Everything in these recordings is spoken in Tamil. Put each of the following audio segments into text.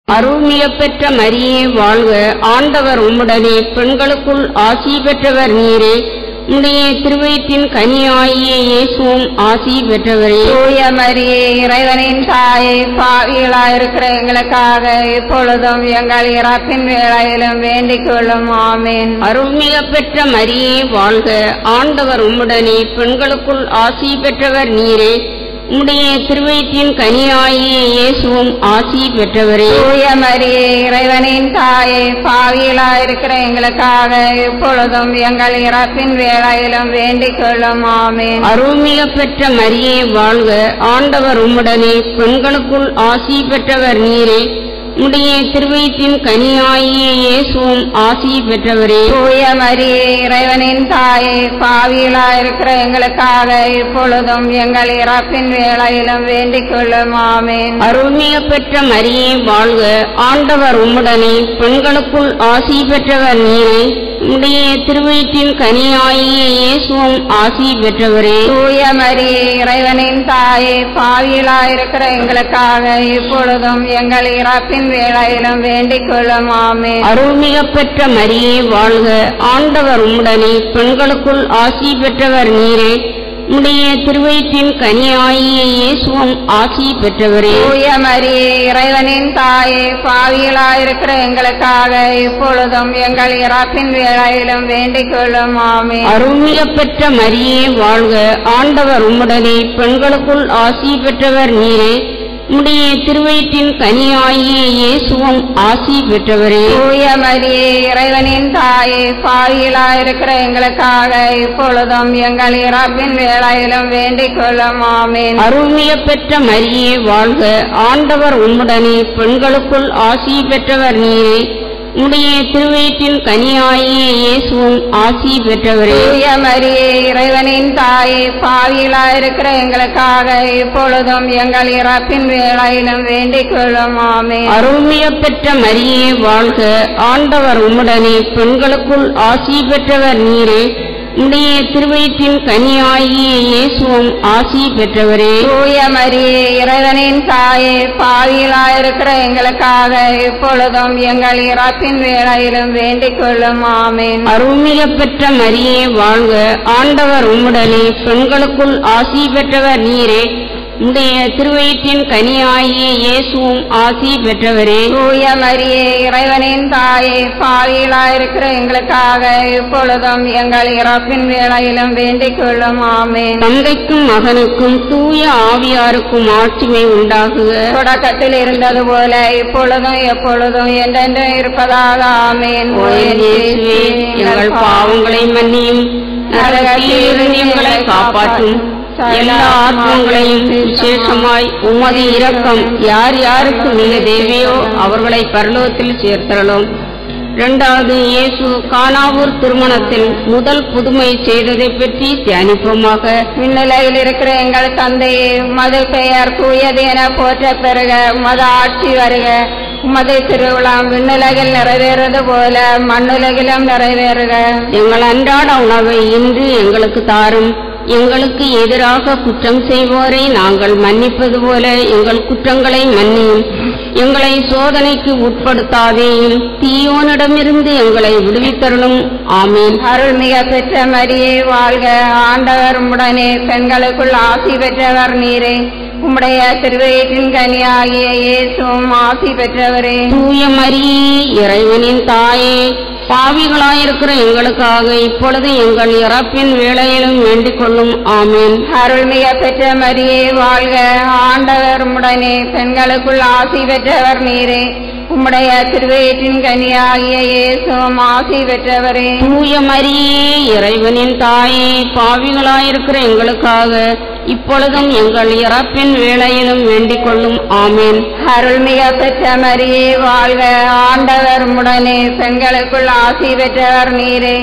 அருள்மிகப் பெற்ற மரியே வாழ்க ஆண்டவர் உம்முடனே பெண்களுக்குள் ஆசி பெற்றவர் நீரே உடைய திருவயிற்றின் கனியாகிய இயேசுவும் ஆசி பெற்றவரே தூய மரியே இறைவனின் தாயே பாவிகளாயிருக்கிற எங்களுக்காக இப்பொழுதும் எங்கள் இறப்பின் வேளையிலும் வேண்டிக் கொள்ளும் ஆமேன் அருள்மிகப் பெற்ற மரியே வாழ்க ஆண்டவர் உம்முடனே பெண்களுக்குள் ஆசி பெற்றவர் நீரே உம்முடைய திருவயிற்றின் கனியாகிய இயேசுவும் ஆசி பெற்றவரே தூய மரியே இறைவனின் தாயே பாவிகளாயிருக்கிற எங்களுக்காக இப்பொழுதும் எங்கள் இறப்பின் வேளையிலும் வேண்டிக் கொள்ளும் ஆமேன் அருள்மிகப் பெற்ற மரியே வாழ்க ஆண்டவர் உம்முடனே பெண்களுக்குள் ஆசி பெற்றவர் நீரே உடைய திருவயிற்றின் கனியாகிய இயேசுவும் ஆசி பெற்றவரே தூய மரியே இறைவனின் தாயே பாவிகளாயிருக்கிற எங்களுக்காக இப்பொழுதும் எங்கள் இறப்பின் வேளையிலும் வேண்டிக் கொள்ளும் ஆமேன் அருள்மிகப் பெற்ற மரியே வாழ்க ஆண்டவர் உம்முடனே பெண்களுக்குள் ஆசி பெற்றவர் நீரே உடைய திருவயிற்றின் கனியாகிய இயேசுவும் ஆசி பெற்றவரே தூய மரியே இறைவனின் தாயே பாவிகளாயிருக்கிற எங்களுக்காக இப்பொழுதும் எங்கள் இறப்பின் வேளையிலும் வேண்டிக் கொள்ளும் ஆமேன் அருள்மிகப் பெற்ற மரியே வாழ்க ஆண்டவர் உம்முடனே பெண்களுக்குள் ஆசி பெற்றவர் நீரே உடைய திருவயிற்றின் கனியாகிய இயேசுவும் ஆசி பெற்றவரே தூய மரியே இறைவனின் தாயே பாவிகளாயிருக்கிற எங்களுக்காக இப்பொழுதும் எங்கள் இறப்பின் வேளையிலும் வேண்டிக் கொள்ளும் ஆமேன் அருள்மிகப் பெற்ற மரியே வாழ்க ஆண்டவர் உம்முடனே பெண்களுக்குள் ஆசி பெற்றவர் நீரே உடைய திருவயிற்றின் கனியாகிய இயேசுவும் ஆசி பெற்றவரே தூய மரியே இறைவனின் தாயே பாவிகளாயிருக்கிற எங்களுக்காக இப்பொழுதும் எங்கள் இறப்பின் வேளையிலும் வேண்டிக் கொள்ளும் ஆமேன் அருள்மிகப் பெற்ற மரியே வாழ்க ஆண்டவர் உம்முடனே பெண்களுக்குள் ஆசி பெற்றவர் நீரே உடைய திருவயிற்றின் கனியாகிய இயேசுவும் ஆசி பெற்றவரே தூய மரியே இறைவனின் தாயே பாவிகளாயிருக்கிற எங்களுக்காக இப்பொழுதும் எங்கள் இறப்பின் வேளையிலும் வேண்டிக் கொள்ளும் ஆமேன் அருள்மிகப் பெற்ற மரியே வாழ்க ஆண்டவர் உம்முடனே பெண்களுக்குள் ஆசி பெற்றவர் நீரே உடைய திருவயிற்றின் கனியாகிய இயேசுவும் ஆசி பெற்றவரே தூய மரியே இறைவனின் தாயே பாவிகளாயிருக்கிற எங்களுக்காக இப்பொழுதும் எங்கள் இறப்பின் வேளையிலும் வேண்டிக் கொள்ளும் ஆமேன் அருள்மிகப் பெற்ற மரியே வாழ்க ஆண்டவர் உம்முடனே பெண்களுக்குள் ஆசி பெற்றவர் நீரே உடைய திருவயிற்றின் கனியாகிய இயேசுவும் ஆசி பெற்றவரே தூய மரியே இறைவனின் தாயே பாவிகளாயிருக்கிற எங்களுக்காக இப்பொழுதும் எங்கள் இறப்பின் வேளையிலும் வேண்டிக் கொள்ளும் ஆமேன் தந்தைக்கும் மகனுக்கும் தூய ஆவியாருக்கும் ஆட்சிமை உண்டாகுக தொடக்கத்தில் இருந்தது போல இப்பொழுதும் எப்பொழுதும் என்றென்றும் இருப்பதாக ஆமேன் ஓ என் இயேசுவே எங்கள் பாவங்களை மன்னியும் நரகத்திலிருந்து எங்களை காப்பாற்றும் எல்லா ஆத்மங்களையும் விசேஷமாய் உமது இரக்கம் யார் யாருக்கு மிக தேவையோ அவர்களை பரலோகத்தில் சேர்த்தரலும் இரண்டாவது இயேசு கானாவூர் திருமணத்தில் முதல் புதுமை செய்ததை பற்றி தியானிப்போமாக விண்ணுலகில் இருக்கிற எங்கள் தந்தையே உமது பெயர் தூயது என போற்ற பெறுக உமது ஆட்சி வருக உமது திருவிழாம் விண்ணுலகில் நிறைவேறுவது போல மண்ணுலகிலும் நிறைவேறுக எங்கள் அன்றாட உணவை இன்று எங்களுக்கு தாரும் எங்களுக்கு எதிராக குற்றம் செய்வோரை நாங்கள் மன்னிப்பது போல எங்கள் குற்றங்களை மன்னியும் எங்களை சோதனைக்கு உட்படுத்தாதேயும் தீயோனிடமிருந்து எங்களை விடுவித்தருளும் ஆமீன் அருள்மிக பெற்ற மரியே வாழ்க ஆண்டவர் உடனே பெண்களுக்குள் ஆசி பெற்றவர் நீரே உம்முடைய திருவயிற்றின் கனியாகிய இயேசுவும் ஆசி பெற்றவரே தூய மரியே இறைவனின் தாயே பாவிகளாயிருக்கிற எங்களுக்காக இப்பொழுது எங்கள் இறப்பின் வேளையிலும் வேண்டிக் கொள்ளும் ஆமீன் அருள்மிக பெற்ற மரியே வாழ்க ஆண்டவர் உடனே பெண்களுக்குள் ஆசி பெற்றவர் நீரே உம்முடைய திருவயிற்றின் கனியாகிய இயேசுவும் ஆசி பெற்றவரே தூய மரியே இறைவனின் தாயே பாவிகளாயிருக்கிற எங்களுக்காக இப்பொழுதும் எங்கள் இறப்பின் வேளையிலும் வேண்டிக் கொள்ளும் ஆமீன் அருள்மிக பெற்ற மரியே வாழ்க ஆண்டவர் உடனே பெண்களுக்குள் ஆசி பெற்றவர் நீரே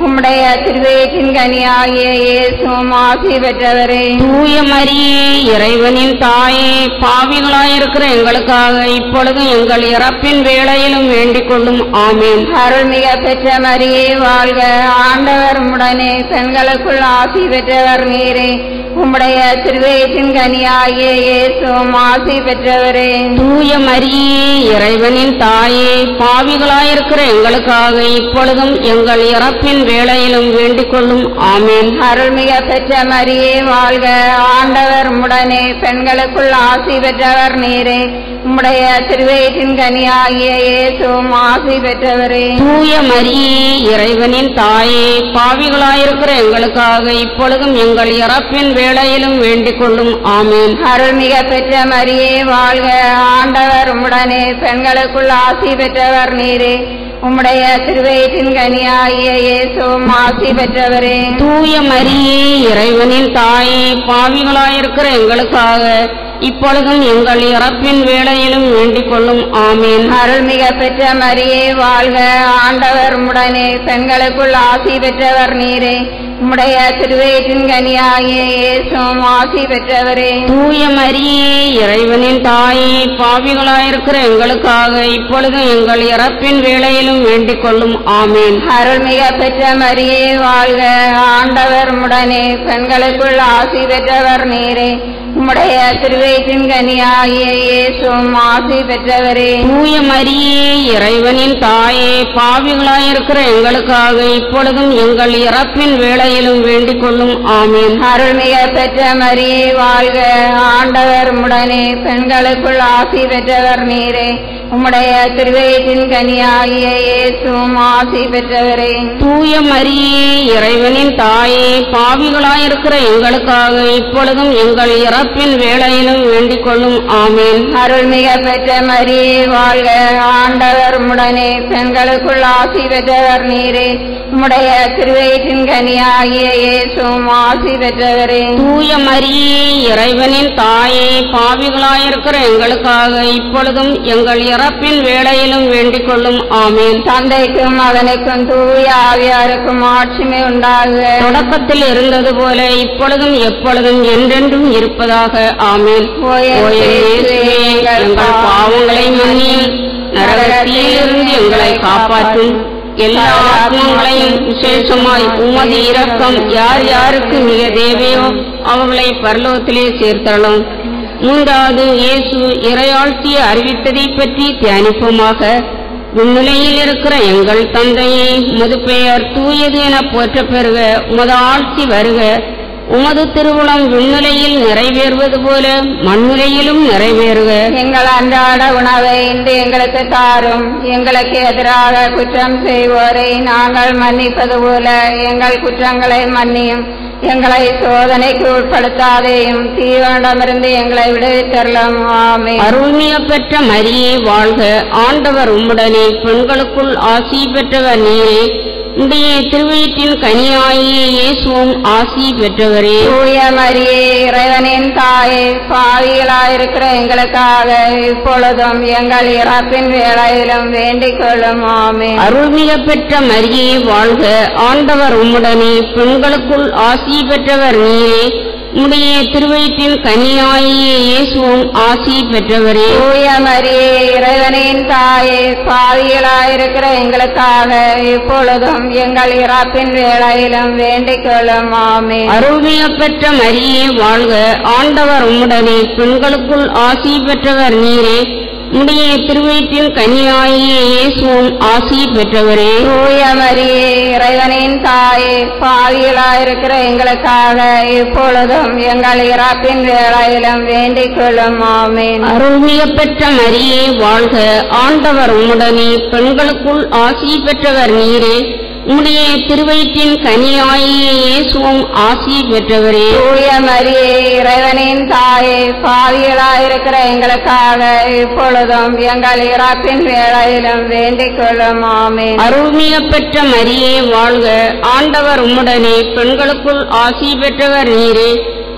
உம்முடைய திருவேற்றின் கனியாகிய இயேசுவும் ஆசி பெற்றவரே தூய மரியே இறைவனின் தாயே பாவிகளாயிருக்கிற எங்களுக்காக இப்பொழுதும் எங்கள் இறப்பின் வேளையிலும் வேண்டிக் கொள்ளும் ஆமேன் அருள்மிக பெற்ற மரியே வாழ்க ஆண்டவர் உம்முடனே பெண்களுக்குள் ஆசி பெற்றவர் நீரே உம்முடைய திருவேற்றின் கனியாகிய இயேசுவும் ஆசி பெற்றவரே தூய மரியே இறைவனின் தாயே பாவிகளாயிருக்கிற எங்களுக்காக இப்பொழுதும் எங்கள் இறப்பின் வேளையிலும் வேண்டிக் கொள்ளும் ஆமேன் அருள்மிக பெற்ற மரியே வாழ்க ஆண்டவர் உம்முடனே பெண்களுக்குள் ஆசி பெற்றவர் நீரே உம்முடைய திருவேற்றின் கனியாகிய இயேசுவும் ஆசி பெற்றவரே தூய மரியே இறைவனின் தாயே பாவிகளாயிருக்கிற எங்களுக்காக இப்பொழுதும் எங்கள் இறப்பின் வேளையிலும் வேண்டிக் கொள்ளும் ஆமேன் அருள்மிக பெற்ற மரியே வாழ்க ஆண்டவர் உம்முடனே பெண்களுக்குள் ஆசி பெற்றவர் நீரே உம்முடைய திருவயிற்றின் கனியாகிய இயேசுவும் ஆசி பெற்றவரே தூய மரியே இறைவனின் தாயே பாவிகளாயிருக்கிற எங்களுக்காக இப்பொழுதும் எங்கள் இறப்பின் வேளையிலும் வேண்டிக் கொள்ளும் ஆமேன் அருள்மிக பெற்ற மரியே வாழ்க ஆண்டவர் உம்முடனே பெண்களுக்குள் ஆசி பெற்றவர் நீரே உம்முடைய திருவயிற்றின் கனியாகிய இயேசுவும் ஆசி பெற்றவரே தூய மரியே இறைவனின் தாயே பாவிகளாயிருக்கிற எங்களுக்காக இப்பொழுதும் எங்கள் இறப்பின் வேளையிலும் வேண்டிக் கொள்ளும் ஆமேன் அருள்மிக பெற்ற மரியே வாழ்க ஆண்டவர் உம்முடனே பெண்களுக்குள் ஆசி பெற்றவர் நீரே உம்முடைய திருவயிற்றின் கனியாகிய இயேசுவும் ஆசி பெற்றவரே தூய மரியே இறைவனின் தாயே பாவிகளாயிருக்கிற எங்களுக்காக இப்பொழுதும் எங்கள் இறப்பின் வேளையிலும் வேண்டிக் கொள்ளும் ஆமேன் அருள்மிக பெற்ற மரியே வாழ்க ஆண்டவர் உம்முடனே பெண்களுக்குள் ஆசி பெற்றவர் நீரே உம்முடைய திருவயிற்றின் கனியாகிய இயேசுவும் ஆசி பெற்றவரே தூய மரியே இறைவனின் தாயே பாவிகளாயிருக்கிற எங்களுக்காக இப்பொழுதும் எங்கள் இறப்பின் வேளையிலும் வேண்டிக் கொள்ளும் ஆமேன் அருள்மிக பெற்ற மரியே வாழ்க ஆண்டவர் உம்முடனே பெண்களுக்குள் ஆசி பெற்றவர் நீரே உம்முடைய திருவயிற்றின் கனியாகிய இயேசுவும் ஆசி பெற்றவரே தூய மரியே இறைவனின் தாயே பாவிகளாயிருக்கிற எங்களுக்காக இப்பொழுதும் எங்கள் இறப்பின் வேளையிலும் வேண்டிக் கொள்ளும் ஆமேன் தந்தைக்கும் அவனுக்கும் தூய ஆவியாருக்கும் ஆட்சிமை உண்டாகுக தொடக்கத்தில் இருந்தது போல இப்பொழுதும் எப்பொழுதும் என்றென்றும் இருப்பதாக ஆமேன் ஓ என் ஓ என் இயேசுவே, இயேசுவே, எங்கள் பாவங்களை மன்னியும் நரகத்திலிருந்து எங்களை காப்பாற்றும் எல்லா ஆத்மங்களையும் விசேஷமாய் உமது இரக்கம் யார் யாருக்கு மிக தேவையோ அவர்களை பரலோகத்திலே சேர்த்தலும் மூன்றாவது இயேசு இறையாழ்த்திய அறிவித்ததை பற்றி தியானிப்போமாக விண்ணிலையில் இருக்கிற எங்கள் தந்தையே உமது பெயர் தூயது என போற்றப் பெறுக உமது ஆட்சி வருக உமது திருவுளம் விண்ணிலையில் நிறைவேறுவது போல மண்ணிலையிலும் நிறைவேறுக எங்கள் அன்றாட உணவை இன்று எங்களுக்கு தாரும் எங்களுக்கு எதிராக குற்றம் செய்வோரை நாங்கள் மன்னிப்பது போல எங்கள் குற்றங்களை மன்னியும் எங்களை சோதனைக்கு உட்படுத்தாதேயும் தீவனிடமிருந்து எங்களை விடுவித்தரலாம் ஆமே அருள்மிய பெற்ற மரியே வாழ்க ஆண்டவர் உம்முடனே பெண்களுக்குள் ஆசி பெற்றவர் நீரே உடைய திருவயிற்றின் கனியாகிய இயேசுவும் ஆசி பெற்றவரே தூய மரியே இறைவனின் தாயே பாவிகளாயிருக்கிற எங்களுக்காக இப்பொழுதும் எங்கள் இறப்பின் வேளையிலும் வேண்டிக் கொள்ளும் ஆமே அருள்மிக பெற்ற மரியே வாழ்க ஆண்டவர் உம்முடனே பெண்களுக்குள் ஆசி பெற்றவர் நீரே உடைய திருவயிற்றின் கனியாகிய இயேசுவும் ஆசி பெற்றவரே தூய மரியே இறைவனின் தாயே பாவிகளாயிருக்கிற எங்களுக்காக இப்பொழுதும் எங்கள் இறப்பின் வேளையிலும் வேண்டிக் கொள்ளும் ஆமே அருள்மிக பெற்ற மரியே வாழ்க ஆண்டவர் உம்முடனே பெண்களுக்குள் ஆசி பெற்றவர் நீரே உடைய திருவயிற்றின் கனியாகிய இயேசுவும் ஆசி பெற்றவரே தூய மரியே இறைவனின் தாயே பாவிகளாயிருக்கிற எங்களுக்காக இப்பொழுதும் எங்கள் இறப்பின் வேளையிலும் வேண்டிக் கொள்ளும் ஆமேன் அருள்மிக பெற்ற மரியே வாழ்க ஆண்டவர் உம்முடனே பெண்களுக்குள் ஆசி பெற்றவர் நீரே உம்முடைய திருவயிற்றின் கனியாகிய இயேசுவும் ஆசி பெற்றவரே தூய மரியே இறைவனின் தாயே பாவிகளாயிருக்கிற எங்களுக்காக இப்பொழுதும் எங்கள் இறப்பின் வேளையிலும் வேண்டிக் கொள்ளும் ஆமேன் அருள்மிக பெற்ற மரியே வாழ்க ஆண்டவர் உம்முடனே பெண்களுக்குள் ஆசி பெற்றவர் நீரே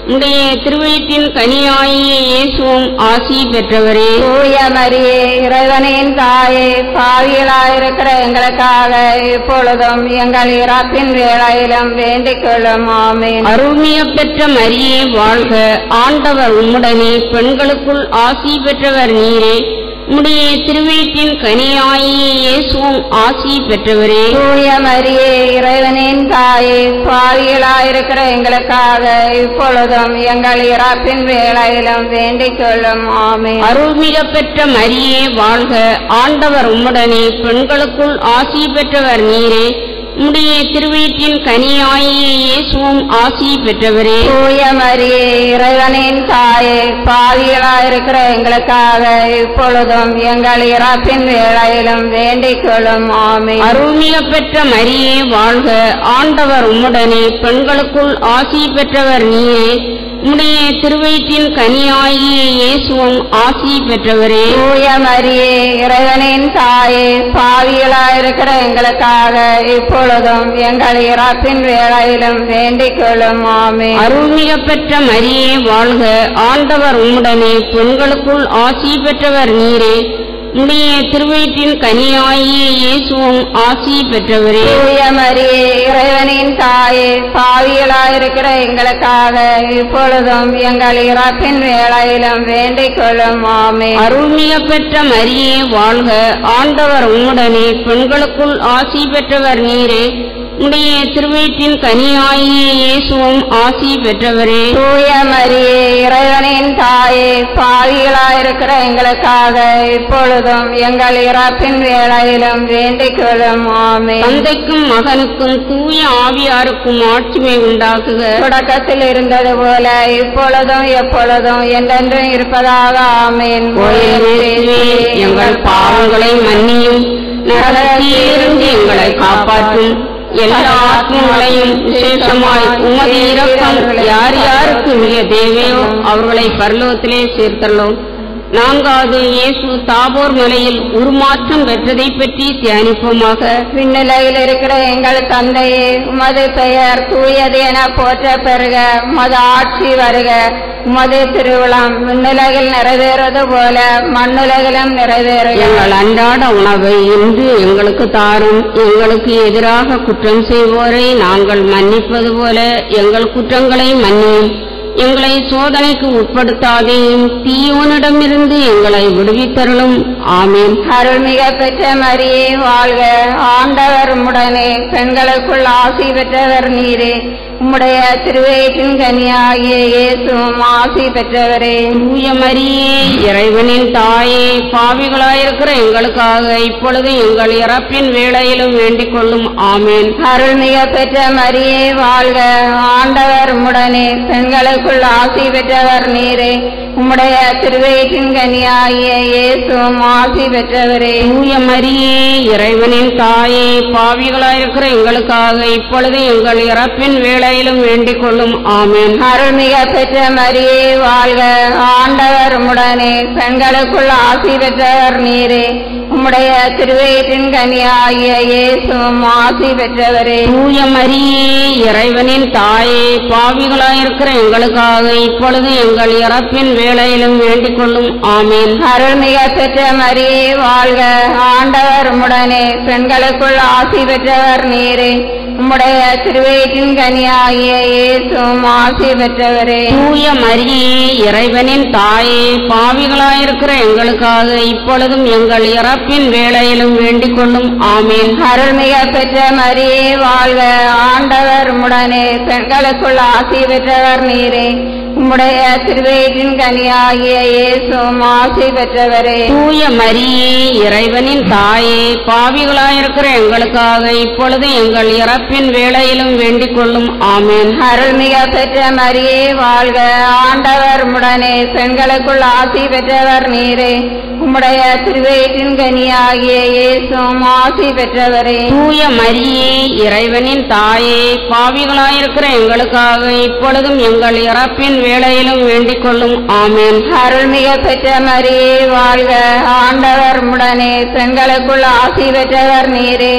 உடைய திருவயிற்றின் கனியாகிய இயேசுவும் ஆசி பெற்றவரே தூய மரியே இறைவனின் தாயே பாவிகளாயிருக்கிற எங்களுக்காக இப்பொழுதும் எங்கள் இறப்பின் வேளையிலும் வேண்டிக் கொள்ளும் ஆமீன் அருள்மிய பெற்ற மரியே வாழ்க ஆண்டவர் உம்முடனே பெண்களுக்குள் ஆசி பெற்றவர் நீரே உம்முடைய திருவயிற்றின் கனியாகிய இயேசுவும் ஆசி பெற்றவரே தூய மரியே இறைவனின் தாயே பாவிகளாயிருக்கிற எங்களுக்காக இப்பொழுதும் எங்கள் இறப்பின் வேளையிலும் வேண்டிக் கொள்ளும் ஆமீன் அருள்மிக பெற்ற மரியே வாழ்க ஆண்டவர் உம்முடனே பெண்களுக்குள் ஆசி பெற்றவர் நீரே உம்முடைய திருவயிற்றின் கனியாகிய இயேசுவும் ஆசி பெற்றவரே தூய மரியே இறைவனின் தாயே பாவிகளாயிருக்கிற எங்களுக்காக இப்பொழுதும் எங்கள் இறப்பின் வேளையிலும் வேண்டிக் கொள்ளும் ஆமீன் அருள்மிக பெற்ற மரியே வாழ்க ஆண்டவர் உம்முடனே பெண்களுக்குள் ஆசி பெற்றவர் நீரே உம்முடைய திருவயிற்றின் கனியாகிய இயேசுவும் ஆசி பெற்றவரே தூய மரியே இறைவனின் தாயே பாவிகளாயிருக்கிற எங்களுக்காக இப்பொழுதும் எங்கள் இறப்பின் வேளையிலும் வேண்டிக் கொள்ளும் ஆமீன் அருள்மிக பெற்ற மரியே வாழ்க ஆண்டவர் உம்முடனே பெண்களுக்குள் ஆசி பெற்றவர் நீரே உம்முடைய திருவயிற்றின் கனியாகிய இயேசுவும் ஆசி பெற்றவரே தூய மரியே இறைவனின் தாயே பாவிகளாயிருக்கிற எங்களுக்காக இப்பொழுதும் எங்கள் இறப்பின் வேளையிலும் வேண்டிக் கொள்ளும் ஆமீன் அருள்மிக பெற்ற மரியே வாழ்க ஆண்டவர் உம்முடனே பெண்களுக்குள் ஆசி பெற்றவர் நீரே உடைய திருவயிற்றின் கனியாகிய இயேசுவும் ஆசி பெற்றவரே தூய மரியே இறைவனின் தாயே பாவிகளாயிருக்கிற எங்களுக்காக இப்பொழுதும் எங்கள் இறப்பின் வேளையிலும் வேண்டிக் கொள்ளும் ஆமீன் தந்தைக்கும் மகனுக்கும் தூய ஆவியாருக்கும் ஆட்சிமை உண்டாக்குக தொடக்கத்தில் இருந்தது போல இப்பொழுதும் எப்பொழுதும் என்றென்றும் இருப்பதாக ஆமீன் இயேசுவே, எங்கள் பாவங்களை மன்னியும் நரகத்திலிருந்து எங்களை காப்பாற்றும் எல்லா ஆத்மங்களையும் விசேஷமாய் உமது இரக்கம் யார் யாருக்கு மிக தேவையோ அவர்களை பரலோகத்திலே சேர்த்தள்ளோம் நான்காவது இயேசு தாபோர் மலையில் உருமாற்றம் பெற்றதை பற்றி தியானிப்போமாக விண்ணிலையில் இருக்கிற எங்கள் தந்தையே உமது பெயர் தூயது என போற்ற பெறுக உமது ஆட்சி வருக உமது திருவிழம் விண்ணுலகில் நிறைவேறுவது போல மண்ணுலகிலும் நிறைவேறுக எங்கள் அன்றாட உணவை இன்று எங்களுக்கு தாரும் எங்களுக்கு எதிராக குற்றம் செய்வோரை நாங்கள் மன்னிப்பது போல எங்கள் குற்றங்களை மன்னியும் எங்களை சோதனைக்கு உட்படுத்தாதேயும் தீயோனிடமிருந்து எங்களை விடுவித்தருளும் ஆமீன் அருள்மிக பெற்ற மரியே வாழ்க ஆண்டவர் உம்முடனே பெண்களுக்குள் ஆசி பெற்றவர் நீரே உம்முடைய திருவயிற்றின் கனியாகிய இயேசுவும் ஆசி பெற்றவரே தூய மரியே இறைவனின் தாயே பாவிகளாயிருக்கிற எங்களுக்காக இப்பொழுது எங்கள் இறப்பின் வேளையிலும் வேண்டிக் கொள்ளும் ஆமேன் அருள்மிக பெற்ற மரியே வாழ்க ஆண்டவர் உம்முடனே பெண்களுக்குள் ஆசி பெற்றவர் நீரே உம்முடைய திருவயிற்றின் கனியாகிய இயேசுவும் ஆசி பெற்றவரே தூய மரியே இறைவனின் தாயே பாவிகளாயிருக்கிற எங்களுக்காக இப்பொழுது எங்கள் இறப்பின் வேளையிலும் வேண்டிக் கொள்ளும் ஆமேன் அருள்மிக பெற்ற மரியே வாழ்க ஆண்டவர் உம்முடனே பெண்களுக்குள் ஆசி பெற்றவர் நீரே உம்முடைய திருவயிற்றின் கனியாகிய இயேசுவும் ஆசி பெற்றவரே தூய மரியே இறைவனின் தாயே பாவிகளாயிருக்கிற எங்களுக்காக இப்பொழுது எங்கள் இறப்பின் வேளையிலும் வேண்டிக் கொள்ளும் ஆமேன் அருள்மிக பெற்ற மரியே வாழ்க ஆண்டவர் உம்முடனே பெண்களுக்குள் ஆசி பெற்றவர் நீரே உம்முடைய திருவயிற்றின் கனியாகிய இயேசுவும் ஆசி பெற்றவரே தூய மரியே இறைவனின் தாயே பாவிகளாயிருக்கிற எங்களுக்காக இப்பொழுதும் எங்கள் இறப்பின் வேளையிலும் வேண்டிக் கொள்ளும் ஆமேன் அருள்மிக பெற்ற மரியே வாழ்க ஆண்டவர் உம்முடனே பெண்களுக்குள் ஆசி பெற்றவர் நீரே உம்முடைய திருவயிற்றின் கனியாகிய இயேசுவும் ஆசி பெற்றவரே தூய மரியே இறைவனின் தாயே பாவிகளாயிருக்கிற எங்களுக்காக இப்பொழுது எங்கள் இறப்பின் வேளையிலும் வேண்டிக் கொள்ளும் ஆமேன் அருள்மிக பெற்ற மரியே வாழ்க ஆண்டவர் உம்முடனே பெண்களுக்குள் ஆசி பெற்றவர் நீரே உம்முடைய திருவயிற்றின் கனியாகிய இயேசுவும் ஆசி பெற்றவரே தூய மரியே இறைவனின் தாயே பாவிகளாயிருக்கிற எங்களுக்காக இப்பொழுதும் எங்கள் இறப்பின் வேளையிலும் வேண்டிக் கொள்ளும் ஆமேன் அருள்மிக பெற்ற மரியே வாழ்க ஆண்டவர் உம்முடனே பெண்களுக்குள் ஆசி பெற்றவர் நீரே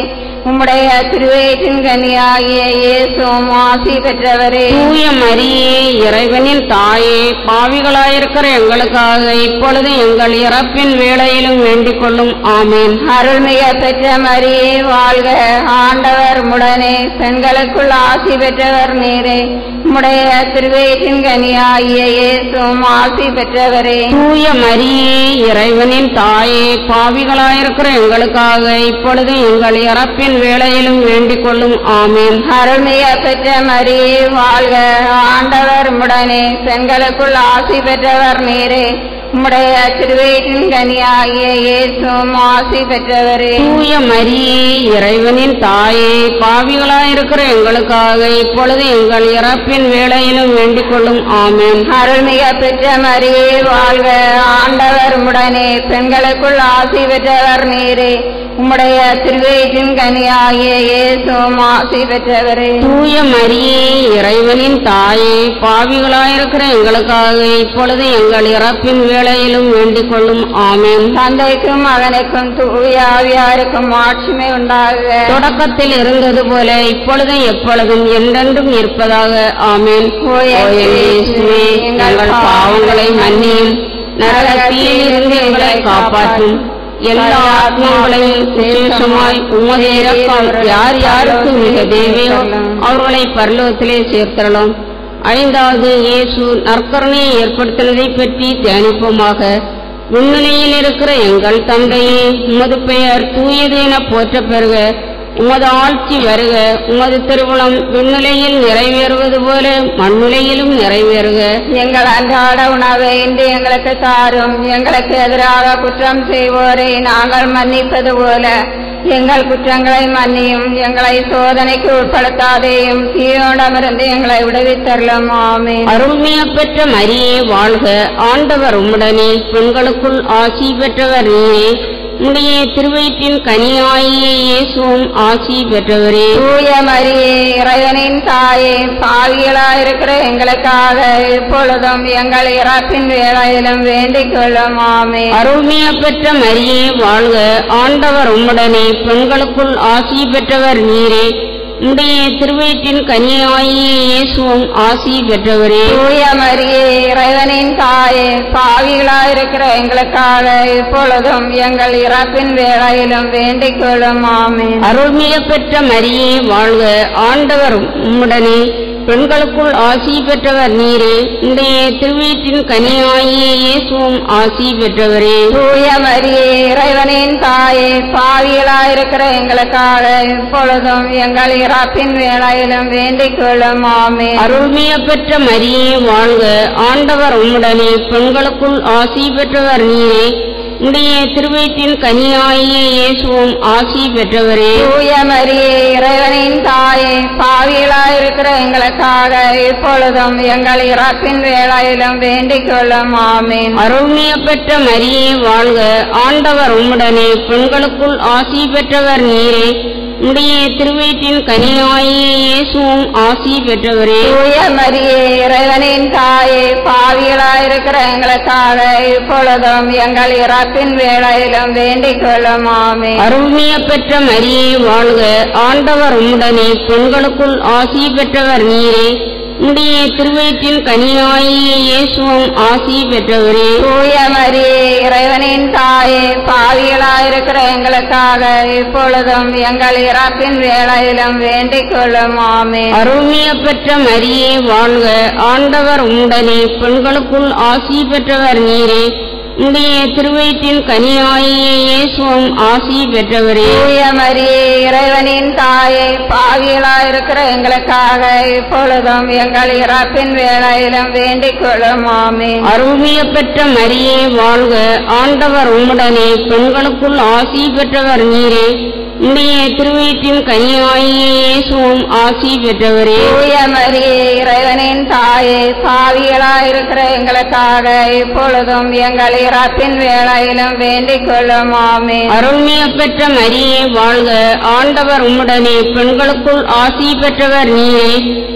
உம்முடைய திருவயிற்றின் கனியாகிய இயேசுவும் ஆசி பெற்றவரே தூய மரியே இறைவனின் தாயே பாவிகளாயிருக்கிற எங்களுக்காக இப்பொழுது எங்கள் இறப்பின் வேளையிலும் வேண்டிக் கொள்ளும் ஆமேன் அருள்மிக பெற்ற மரியே வாழ்க ஆண்டவர் முடனே பெண்களுக்குள் ஆசி பெற்றவர் நீரே உம்முடைய திருவயிற்றின் கனியாகிய இயேசுவும் ஆசி பெற்றவரே தூய மரியே இறைவனின் தாயே பாவிகளாயிருக்கிற எங்களுக்காக இப்பொழுது எங்கள் இறப்பின் வேளையிலும் வேண்டிக் கொள்ளும் ஆமேன் அருள்மிக பெற்ற மரியே வாழ்க ஆண்டவர் முடனே பெண்களுக்குள் ஆசி பெற்றவர் நீரே உம்முடைய திருவயிற்றின் கனியாகிய இயேசுவும் ஆசி பெற்றவரே தூய மரியே இறைவனின் தாயே பாவிகளாயிருக்கிற எங்களுக்காக இப்பொழுது எங்கள் இறப்பின் வேளையிலும் வேண்டிக் கொள்ளும் ஆமேன் அருள்மிக பெற்ற மரியே வாழ்க ஆண்டவர் முடனே பெண்களுக்குள் ஆசி பெற்றவர் நீரே உம்முடைய திருவயிற்றின் கனியாகிய இயேசுவும் ஆசி பெற்றவரே தூய மரியே இறைவனின் தாயே பாவிகளாயிருக்கிற எங்களுக்காக இப்பொழுது எங்கள் இறப்பின் வேளையிலும் வேண்டிக் கொள்ளும் ஆமேன் தந்தைக்கும் மகனுக்கும் தூய ஆவியாருக்கும் ஆட்சிமை உண்டாக தொடக்கத்தில் இருந்தது போல இப்பொழுதும் எப்பொழுதும் என்றென்றும் இருப்பதாக ஆமேன் ஓ ஓ என் இயேசுவே, எங்கள் பாவங்களை மன்னியும் நரகத்தில் இருந்து எங்களை காப்பாற்றும் எல்லா ஆத்மாக்களையும் விசேஷமாய் உமது இரக்கம் யார் யாருக்கு மிக தேவையோ அவர்களை பரலோகத்திலே சேர்த்தரலாம் ஐந்தாவது இயேசு நற்கருணையை ஏற்படுத்தினதை பற்றி தியானிப்போமாக விண்ணிலையில் இருக்கிற எங்கள் தந்தையே உமது பெயர் தூயது என போற்றப் பெறுக உமது ஆட்சி வருக உமது திருவுளம் விண்ணிலையில் நிறைவேறுவது போல மண்ணிலையிலும் நிறைவேறுக எங்கள் அன்றாட உணவை இன்று எங்களுக்கு தாரும் எங்களுக்கு எதிராக குற்றம் செய்வோரை நாங்கள் மன்னிப்பது போல எங்கள் குற்றங்களை மன்னியும் எங்களை சோதனைக்கு உட்படுத்தாதேயும் தீயோடமிருந்து எங்களை விடுவித்தரலும் ஆமே அருள்மைய பெற்ற மரியே வாழ்க ஆண்டவர் உம்முடனே பெண்களுக்குள் ஆசி பெற்றவர் நீரே உடைய திருவயிற்றின் கனியாகிய இயேசுவும் ஆசி பெற்றவரே தூய மரியே இறைவனின் தாயே பாவிகளாயிருக்கிற எங்களுக்காக இப்பொழுதும் எங்கள் இறப்பின் வேளையிலும் வேண்டிக் கொள்ளும் ஆமே அருள்மைய பெற்ற மரியே வாழ்க ஆண்டவர் உம்முடனே பெண்களுக்குள் ஆசி பெற்றவர் நீரே உடைய திருவயிற்றின் கனியாகிய இயேசுவும் ஆசி பெற்றவரே தூய மரியே இறைவனின் தாயே பாவிகளாயிருக்கிற எங்களுக்காக இப்பொழுதும் எங்கள் இறப்பின் வேளையிலும் வேண்டிக் கொள்ளும் ஆமே அருள்மிக பெற்ற மரியே வாழ்க ஆண்டவர் உம்முடனே பெண்களுக்குள் ஆசி பெற்றவர் நீரே உடைய திருவயிற்றின் கனியாகிய இயேசுவும் ஆசி பெற்றவரே தூய மரியே இறைவனின் தாயே பாவிகளாயிருக்கிற எங்களுக்காக இப்பொழுதும் எங்கள் இறப்பின் வேளையிலும் வேண்டிக் கொள்ளும் ஆமே அருள்மிக பெற்ற மரியே வாழ்க ஆண்டவர் உம்முடனே பெண்களுக்குள் ஆசி பெற்றவர் நீரே உடைய திருவயிற்றின் கனியாகிய இயேசுவும் ஆசி பெற்றவரே தூய மரியே இறைவனின் தாயே பாவிகளாயிருக்கிற எங்களுக்காக இப்பொழுதும் எங்கள் இறப்பின் வேளையிலும் வேண்டிக் கொள்ளும் ஆமீன் அருள்மிய பெற்ற மரியே வாழ்க ஆண்டவர் உம்முடனே பெண்களுக்குள் ஆசி பெற்றவர் நீரே உடைய திருவயிற்றின் கனியாகிய இயேசுவும் ஆசி பெற்றவரே தூய மரியே இறைவனின் தாயே பாவிகளாயிருக்கிற எங்களுக்காக இப்பொழுதும் எங்கள் இறப்பின் வேளையிலும் வேண்டிக் கொள்ளும் ஆமீன் அருள்மிய பெற்ற மரியே வாழ்க ஆண்டவர் உம்முடனே பெண்களுக்குள் ஆசி பெற்றவர் நீரே உடைய திருவயிற்றின் கனியாகிய இயேசுவும் ஆசி பெற்றவரே தூய மரியே இறைவனின் தாயே பாவிகளாயிருக்கிற எங்களுக்காக இப்பொழுதும் எங்கள் இறப்பின் வேளையிலும் வேண்டிக் கொள்ளும் ஆமீன் அருள்மிய பெற்ற மரியே வாழ்க ஆண்டவர் உம்முடனே பெண்களுக்குள் ஆசி பெற்றவர் நீரே உடைய திருவயிற்றின் கனியாகிய இயேசுவும் ஆசி பெற்றவரே தூய மரியே இறைவனின் தாயே பாவிகளாயிருக்கிற எங்களுக்காக இப்பொழுதும் எங்கள் இறப்பின் வேளையிலும் வேண்டிக் கொள்ளும் ஆமீன் அருள்மிய பெற்ற மரியே வாழ்க ஆண்டவர் உம்முடனே பெண்களுக்குள் ஆசி பெற்றவர் நீரே உடைய திருவயிற்றின் கனியாகிய இயேசுவும் ஆசி பெற்றவரே தூய மரியே இறைவனின் தாயே பாவிகளாயிருக்கிற எங்களுக்காக இப்பொழுதும் எங்கள் இறப்பின் வேளையிலும் வேண்டிக் கொள்ளும் ஆமீன் அருள்மிய பெற்ற மரியே வாழ்க ஆண்டவர் உம்முடனே பெண்களுக்குள் ஆசி பெற்றவர் நீரே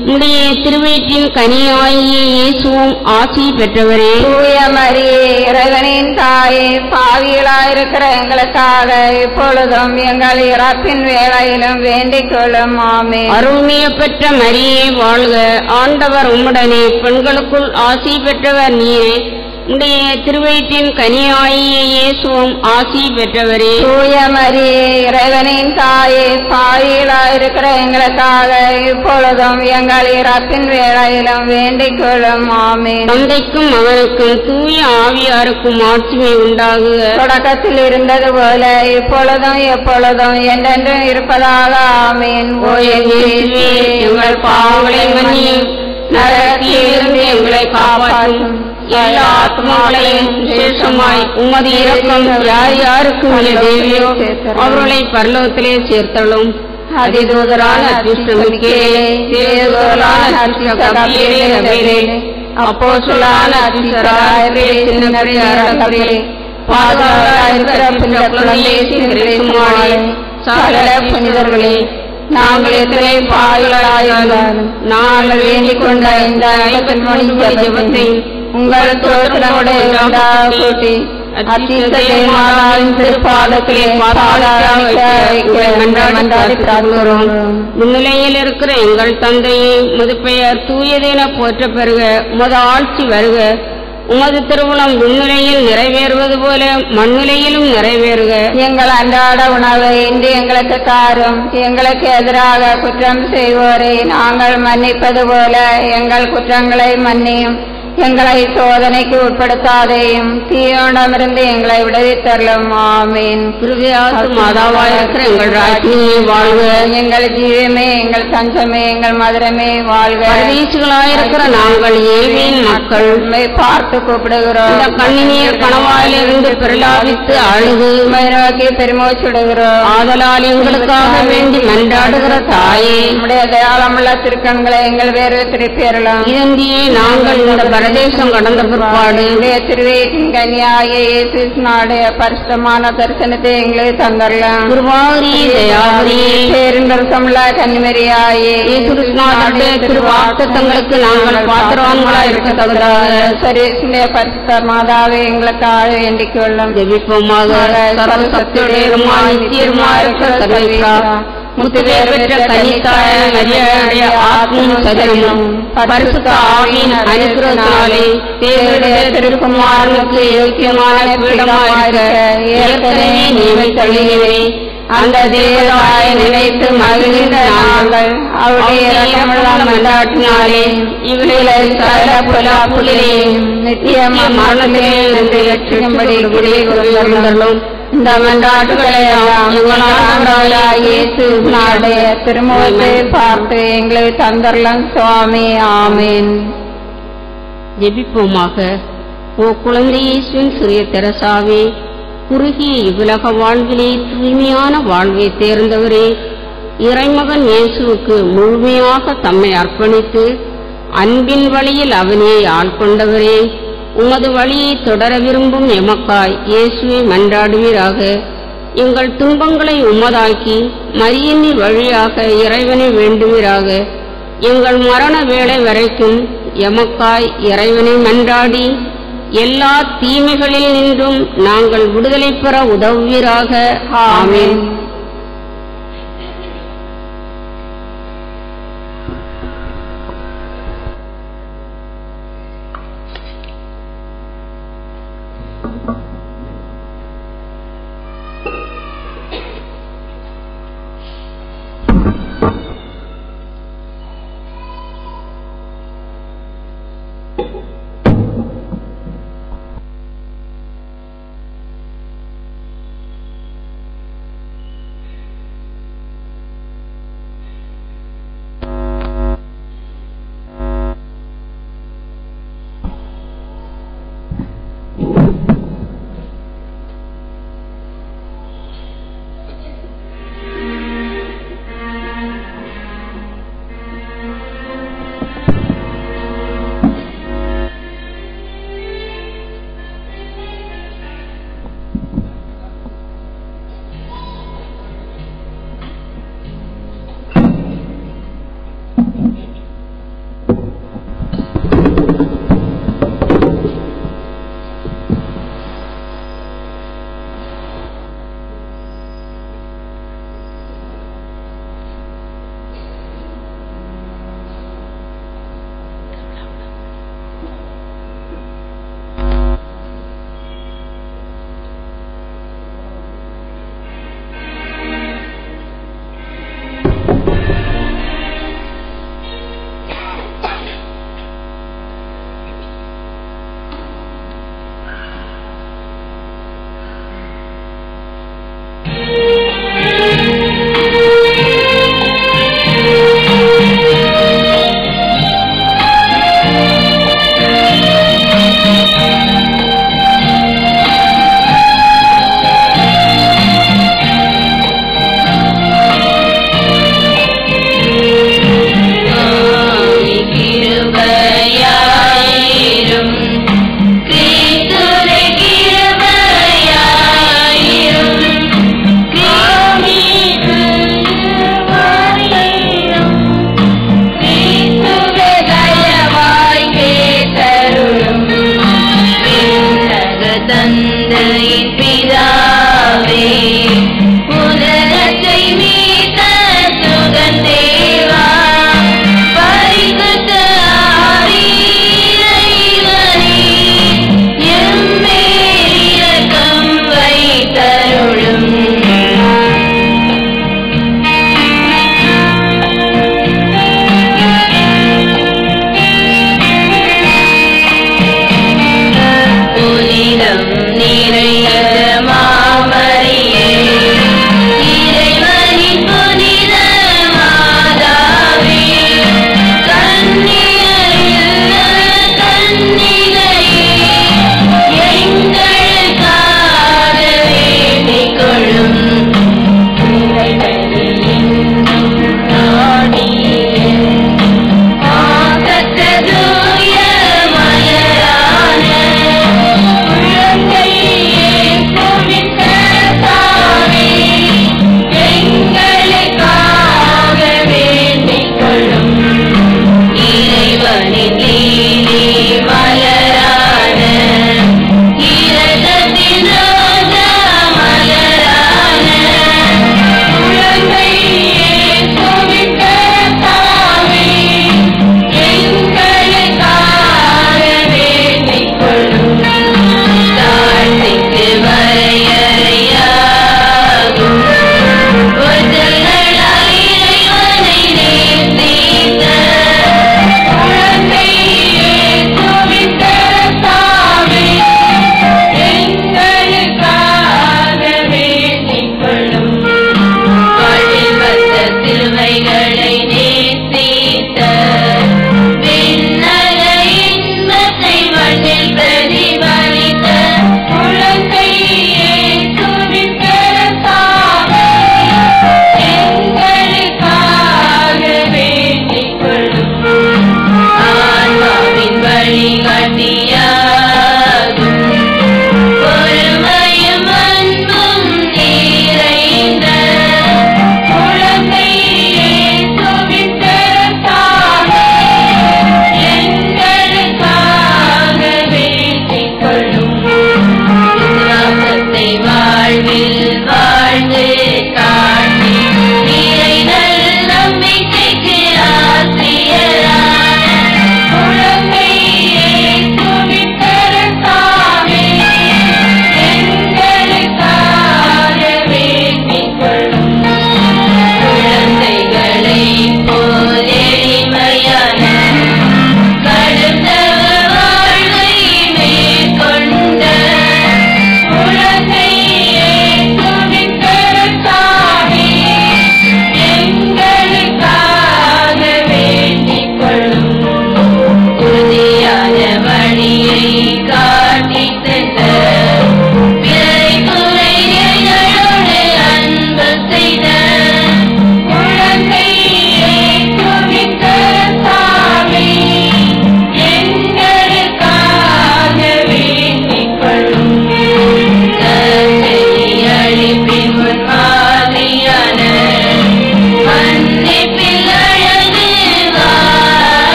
உடைய திருவயிற்றின் கனியாகிய இயேசுவும் ஆசி பெற்றவரே தூய மரியே இறைவனின் தாயே பாவிகளாயிருக்கிற எங்களுக்காக இப்பொழுதும் எங்கள் இறப்பின் வேளையிலும் வேண்டிக் கொள்ளும் ஆமே அருள்மிய பெற்ற மரியே வாழ்க ஆண்டவர் உம்முடனே பெண்களுக்குள் ஆசி பெற்றவர் நீரே உடைய திருவயிற்றின் கனியாகிய இயேசுவும் ஆசி பெற்றவரே தூய மரியே இறைவனின் தாயே பாவிகளாயிருக்கிற எங்களுக்காக இப்பொழுதும் எங்கள் இறப்பின் வேளையிலும் வேண்டிக் கொள்ளும் ஆமே தந்தைக்கும் மகனுக்கும் தூய ஆவியாருக்கும் ஆட்சிமை உண்டாகுக தொடக்கத்தில் இருந்தது போல இப்பொழுதும் எப்பொழுதும் என்றென்றும் இருப்பதாக ஆமீன் ஓ என் இயேசுவே, எங்கள் பாவங்களை மன்னியும் நரகத்திலிருந்து எங்களை காப்பாற்றும் எல்லா ஆத்மாக்களையும் விசேஷமாய் உமது இரக்கம் யார் யாருக்கு தேவையோ அவர்களை பரலோகத்திலே சேர்த்தலும் அதிதூதரான அதிர்ஷ்டமிக்கேலே தேவதூதரான அதிர்ஷ்ட கபிலே கபிலே அப்போ சொல்லான அதிர்ஷ்டராயரே சின்னவரே அரசரே பாதுகாப்பாயிருக்கிற புனித குழந்தையே சிறுமாளே சகல புனிதர்களே நாங்கள் எத்தனை பாவிகளாயிருந்தாலும் நாங்கள் வேண்டிக் கொண்ட இந்த ஐம்பத்தி மணி ஜபத்தை உங்கள் தோற்றனோடு கூட்டி அத்திசயமாவின் திருப்பாதத்திலே மன்றாடுகிறோம் முன்னிலையில் இருக்கிற எங்கள் தந்தையே முது பெயர் தூயதென போற்ற பெறுக உமது ஆட்சி வருக உமது திருவுளம் விண்ணுலையில் நிறைவேறுவது போல மண்ணுலையிலும் நிறைவேறுக எங்கள் அன்றாட உணவை இன்று எங்களுக்கு தாரும் எங்களுக்கு எதிராக குற்றம் செய்வோரை நாங்கள் மன்னிப்பது போல எங்கள் குற்றங்களை மன்னியும் எங்களை சோதனைக்கு உட்படுத்தாதேயும் தீயோண்டமிருந்து எங்களை விடுவித்தரலும் ஆமீன் கிருபையாசு மாதாவாயிருக்கிற எங்கள் ராஜ்யமே வாழ்க எங்கள் ஜீவமே எங்கள் தஞ்சமே எங்கள் மதுரமே வாழ்க பரதேசிகளாயிருக்கிற நாங்கள் ஏவியின் மக்கள் உம்மை பார்த்து கூப்பிடுகிறோம் இந்த கண்ணினீர் கணவாயிலிருந்து பிரலாபித்து அழுது உம்மை நோக்கி பெருமூச்சுடுகிறோம் ஆதலால் எங்களுக்காக வேண்டி மன்றாடுகிற தாயே நம்முடைய தயாளமுள்ள திருக்கண்களை எங்கள் வேறு திருப்பியறலாம் இதந்தியே நாங்கள் இந்த பரதேசம் கடந்த பிற்பாடு என்னுடைய திருவேற்றின் கன்னியாகிய இயேசு நாடைய பரிசுத்தமான தரிசனத்தை எங்களுக்கு தந்தரலாம் குருவாரியே தயாவரியே பேருந்தரசமுள்ள கன்னிமரியாயே இயேசு கிருஷ்ணாவுடைய திருவாக்குத்தங்களுக்கு நாங்கள் பாத்திரவான்களாய் இருக்க தகுதாக சரீசுடைய பரிசுத்த மாதாவே எங்களுக்காக வேண்டிக் கொள்ளும் ஜெபிப்போமாக சர்வ சக்தியுடையருமா நித்தியருமா இருக்கிற சர்வேஸ்வரா முத்துவேர் பெற்ற கனித்தாய மரியாதைய ஆத்மம் சதனமும் பரிசுத்த ஆவியின் அனுகிரகத்தினாலே தேவனுடைய திருக்குமாரனுக்கு யோக்கியமான பீடமாயிருக்க ஏற்கனவே நியமித்தள்ளினே அந்த தேவதாய நினைத்து மகிழ்ந்த நாங்கள் அவருடைய இரக்கமுள்ள மன்றாட்டினாலே இவர்களை சகல புலாப்புகளையும் நித்திய மரணத்திலே இருந்து ரட்சிக்கும்படி குடியிருந்தர்களும் இந்த மன்றாட்டுகளை இயேசு நாடைய திருமுகத்தை பார்த்து எங்களை தந்தரலாம் சுவாமி ஆமீன் ஜெபிப்போமாக ஓ குழந்தை இயேசுவின் சிறிய தெரசாவே குறுகிய இவ்வுலக வாழ்விலே தூய்மையான வாழ்வை தேர்ந்தவரே இறைமகன் இயேசுவுக்கு முழுமையாக தம்மை அர்ப்பணித்து அன்பின் வழியில் அவனே ஆட்கொண்டவரே உமது வழியை தொடர விரும்பும் எமக்காய் இயேசுவை மன்றாடுவீராக எங்கள் துன்பங்களை உமதாக்கி மரியனி வழியாக இறைவனை வேண்டுவீராக எங்கள் மரண வேளை வரைக்கும் எமக்காய் இறைவனை மன்றாடி எல்லா தீமைகளில் நின்றும் நாங்கள் விடுதலை பெற உதவுவீராக ஆமென்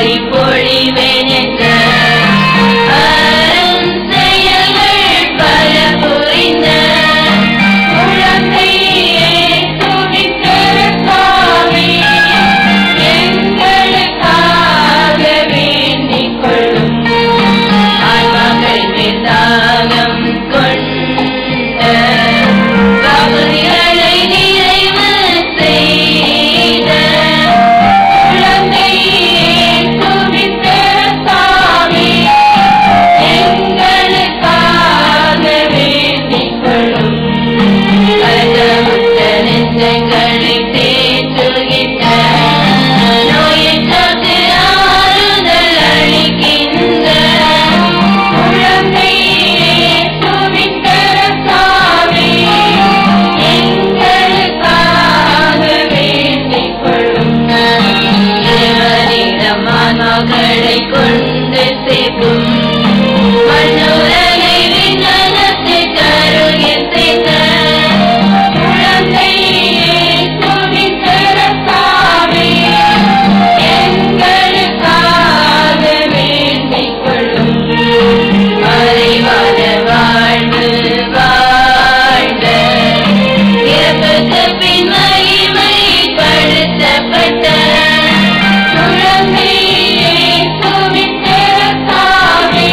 வாரி பொழிவேன் என்ற அரும் செயல்கள் பல புரிந்த குழந்தையே துணித்திருக்காமே எங்களுக்காக வேண்டிக் கொள்ளும் ஆன்மாக்கள் நிதானம் கொண்ட பகுதிகளை நிறைவு செய்த குழந்தையே துணித்திருக்காமே எங்களுக்காக வேண்டிக் கொள்ளும் கலக்கமுற்ற நெஞ்சங்களை தேற்றுகின்ற நோயற்றோர்க்கு ஆறுதல் அளிக்கின்ற குழந்தையே சுவித்தரசாமி எங்களுக்காக வேண்டிக் கொள்ளும் தேவனிடம் ஆன்மாக்களை கொண்டு சேர்க்கும் மண்ணுலகை விண்ணகத்தை கருகில் சேர்த்த குழந்தையே துணித்திருக்காமே எங்களுக்காக வேண்டிக் கொள்ளும் மறைவான வாழ்வு வாழ்ந்த இறப்புக்கு பின் மகிமைப்படுத்தப்பட்ட குழந்தையே சுவித்திருக்காமே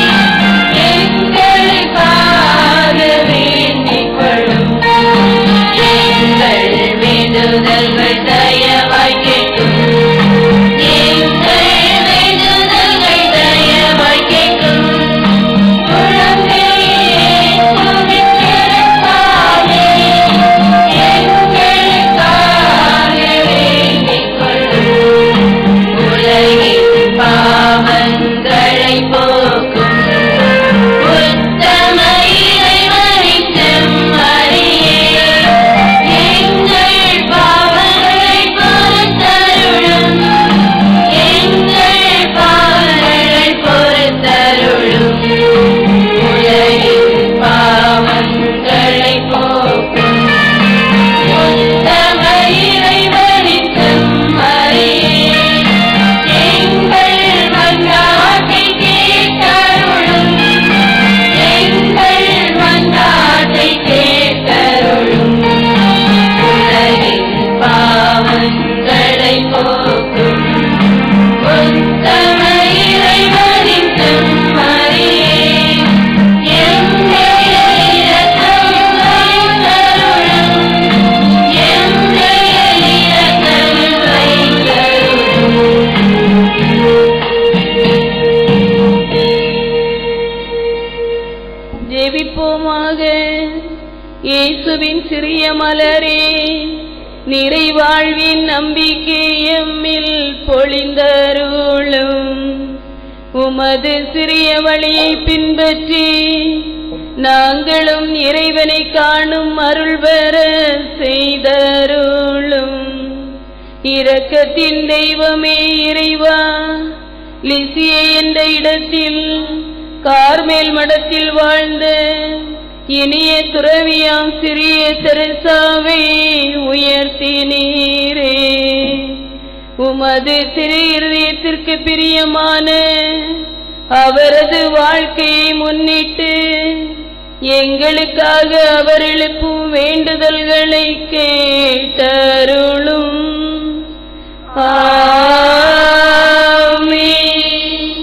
எங்களுக்காக வேண்டிக் கொள்ளும் எங்கள் வேண்டுதல்கள் தயவாய் கேட்கும் எங்கள் வேண்டுதல்கள் தயவாய் கேட்கும் குழந்தையே சுவித்திருக்காமே எங்களுக்காக வேண்டிக் கொள்ளும் உலகின் பாவங்களை போக்கும் உத்தம இறைவனின் செம்மறியே எங்கள் பாவங்களை பொறுத்தருளும் எங்கள் பாவங்களை பொறுத்தருளும் உலகின் பாவங்களை போக்கும் உத்தம இறைவனின் செம்மறியே எங்கள் மன்றாட்டை கேட்டருளும் எங்கள் மன்றாட்டை கேட்டருளும் உலகின் பாவங்களை போக்கும் உத்தம இறைவனின் செம்மறியே எங்கள் இரக்கம் வைத்தருளும் எங்கள் இரக்கம் வைத்தருளும் ஜெபிப்போமாக இயேசுவின் சிறிய மலரே நிறைவாழ்வின் நம்பிக்கை எம்மில் பொழிந்தருளும் உமது சிறிய வழியை பின்பற்றி நாங்களும் இறைவனை காணும் அருள் பெற செய்தருளும் இரக்கத்தின் தெய்வமே இறைவா லிசியே என்ற இடத்தில் கார்மேல் மடத்தில் வாழ்ந்த இனிய துறவியாம் சிறிய தெரசாவை உயர்த்தினீரே உமது திரு இருதயத்திற்கு பிரியமான அவரது வாழ்க்கையை முன்னிட்டு எங்களுக்காக அவர் எழுப்பும் வேண்டுதல்களை கேட்டருளும் ஆமென்.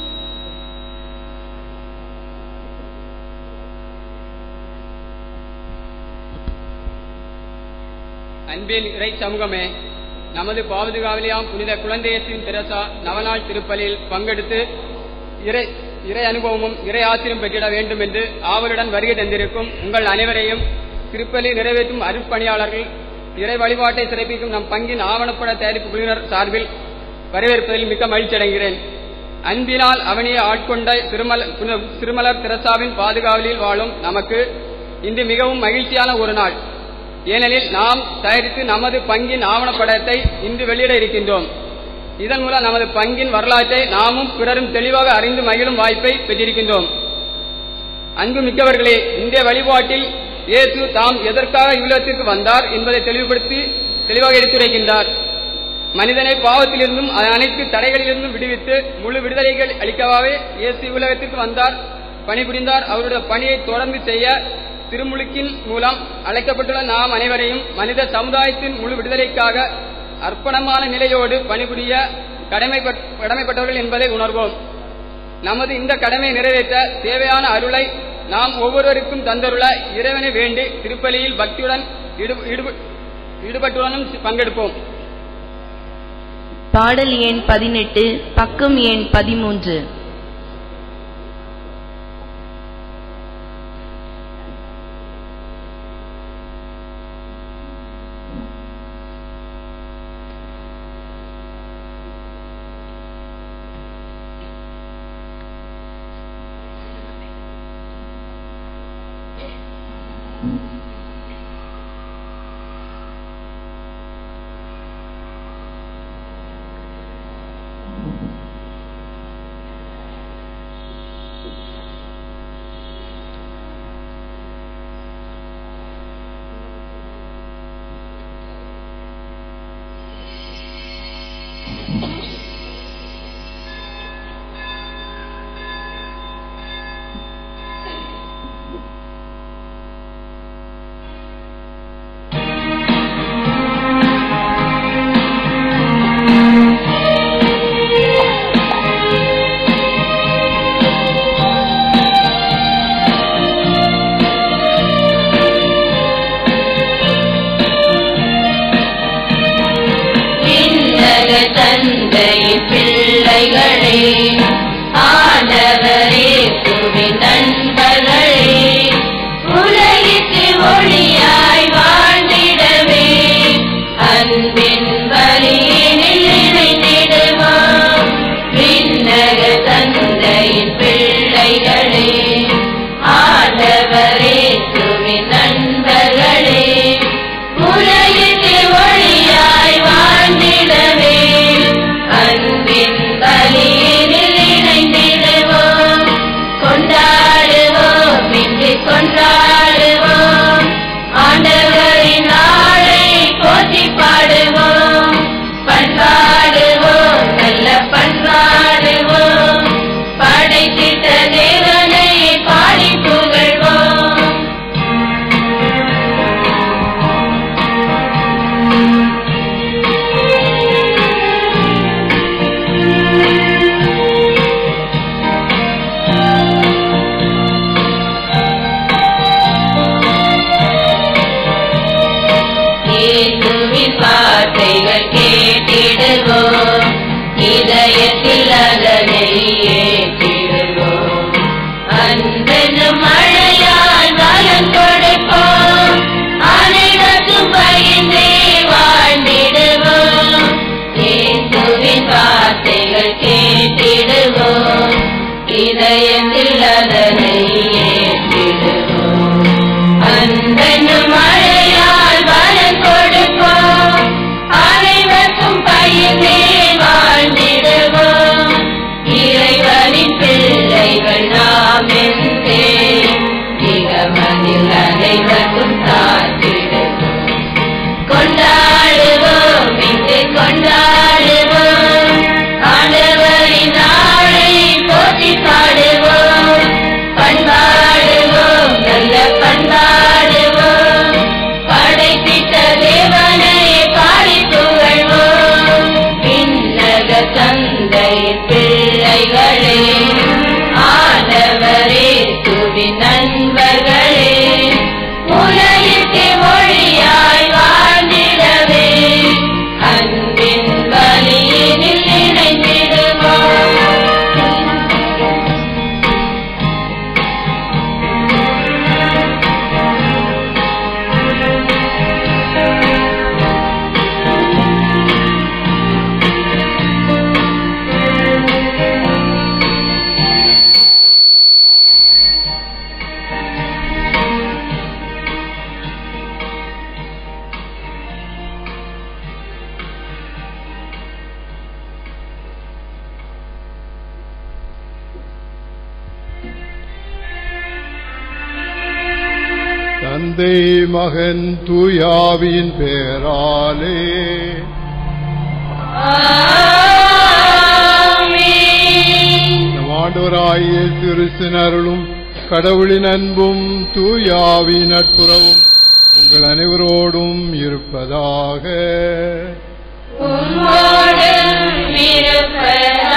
அன்பின் இறை சமூகமே நமது பாதுகாவலியாம் புனித குழந்தையத்தின் தெரசா நவநாள் திருப்பலியில் பங்கெடுத்து இறை இறை அனுபவமும் இறை ஆசிரியம் பெற்றிட வேண்டும் என்று ஆவலுடன் வருகை தந்திருக்கும் உங்கள் அனைவரையும் திருப்பலி நிறைவேற்றும் அருட்பணியாளர்கள் இறை வழிபாட்டை சிறப்பிக்கும் நம் பங்கின் ஆவணப்பட தயாரிப்பு குழுவினர் சார்பில் வரவேற்பதில் மிக்க மகிழ்ச்சி அடைகிறேன் அன்பினால் அவனியை ஆட்கொண்ட திருமல புனித திருமலர் தெரசாவின் பாதுகாவலில் வாழும் நமக்கு இன்று மிகவும் மகிழ்ச்சியான ஒரு நாள் ஏனெனில் நாம் தயாரித்து நமது பங்கின் ஆவணப்படத்தை இன்று வெளியிட இருக்கின்றோம் இதன் மூலம் நமது பங்கின் வரலாற்றை நாமும் பிறரும் தெளிவாக அறிந்து மகிழும் வாய்ப்பை பெற்றிருக்கின்றோம் அன்பு மிக்கவர்களே இந்திய வழிபாட்டில் இயேசு தாம் எதற்காக இவ்வுலகத்திற்கு வந்தார் என்பதை தெளிவுபடுத்தி தெளிவாக எடுத்துரைக்கின்றார் மனிதனை பாவத்திலிருந்தும் அனைத்து தடைகளிலிருந்தும் விடுவித்து முழு விடுதலைகள் அளிக்கவாவே இயேசு உலகத்திற்கு வந்தார் பணிபுரிந்தார் அவருடைய பணியை தொடர்ந்து செய்ய திருமுழுக்கின் மூலம் அழைக்கப்பட்டுள்ள நாம் அனைவரையும் மனித சமுதாயத்தின் முழு விடுதலைக்காக அர்ப்பணமான நிலையோடு பணிபுரிய கடமைப்பட்- கடமைப்பட்டவர்கள் என்பதை உணர்வோம் நமது இந்த கடமையை நிறைவேற்ற தேவையான அருளை நாம் ஒவ்வொருவருக்கும் தந்தருள இறைவனை வேண்டி திருப்பலியில் பக்தியுடன் ஈடு- ஈடுப- ஈடுபட்டுடனும் பங்கெடுப்போம் பாடல் எண் பதினெட்டு பக்கம் எண் பதிமூன்று விண்ணக தந்தை பிள்ளைகளே ஆண்டவரே துவி நண்பர்களே உலகிற்கு ஒளியாய் வாழ்ந்திடவே அன்பின் வழியினில் இணைந்திடுவோம் விண்ணக தந்தையின் பிள்ளைகளே ஆண்டவரே துவி நண்பர்களே உலகிற்கு ஒளியாய் வாழ்ந்திடவே அன்பின் வழியினில் இணைந்திடுவோம் கொண்டாடுவோம் இன்று கொண்டாடுவோம் ஆண்டவரின் நாளை போற்றி பாடுவோம் பண்பாடுவோம் நல்ல பண்பாடுவோம் படைத்திட்ட தேவனை பாடி புகழ்வோம் இயேசுவின் வார்த்தைகள் கேட்டிடுவோம் இதயத்தில் அதனை ஏற்றிடுவோம் அன்பெனும் மழையால் பலன் கொடுப்போம் அனைவருக்கும் பகிர்ந்தே வாழ்ந்திடுவோம் இயேசுவின் வார்த்தைகள் கேட்டிடுவோம் இதயத்தில் அதனை ஏற்றிடுவோம் அன்பெனும் மழையால் பலன் கொடுப்போம் அனைவருக்கும் பயிர்ந்தே வாழ்ந்திடுவோம் இறைவனின் பிள்ளைகள் நாம் என்றே இகமதில் அனைவருக்கும் தாழ்த்திடுவோம் கொண்டாடுவோம் இன்று கொண்டாடுவோம் ஆண்டவரின் நாளை போற்றி பாடுவோம் பண்பாடுவோம் நல்ல பண்பாடுவோம் படைத்திட்ட தேவனை பாடி புகழ்வோம் விண்ணக தந்தை பிள்ளைகளே ஆண்டவரே துவி நண்பர்களே உலகிற்கு ஒளியாய் வாழ்ந்திடவே அன்பின் வழியினில் இணைந்திடுவோம் தந்தை மகன் தூயாவின் பேராலே ஆமென். நம் ஆண்டவராகிய கிறிஸ்தின் அருளும் கடவுளின் அன்பும் தூயாவின் நட்புறவும் உங்கள் அனைவரோடும் இருப்பதாக உம்மோடும் இருப்பதாக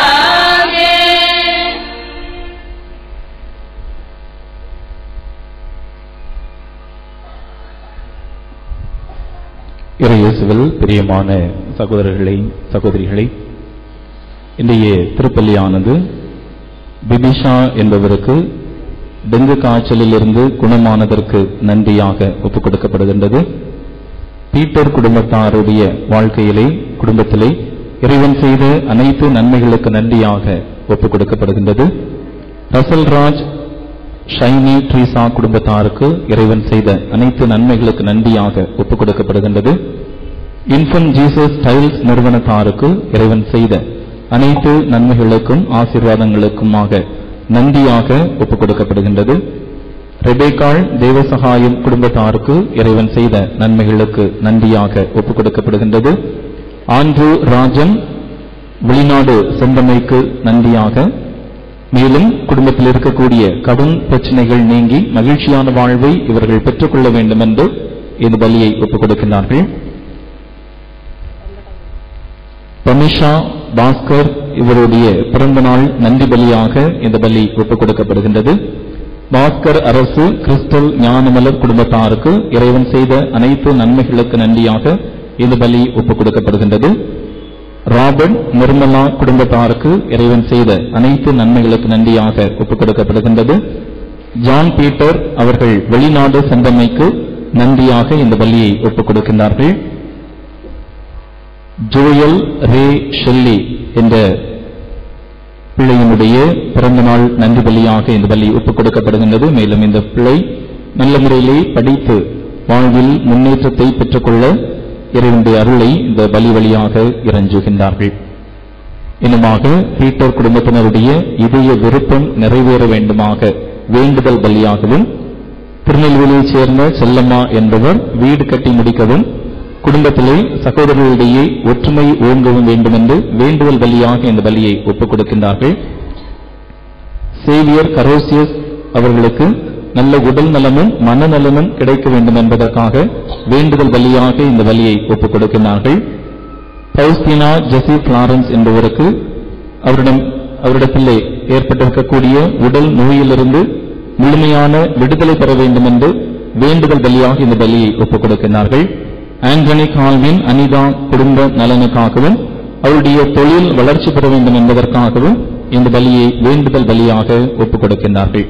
இறையேசுவில் பிரியமான சகோதரர்களே சகோதரிகளே இன்றைய திருப்பள்ளியானது பிபிஷா என்பவருக்கு டெங்கு காய்ச்சலிலிருந்து குணமானதற்கு நன்றியாக ஒப்புக் கொடுக்கப்படுகின்றது பீட்டர் குடும்பத்தாருடைய வாழ்க்கையிலே குடும்பத்திலே இறைவன் செய்த அனைத்து நன்மைகளுக்கு நன்றியாக ஒப்புக் கொடுக்கப்படுகின்றது ரசல் ராஜ் ஷைனி ட்ரீசா குடும்பத்தாருக்கு இறைவன் செய்த அனைத்து நன்மைகளுக்கு நன்றியாக ஒப்புக் கொடுக்கப்படுகின்றது இன்ஃபன் ஜீசஸ் டைல்ஸ் நிறுவனத்தாருக்கு இறைவன் செய்த அனைத்து நன்மைகளுக்கும் ஆசீர்வாதங்களுக்குமாக நன்றியாக ஒப்புக் கொடுக்கப்படுகின்றது ரெபேக்காள் தேவசகாயம் குடும்பத்தாருக்கு இறைவன் செய்த நன்மைகளுக்கு நன்றியாக ஒப்புக் கொடுக்கப்படுகின்றது ஆண்ட்ரூ ராஜன் வெளிநாடு சென்றமைக்கு நன்றியாக மேலும் குடும்பத்தில் இருக்கக்கூடிய கடும் பிரச்சனைகள் நீங்கி மகிழ்ச்சியான வாழ்வை இவர்கள் பெற்றுக்கொள்ள வேண்டும் என்று இந்த பலியை ஒப்புக் கொடுக்கின்றார்கள் பமிஷா பாஸ்கர் இவருடைய பிறந்த நாள் நன்றி பலியாக இந்த பலி ஒப்புக் கொடுக்கப்படுகின்றது பாஸ்கர் அரசு கிறிஸ்டல் ஞானமலர் குடும்பத்தாருக்கு இறைவன் செய்த அனைத்து நன்மைகளுக்கு நன்றியாக இந்த பலி ஒப்புக் கொடுக்கப்படுகின்றது ராபர்ட் நிர்மலா குடும்பத்தாருக்கு இறைவன் செய்த அனைத்து நன்மைகளுக்கு நன்றியாக ஒப்புக் கொடுக்கப்படுகின்றது ஜான் பீட்டர் அவர்கள் வெளிநாடு சென்றமைக்கு நன்றியாக இந்த பலியை ஒப்புக் கொடுக்கின்றார்கள் ஜோயல் ரே ஷெல்லி என்ற பிள்ளையினுடைய பிறந்த நாள் நன்றி பலியாக இந்த பலி ஒப்புக் கொடுக்கப்படுகின்றது மேலும் இந்த பிள்ளை நல்ல முறையிலே படித்து வாழ்வில் முன்னேற்றத்தை பெற்றுக்கொள்ள இறைவனுடைய அருளை இந்த பலி வழியாக இறஞ்சுகின்றார்கள் இன்னுமாக பீட்டர் குடும்பத்தினருடைய இதய விருப்பம் நிறைவேற வேண்டுமாக வேண்டுதல் பலியாகவும் திருநெல்வேலியைச் சேர்ந்த செல்லம்மா என்பவர் வீடு கட்டி முடிக்கவும் குடும்பத்திலே சகோதரர்களிடையே ஒற்றுமை ஓங்கவும் வேண்டும் என்று வேண்டுதல் பலியாக இந்த பலியை ஒப்புக் கொடுக்கின்றார்கள் சேவியர் கரோசியஸ் அவர்களுக்கு நல்ல உடல் நலமும் மனநலமும் கிடைக்க வேண்டும் என்பதற்காக வேண்டுதல் பலியாக இந்த பலியை ஒப்புக் கொடுக்கின்றார்கள் பௌஸ்தீனா ஜெசி பிளாரன்ஸ் என்பவருக்கு அவரிடம் அவரிடத்திலே ஏற்பட்டிருக்கக்கூடிய உடல் நோயிலிருந்து முழுமையான விடுதலை பெற வேண்டும் என்று வேண்டுதல் பலியாக இந்த பலியை ஒப்புக் கொடுக்கின்றார்கள் ஆண்டனி கால்வின் அனிதா குடும்ப நலனுக்காகவும் அவருடைய தொழில் வளர்ச்சி பெற வேண்டும் என்பதற்காகவும் இந்த பலியை வேண்டுதல் பலியாக ஒப்புக் கொடுக்கின்றார்கள்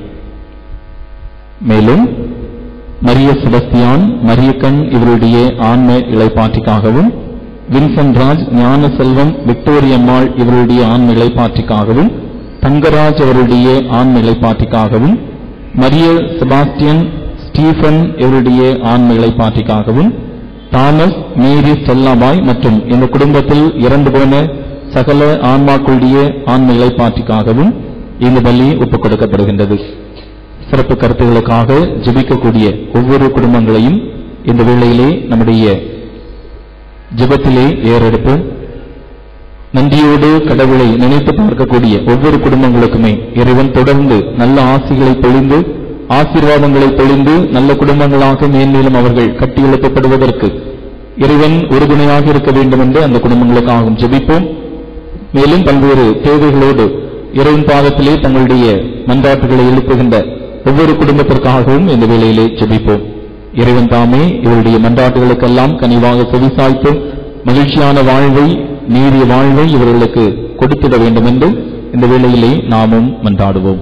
மேலும் மரிய செபஸ்தியான் மரியக்கண் இவருடைய ஆன்ம இளைப்பாற்றிக்காகவும் வின்சென்ட் ராஜ் ஞான செல்வம் விக்டோரியம்மாள் இவருடைய ஆன்ம இளைப்பாற்றிக்காகவும் தங்கராஜ் அவருடைய ஆன்ம இளைப்பாற்றிக்காகவும் மரிய செபாஸ்டியன் ஸ்டீஃபன் இவருடைய ஆன்ம இளைப்பாற்றிக்காகவும் தாமஸ் மேரி ஸ்டெல்லாபாய் மற்றும் இந்த குடும்பத்தில் இறந்து போன சகல ஆன்மாக்களுடைய ஆன்ம இளைப்பாற்றிக்காகவும் இந்த பலி ஒப்புக் கொடுக்கப்படுகின்றது சிறப்பு கருத்துகளுக்காக ஜெபிக்கக்கூடிய ஒவ்வொரு குடும்பங்களையும் இந்த வேளையிலே நம்முடைய ஜெபத்திலே ஏறெடுப்போம் நன்றியோடு கடவுளை நினைத்து பார்க்கக்கூடிய ஒவ்வொரு குடும்பங்களுக்குமே இறைவன் தொடர்ந்து நல்ல ஆசிகளை பொழிந்து ஆசீர்வாதங்களை பொழிந்து நல்ல குடும்பங்களாக மேன்மேலும் அவர்கள் கட்டியெழுப்பப்படுவதற்கு இறைவன் உறுதுணையாக இருக்க வேண்டும் என்று அந்த குடும்பங்களுக்காகவும் ஜெபிப்போம் மேலும் பல்வேறு தேவைகளோடு இறைவன் பாதத்திலே தங்களுடைய மன்றாட்டுகளை எழுப்புகின்ற ஒவ்வொரு குடும்பத்திற்காகவும் இந்த வேளையிலே ஜெபிப்போம் இறைவன் தாமே இவருடைய மன்றாட்டுகளுக்கெல்லாம் கனிவாக செவிசாய்த்து மகிழ்ச்சியான வாழ்வை நீடிய வாழ்வை இவர்களுக்கு கொடுத்திட வேண்டும் என்று இந்த வேளையிலே நாமும் மன்றாடுவோம்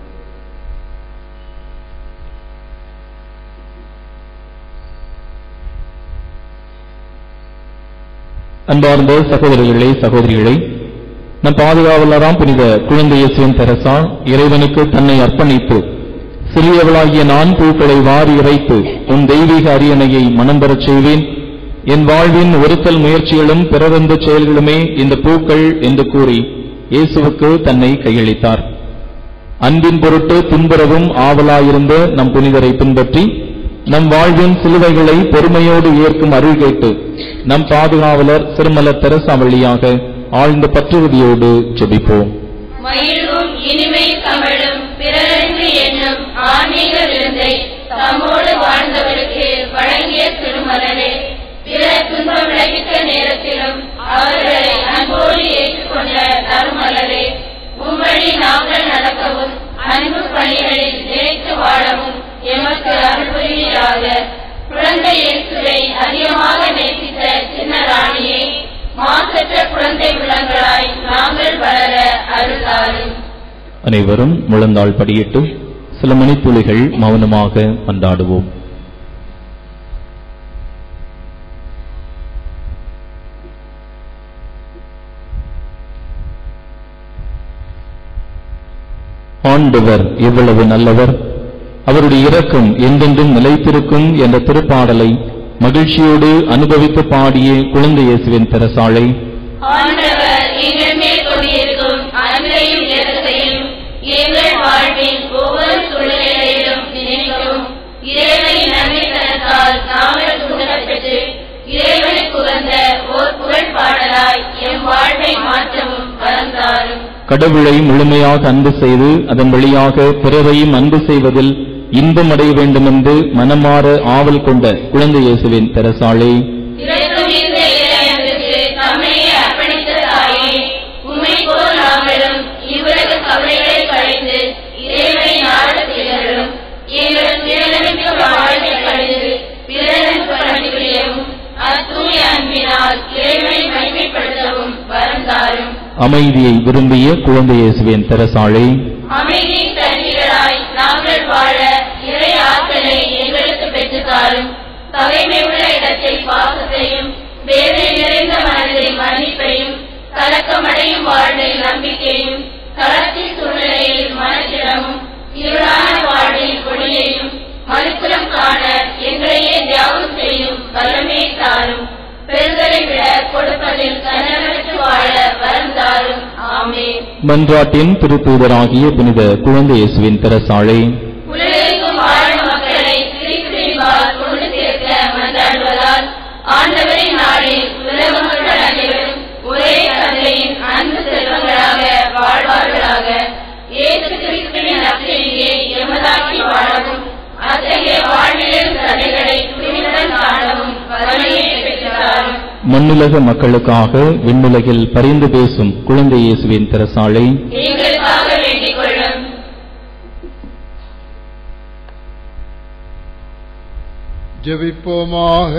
அன்பார்ந்த சகோதரர்களே சகோதரிகளே நம் பாதுகாவலராம் புனித குழந்தை இயேசுவின் தெரசா இறைவனுக்கு தன்னை அர்ப்பணித்து சிறியவளாகிய நான் பூக்களை வாரி இறைத்து உன் தெய்வீக அரியணையை மனம் பெறச் செய்வேன் என் வாழ்வின் ஒருத்தல் முயற்சிகளும் பிறவந்த செயல்களுமே இந்த பூக்கள் என்று கூறி இயேசுவுக்கு தன்னை கையளித்தார் அன்பின் பொருட்டு துன்புறவும் ஆவலாயிருந்த நம் புனிதரை பின்பற்றி நம் வாழ்வின் சிலுவைகளை பொறுமையோடு ஏற்கும் அருள் கேட்டு நம் பாதுகாவலர் திருமலர் தெரசா வழியாக ஆழ்ந்த பற்றுறுதியோடு ஜெபிப்போம் மயிலும் இனிமை கமழும் பிறருக்கு என்னும் ஆன்மீக விருந்தை தம்மோடு வாழ்ந்தவருக்கு வழங்கிய திருமலரே பிற துன்பம் விளைவித்த நேரத்திலும் அவர்களை அன்போடு ஏற்றுக்கொண்ட நறுமலரே உம்மடி நாங்கள் நடக்கவும் அன்பு பணிகளில் நிலைத்து வாழவும் எமக்கு அருள்புரிவீராக குழந்தை இயேசுவை அதிகமாக நேசித்த சின்ன ராணியை மாசற்ற குழந்தை உள்ளங்களாய் நாங்கள் வளர அருள்தாரும் அனைவரும் முழந்தாள் படியிட்டு சில மணித்துளிகள் மௌனமாக மன்றாடுவோம் ஆண்டவர் எவ்வளவு நல்லவர் அவருடைய இரக்கம் என்றென்றும் நிலைத்திருக்கும் என்ற திருப்பாடலை மகிழ்ச்சியோடு அனுபவித்து பாடிய குழந்தை இயேசுவின் திரசாலை ஆண்டவர் எங்கள் மேல் கொண்டிருக்கும் அன்பையும் இரக்கத்தையும் எங்கள் வாழ்வின் ஒவ்வொரு சூழ்நிலையிலும் நினைக்கவும் இறைவனின் நன்மைத்தனத்தால் நாங்கள் சுடப்பெற்று இறைவனுக்கு உகந்த ஓர் புகழ் பாடலாய் எம் வாழ்வை மாற்றவும் வளர்ந்தாரும் கடவுளை முழுமையாக அன்பு செய்து அதன் வழியாக பிறரையும் அன்பு செய்வதில் இன்பம் அடைய வேண்டுமென்று மனமாற ஆவல் கொண்ட குழந்தை இயேசுவின் தெரசாலை இரக்கம் இந்த இறைவனுக்கு தம்மையே அர்ப்பணித்த தாயே உம்மை போல் நாங்களும் இவ்வுலக கவலைகளை கழிந்து இறைவனை நாடச் செய்தலும் எங்கள் திறனமிக்க வாழ்வை கழிந்து பிறருக்கு பணிபுரியவும் அத்தூய அன்பினால் இறைவனை மகிமைப்படுத்தவும் வரந்தாரும் அமைதியை விரும்பிய குழந்தை இயேசுவின் தெரசாலை அமைதி கருவிகளாய் நாங்கள் வாழ இறை ஆற்றலை எங்களுக்கு பெற்றுத்தாரும் தகைமை உள்ள இடத்தில் பாசத்தையும் வேதனை நிறைந்த மனதில் மன்னிப்பையும் கலக்கமடையும் வாழ்வில் நம்பிக்கையும் தளர்ச்சி சூழ்நிலையில் மனத்திடமும் இருளான வாழ்வில் ஒளியையும் மனுக்குலம் காண எங்களையே தியாகம் செய்யும் வல்லமே தாரும் பெருந்தலை விட கொடுப்பதில் தன்னலமற்று வாழ வரம் தாரும் ஆமென் மன்றாட்டின் திருத்தூதராகிய புனித குழந்தை இயேசுவின் தெரசாலை உலகெங்கும் வாழும் மக்களை கிறிஸ்துவின்பால் கொண்டு சேர்க்க மன்றாடுவதால் ஆண்டவரின் நாளில் உலக மக்கள் அனைவரும் ஒரே தந்தையின் அன்பு செல்வங்களாக வாழ்வார்களாக இயேசு கிறிஸ்துவின் நற்செய்தியை எமதாக்கி வாழவும் அத்தகைய வாழ்விலும் தடைகளை துணிவுடன் காணவும் வலிமையை பெற்றாரும் மண்ணுலக மக்களுக்காக விண்ணுலகில் பரிந்து பேசும் குழந்தை இயேசுவின் தெரசாலை எங்களுக்காக வேண்டிக் கொள்ளும் ஜெபிப்போமாக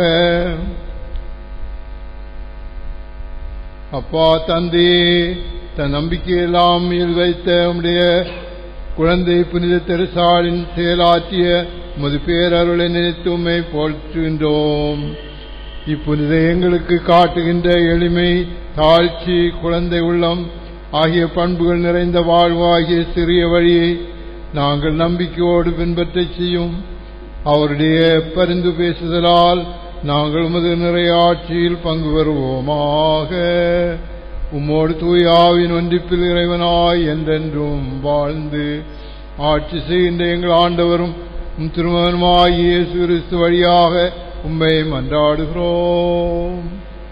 அப்பா தந்தி தன் நம்பிக்கையெல்லாம் மேல் வைத்த உம்முடைய குழந்தை புனித தெருசாலின் செயலாற்றிய முது பேரருளை நினைத்து உம்மை போற்றுகின்றோம் இப்புனித எங்களுக்கு காட்டுகின்ற எளிமை தாழ்ச்சி குழந்தை உள்ளம் ஆகிய பண்புகள் நிறைந்த வாழ்வாகிய சிறிய வழியை நாங்கள் நம்பிக்கையோடு பின்பற்றச் செய்யும் அவருடைய பரிந்து பேசுதலால் நாங்கள் உமது நிறைய ஆட்சியில் பங்கு பெறுவோமாக உம்மோடு தூயாவின் ஒன்றிப்பில் இறைவனாய் என்றென்றும் வாழ்ந்து ஆட்சி செய்கின்ற எங்கள் ஆண்டவரும் உம் திருமகனுமாய் இயேசு கிறிஸ்து வழியாக உம்மை மன்றாடுகிறோம்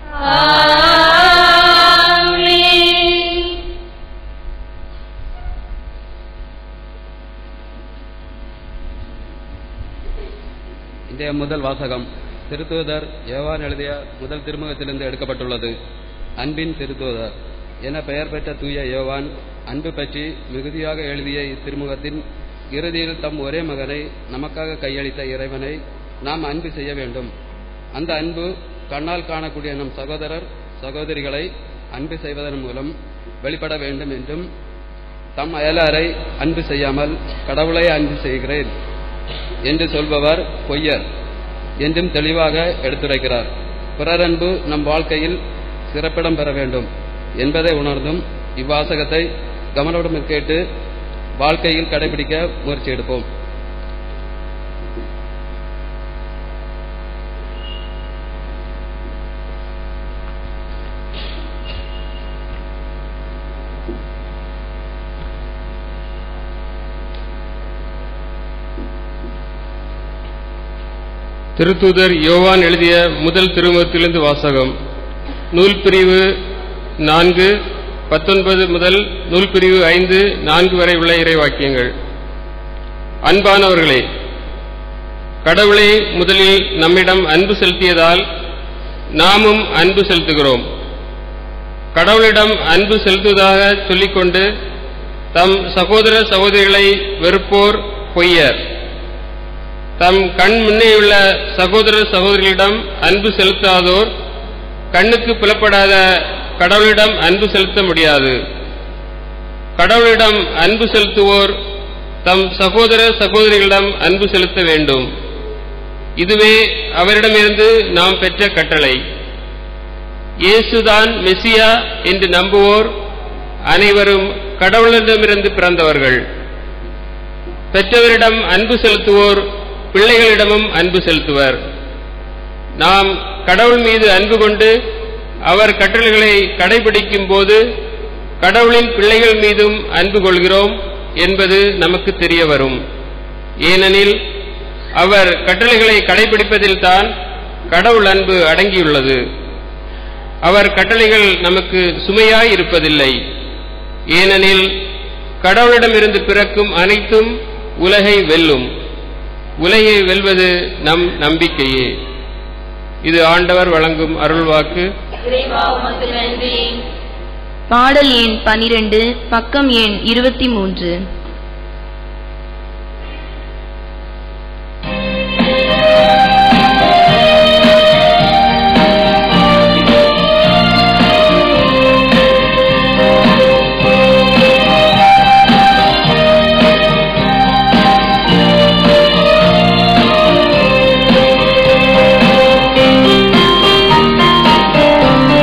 இன்றைய முதல் வாசகம் திருத்தூதர் யோவான் எழுதிய முதல் திருமுகத்திலிருந்து எடுக்கப்பட்டுள்ளது அன்பின் திருத்தூதர் என பெயர் பெற்ற தூய யோவான் அன்பு பற்றி மிகுதியாக எழுதிய இத்திருமுகத்தின் இறுதியில் தம் ஒரே மகனை நமக்காக கையளித்த இறைவனை நாம் அன்பு செய்ய வேண்டும் அந்த அன்பு கண்ணால் காணக்கூடிய நம் சகோதரர் சகோதரிகளை அன்பு செய்வதன் மூலம் வெளிப்பட வேண்டும் என்றும் தம் அயலாரை அன்பு செய்யாமல் கடவுளை அன்பு செய்கிறேன் என்று சொல்பவர் பொய்யர் என்றும் தெளிவாக எடுத்துரைக்கிறார் பிறரன்பு நம் வாழ்க்கையில் சிறப்பிடம் பெற வேண்டும் என்பதை உணர்ந்தும் இவ்வாசகத்தை கவனவுடன் கேட்டு வாழ்க்கையில் கடைபிடிக்க முயற்சி எடுப்போம் திருத்தூதர் யோவான் எழுதிய முதல் திருமுகத்திலிருந்து வாசகம் நூல் பிரிவு நான்கு பத்தொன்பது முதல் நூல் பிரிவு ஐந்து நான்கு வரை உள்ள இறைவாக்கியங்கள் அன்பானவர்களே கடவுளே முதலில் நம்மிடம் அன்பு செலுத்தியதால் நாமும் அன்பு செலுத்துகிறோம் கடவுளிடம் அன்பு செலுத்துவதாக சொல்லிக்கொண்டு தம் சகோதர சகோதரிகளை வெறுப்போர் பொய்யர் தம் கண் முன்னேயுள்ள சகோதர சகோதரிகளிடம் அன்பு செலுத்தாதோர் கண்ணுக்கு புலப்படாத கடவுளிடம் அன்பு செலுத்த முடியாது கடவுளிடம் அன்பு செலுத்துவோர் தம் சகோதர சகோதரிகளிடம் அன்பு செலுத்த வேண்டும் இதுவே அவரிடமிருந்து நாம் பெற்ற கட்டளை இயேசுதான் மெசியா என்று நம்புவோர் அனைவரும் கடவுளிடமிருந்து பிறந்தவர்கள் பெற்றவரிடம் அன்பு செலுத்துவோர் பிள்ளைகளிடமும் அன்பு செலுத்துவர் நாம் கடவுள் மீது அன்பு கொண்டு அவர் கட்டளைகளை கடைபிடிக்கும் போது கடவுளின் பிள்ளைகள் மீதும் அன்பு கொள்கிறோம் என்பது நமக்கு தெரிய வரும் ஏனெனில் அவர் கட்டளைகளை கடைபிடிப்பதில்தான் கடவுள் அன்பு அடங்கியுள்ளது அவர் கட்டளைகள் நமக்கு சுமையாய் இருப்பதில்லை ஏனெனில் கடவுளிடமிருந்து பிறக்கும் அனைத்தும் உலகை வெல்லும் உலகை வெல்வது நம் நம்பிக்கையே இது ஆண்டவர் வழங்கும் அருள்வாக்கு இறைவா உமக்கு நன்றி பாடல் எண் பனிரெண்டு பக்கம் எண் இருபத்தி மூன்று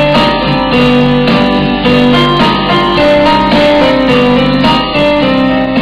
ஆ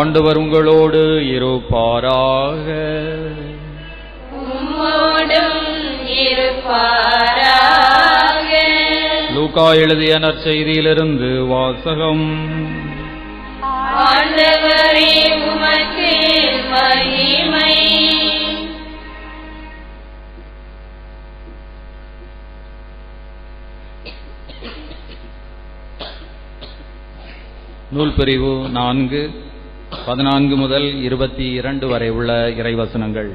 ஆண்டவர் உங்களோடு இருப்பாராக உம்மோடும் இருப்பாராக லூகா எழுதிய நற்செய்தியிலிருந்து வாசகம் ஆண்டவரே உமக்கு மகிமை நூல் பிரிவு நான்கு பதினான்கு முதல் இருபத்தி இரண்டு வரை உள்ள இறைவசனங்கள்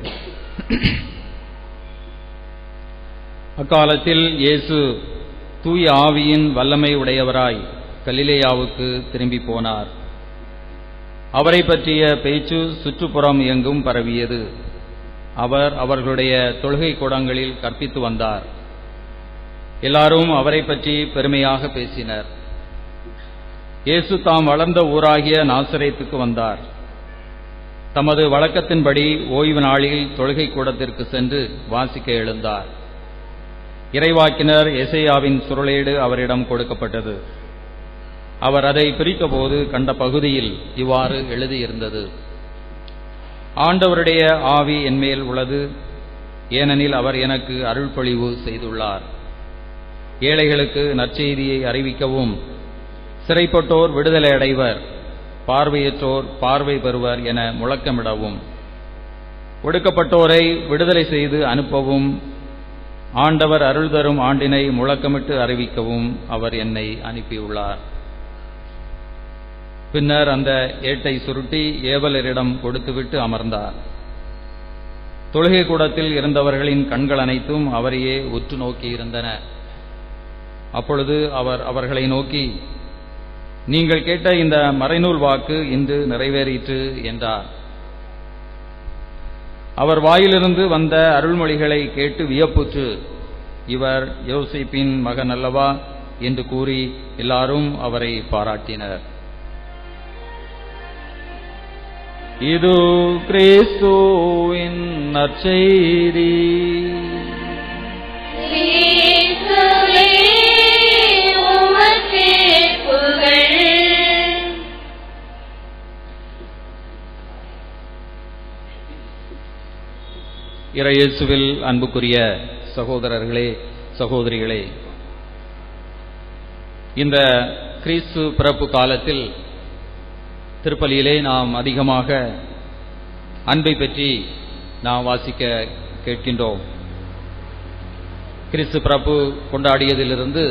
அக்காலத்தில் இயேசு தூய ஆவியின் வல்லமை உடையவராய் கலிலேயாவுக்கு திரும்பி போனார் அவரை பற்றிய பேச்சு சுற்றுப்புறம் எங்கும் பரவியது அவர் அவர்களுடைய தொழுகை கூடங்களில் கற்பித்து வந்தார் எல்லாரும் அவரை பற்றி பெருமையாக பேசினர் இயேசு தாம் வளர்ந்த ஊராகிய நாசரேத்துக்கு வந்தார் தமது வழக்கத்தின்படி ஓய்வு நாளில் தொழுகை கூடத்திற்கு சென்று வாசிக்க எழுந்தார் இறைவாக்கினர் எசையாவின் சுருளேடு அவரிடம் கொடுக்கப்பட்டது அவர் அதை பிரித்தபோது கண்ட பகுதியில் இவ்வாறு எழுதியிருந்தது ஆண்டவருடைய ஆவி என்மேல் உள்ளது ஏனெனில் அவர் எனக்கு அருள்பொழிவு செய்துள்ளார் ஏழைகளுக்கு நற்செய்தியை அறிவிக்கவும் சிறைப்பட்டோர் விடுதலை அடைவர் பார்வையற்றோர் பார்வை பெறுவர் என முழக்கமிடவும் ஒடுக்கப்பட்டோரை விடுதலை செய்து அனுப்பவும் ஆண்டவர் அருள் தரும் ஆண்டினை முழக்கமிட்டு அறிவிக்கவும் அவர் என்னை அனுப்பியுள்ளார் பின்னர் அந்த ஏட்டை சுருட்டி ஏவலரிடம் கொடுத்துவிட்டு அமர்ந்தார் தொழுகை கூடத்தில் இருந்தவர்களின் கண்கள் அனைத்தும் அவரையே உற்று நோக்கி இருந்தன அப்பொழுது அவர் அவர்களை நோக்கி நீங்கள் கேட்ட இந்த மறைநூல் வாக்கு இன்று நிறைவேறிற்று என்றார் அவர் வாயிலிருந்து வந்த அருள்மொழிகளை கேட்டு வியப்புற்று இவர் யோசிப்பின் மகன் அல்லவா என்று கூறி எல்லாரும் அவரை பாராட்டினர் இது கிறிஸ்துவின் நற்செய்தி இயேசுவே உமக்கே புகழ் இறையேசுவில் அன்புக்குரிய சகோதரர்களே சகோதரிகளே இந்த கிறிஸ்து பிறப்பு காலத்தில் திருப்பலியிலே நாம் அதிகமாக அன்பை பற்றி நாம் வாசிக்க கேட்கின்றோம் கிறிஸ்து பிறப்பு கொண்டாடியதிலிருந்து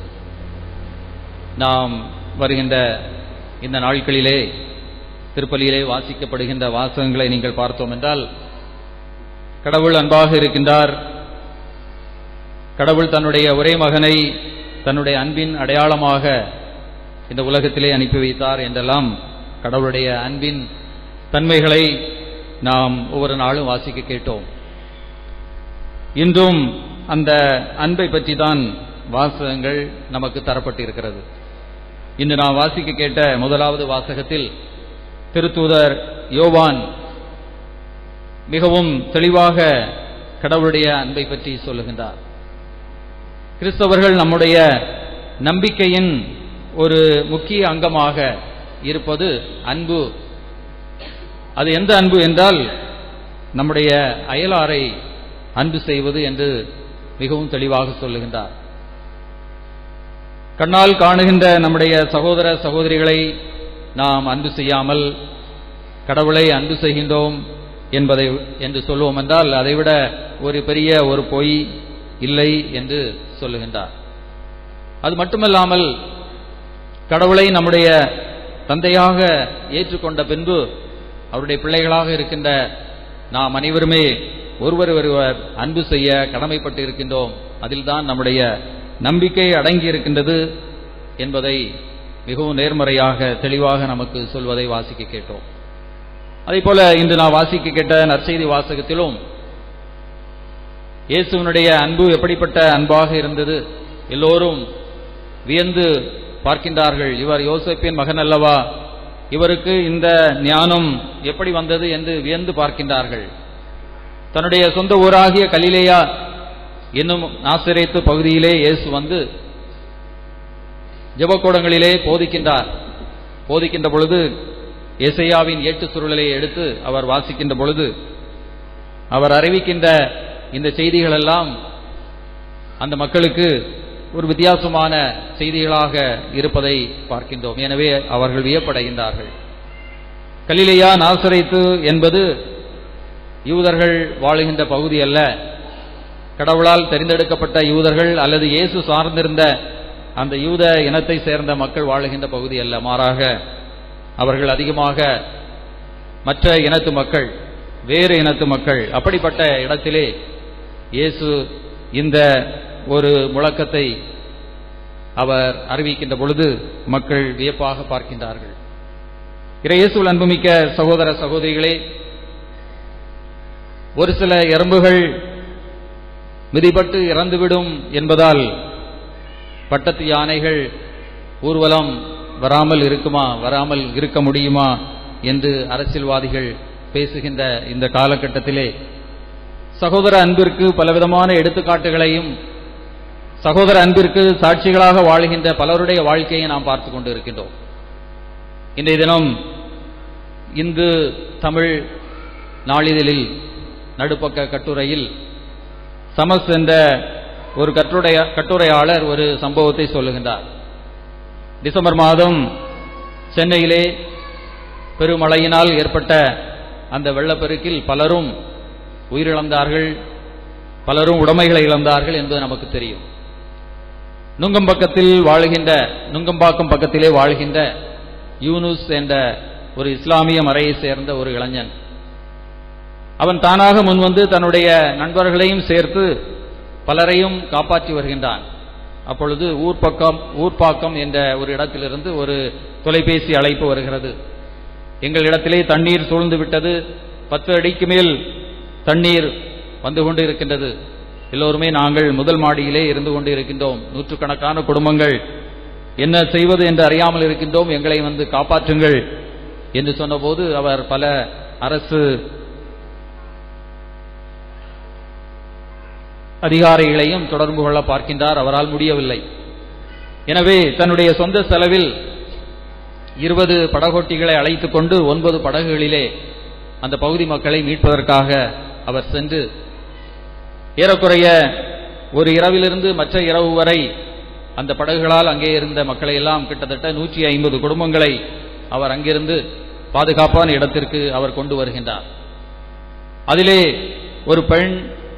நாம் வருகின்ற இந்த நாட்களிலே திருப்பலியிலே வாசிக்கப்படுகின்ற வாசகங்களை நீங்கள் பார்த்தோம் என்றால் கடவுள் அன்பாக இருக்கின்றார் கடவுள் தன்னுடைய ஒரே மகனை தன்னுடைய அன்பின் அடையாளமாக இந்த உலகத்திலே அனுப்பி வைத்தார் என்றெல்லாம் கடவுளுடைய அன்பின் தன்மைகளை நாம் ஒவ்வொரு நாளும் வாசிக்க கேட்டோம் இன்றும் அந்த அன்பை பற்றி தான் வாசகங்கள் நமக்கு தரப்பட்டிருக்கிறது இன்று நாம் வாசிக்க கேட்ட முதலாவது வாசகத்தில் திருத்தூதர் யோவான் மிகவும் தெளிவாக கடவுளுடைய அன்பை பற்றி சொல்லுகின்றார் கிறிஸ்தவர்கள் நம்முடைய நம்பிக்கையின் ஒரு முக்கிய அங்கமாக இருப்பது அன்பு அது எந்த அன்பு என்றால் நம்முடைய அயலாரை அன்பு செய்வது என்று மிகவும் தெளிவாக சொல்லுகின்றார் கண்ணால் காணுகின்ற நம்முடைய சகோதர சகோதரிகளை நாம் அன்பு செய்யாமல் கடவுளை அன்பு செய்கின்றோம் என்பதை என்று சொல்லுவோம் என்றால் அதைவிட ஒரு பெரிய ஒரு பொய் இல்லை என்று சொல்லுகின்றார் அது மட்டுமல்லாமல் கடவுளை நம்முடைய தந்தையாக ஏற்றுக்கொண்ட பின்பு அவருடைய பிள்ளைகளாக இருக்கின்ற நாம் அனைவருமே ஒருவர் ஒருவர் அன்பு செய்ய கடமைப்பட்டு இருக்கின்றோம் அதில்தான் நம்முடைய நம்பிக்கை அடங்கி இருக்கின்றது என்பதை மிகவும் நேர்மறையாக தெளிவாக நமக்கு சொல்வதை வாசிக்க கேட்டோம் அதே போல இன்று நான் வாசிக்க கேட்ட நற்செய்தி வாசகத்திலும் இயேசுவனுடைய அன்பு எப்படிப்பட்ட அன்பாக இருந்தது எல்லோரும் வியந்து பார்க்கின்றார்கள் இவர் யோசப்பின் மகன் அல்லவா இவருக்கு இந்த ஞானம் எப்படி வந்தது என்று வியந்து பார்க்கின்றார்கள் தன்னுடைய சொந்த ஊராகிய கலிலேயா என்னும் நாசிரேத்து பகுதியிலே இயேசு வந்து ஜெபக்கூடங்களிலே போதிக்கின்றார் போதிக்கின்ற பொழுது ஏசையாவின் ஏட்டு சுருளலை எடுத்து அவர் வாசிக்கின்ற பொழுது அவர் அறிவிக்கின்ற இந்த செய்திகள் எல்லாம் அந்த மக்களுக்கு ஒரு வித்தியாசமான செய்திகளாக இருப்பதை பார்க்கின்றோம் எனவே அவர்கள் வியப்படைகின்றார்கள் கலிலேயா நாசரைத்து என்பது யூதர்கள் வாழுகின்ற பகுதி அல்ல கடவுளால் தெரிந்தெடுக்கப்பட்ட யூதர்கள் அல்லது இயேசு சார்ந்திருந்த அந்த யூத இனத்தை சேர்ந்த மக்கள் வாழுகின்ற பகுதி அல்ல மாறாக அவர்கள் அதிகமாக மற்ற இனத்து மக்கள் வேறு இனத்து மக்கள் அப்படிப்பட்ட இடத்திலே இயேசு இந்த ஒரு முழக்கத்தை அவர் அறிவிக்கின்ற பொழுது மக்கள் வியப்பாக பார்க்கின்றார்கள் இறையேசுவில் அன்புமிக்க சகோதர சகோதரிகளே ஒரு சில எறும்புகள் மிதிபட்டு இறந்துவிடும் என்பதால் பட்டத்து யானைகள் ஊர்வலம் வராமல் இருக்குமா வராமல் இருக்க முடியுமா என்று அரசியல்வாதிகள் பேசுகின்ற இந்த காலகட்டத்திலே சகோதர அன்பிற்கு பலவிதமான எடுத்துக்காட்டுகளையும் சகோதர அன்பிற்கு சாட்சிகளாக வாழ்கின்ற பலருடைய வாழ்க்கையை நாம் பார்த்து கொண்டு இருக்கின்றோம் இன்றைய தினம் இந்து தமிழ் நாளிதழில் நடுப்பக்க கட்டுரையில் சமஸ் என்ற ஒரு கட்டுரைய கட்டுரையாளர் ஒரு சம்பவத்தை சொல்லுகின்றார் டிசம்பர் மாதம் சென்னையிலே பெருமழையினால் ஏற்பட்ட அந்த வெள்ளப்பெருக்கில் பலரும் உயிரிழந்தார்கள் பலரும் உடைமைகளை இழந்தார்கள் என்பது நமக்கு தெரியும் நுங்கம்பக்கத்தில் வாழுகின்ற நுங்கம்பாக்கம் பக்கத்திலே வாழ்கின்ற யூனுஸ் என்ற ஒரு இஸ்லாமிய மறையை சேர்ந்த ஒரு இளைஞன் அவன் தானாக முன்வந்து தன்னுடைய நண்பர்களையும் சேர்த்து பலரையும் காப்பாற்றி வருகின்றான் அப்பொழுது ஊர்பக்கம் ஊர்ப்பாக்கம் என்ற ஒரு இடத்திலிருந்து ஒரு தொலைபேசி அழைப்பு வருகிறது எங்கள் இடத்திலே தண்ணீர் சூழ்ந்து விட்டது பத்து அடிக்கு மேல் தண்ணீர் வந்து கொண்டு இருக்கின்றது எல்லோருமே நாங்கள் முதல் மாடியிலே இருந்து கொண்டு இருக்கின்றோம் நூற்றுக்கணக்கான குடும்பங்கள் என்ன செய்வது என்று அறியாமல் இருக்கின்றோம் எங்களை வந்து காப்பாற்றுங்கள் என்று சொன்னபோது அவர் பல அரசு அதிகாரிகளையும் தொடர்பு கொள்ள பார்க்கின்றார் அவரால் முடியவில்லை எனவே தன்னுடைய சொந்த செலவில் இருபது படகோட்டிகளை அழைத்துக் கொண்டு ஒன்பது படகுகளிலே அந்த பகுதி மக்களை மீட்பதற்காக அவர் சென்று ஏறக்குறைய ஒரு இரவிலிருந்து மற்ற இரவு வரை அந்த படகுகளால் அங்கே இருந்த மக்களை எல்லாம் கிட்டத்தட்ட நூற்றி ஐம்பது குடும்பங்களை அவர் அங்கிருந்து பாதுகாப்பான இடத்திற்கு அவர் கொண்டு வருகின்றார் அதிலே ஒரு பெண்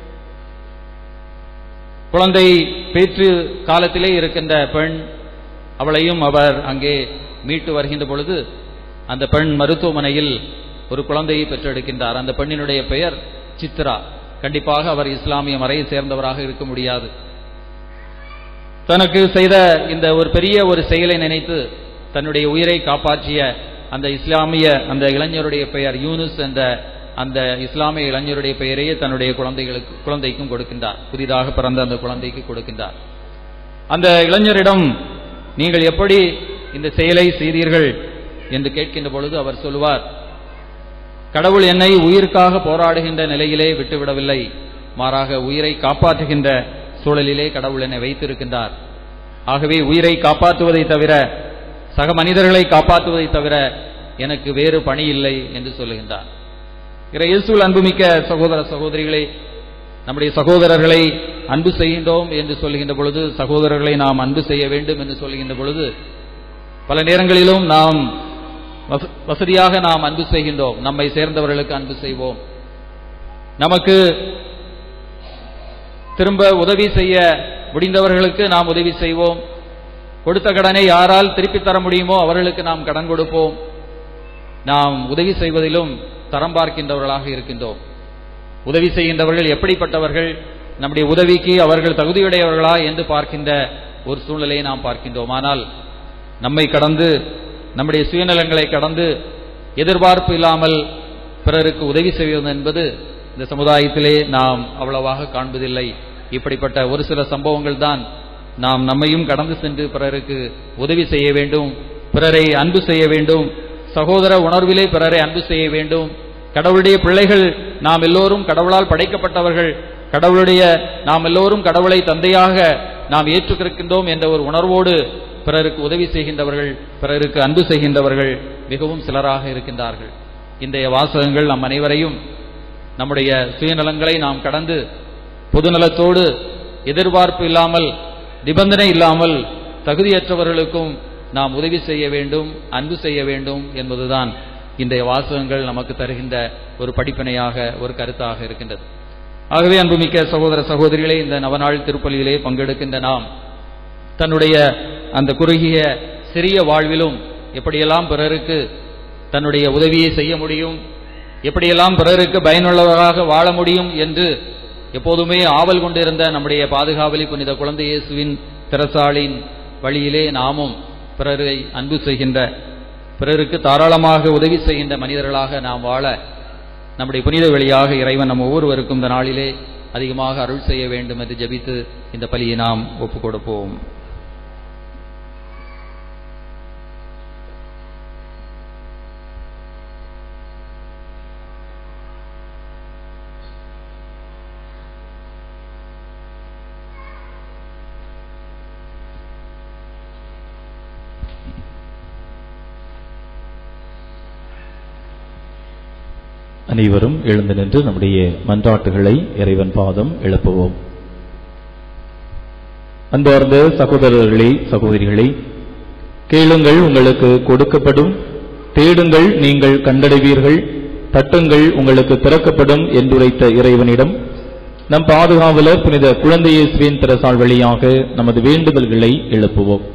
குழந்தை பேற்று காலத்திலே இருக்கின்ற பெண் அவளையும் அவர் அங்கே மீட்டு வருகின்ற பொழுது அந்த பெண் மருத்துவமனையில் ஒரு குழந்தையை பெற்றெடுக்கின்றார் அந்த பெண்ணினுடைய பெயர் சித்ரா கண்டிப்பாக அவர் இஸ்லாமிய மறையை சேர்ந்தவராக இருக்க முடியாது தனக்கு செய்த இந்த ஒரு பெரிய ஒரு செயலை நினைத்து தன்னுடைய உயிரை காப்பாற்றிய அந்த இஸ்லாமிய அந்த இளைஞருடைய பெயர் யூனுஸ் என்ற அந்த இஸ்லாமிய இளைஞருடைய பெயரையே தன்னுடைய குழந்தைகளுக்கு குழந்தைக்கும் கொடுக்கின்றார் புதிதாக பிறந்த அந்த குழந்தைக்கு கொடுக்கின்றார் அந்த இளைஞரிடம் நீங்கள் எப்படி இந்த செயலை செய்தீர்கள் என்று கேட்கின்ற பொழுது அவர் சொல்லுவார் கடவுள் என்னை உயிருக்காக போராடுகின்ற நிலையிலே விட்டுவிடவில்லை மாறாக உயிரை காப்பாற்றுகின்ற சூழலிலே கடவுள் என்னை வைத்திருக்கின்றார் ஆகவே உயிரை காப்பாற்றுவதை தவிர சக மனிதர்களை காப்பாற்றுவதை தவிர எனக்கு வேறு பணி இல்லை என்று சொல்லுகின்றார் இயேசுவில் அன்புமிக்க சகோதர சகோதரிகளே நம்முடைய சகோதரர்களை அன்பு செய்கின்றோம் என்று சொல்லுகின்ற பொழுது சகோதரர்களை நாம் அன்பு செய்ய வேண்டும் என்று சொல்லுகின்ற பொழுது பல நேரங்களிலும் நாம் வச- வசதியாக நாம் அன்பு செய்கின்றோம் நம்மை சேர்ந்தவர்களுக்கு அன்பு செய்வோம் நமக்கு திரும்ப உதவி செய்ய முடிந்தவர்களுக்கு நாம் உதவி செய்வோம் கொடுத்த கடனை யாரால் திருப்பித் தர முடியுமோ அவர்களுக்கு நாம் கடன் கொடுப்போம் நாம் உதவி செய்வதிலும் தரம் பார்க்கின்றவர்களாக இருக்கின்றோம் உதவி செய்கின்றவர்கள் எப்படிப்பட்டவர்கள் நம்முடைய உதவிக்கு அவர்கள் தகுதியுடையவர்களா என்று பார்க்கின்ற ஒரு சூழ்நிலையை நாம் பார்க்கின்றோம் ஆனால் நம்மை கடந்து நம்முடைய சுயநலங்களை கடந்து எதிர்பார்ப்பு இல்லாமல் பிறருக்கு உதவி செய்வது என்பது இந்த சமுதாயத்திலே நாம் அவ்வளவாக காண்பதில்லை இப்படிப்பட்ட ஒரு சில சம்பவங்கள் தான் நாம் நம்மையும் கடந்து சென்று பிறருக்கு உதவி செய்ய வேண்டும் பிறரை அன்பு செய்ய வேண்டும் சகோதர உணர்விலே பிறரை அன்பு செய்ய வேண்டும் கடவுளுடைய பிள்ளைகள் நாம் எல்லோரும் கடவுளால் படைக்கப்பட்டவர்கள் கடவுளுடைய நாம் எல்லோரும் கடவுளை தந்தையாக நாம் ஏற்றுக்கிருக்கின்றோம் என்ற ஒரு உணர்வோடு பிறருக்கு உதவி செய்கின்றவர்கள் பிறருக்கு அன்பு செய்கின்றவர்கள் மிகவும் சிலராக இருக்கின்றார்கள் இன்றைய வாசகங்கள் நம் அனைவரையும் நம்முடைய சுயநலங்களை நாம் கடந்து பொதுநலத்தோடு எதிர்பார்ப்பு இல்லாமல் நிபந்தனை இல்லாமல் தகுதியற்றவர்களுக்கும் நாம் உதவி செய்ய வேண்டும் அன்பு செய்ய வேண்டும் என்பதுதான் இன்றைய வாசகங்கள் நமக்கு தருகின்ற ஒரு படிப்பினையாக ஒரு கருத்தாக இருக்கின்றது ஆகவே அன்புமிக்க சகோதர சகோதரிகளே இந்த நவநாள் திருப்பலியிலே பங்கெடுக்கின்ற நாம் தன்னுடைய அந்த குறுகிய சிறிய வாழ்விலும் எப்படியெல்லாம் பிறருக்கு தன்னுடைய உதவியை செய்ய முடியும் எப்படியெல்லாம் பிறருக்கு பயனுள்ளவராக வாழ முடியும் என்று எப்போதுமே ஆவல் கொண்டிருந்த நம்முடைய பாதுகாவலி புனித குழந்தை இயேசுவின் திரசாலின் வழியிலே நாமும் பிறரை அன்பு செய்கின்ற பிறருக்கு தாராளமாக உதவி செய்கின்ற மனிதர்களாக நாம் வாழ நம்முடைய புனித வழியாக இறைவன் நம் ஒவ்வொருவருக்கும் இந்த நாளிலே அதிகமாக அருள் செய்ய வேண்டும் என்று ஜெபித்து இந்த பலியை நாம் ஒப்புக் கொடுப்போம் அனைவரும் எழுந்து நின்று நம்முடைய மன்றாட்டுகளை இறைவன் பாதம் எழுப்புவோம் அன்பார்ந்த சகோதரர்களே சகோதரிகளே கேளுங்கள் உங்களுக்கு கொடுக்கப்படும் தேடுங்கள் நீங்கள் கண்டடைவீர்கள் தட்டுங்கள் உங்களுக்கு திறக்கப்படும் என்றுரைத்த இறைவனிடம் நம் பாதுகாவலர் புனித குழந்தை இயேசுவின் திரசால் வழியாக நமது வேண்டுதல்களை எழுப்புவோம்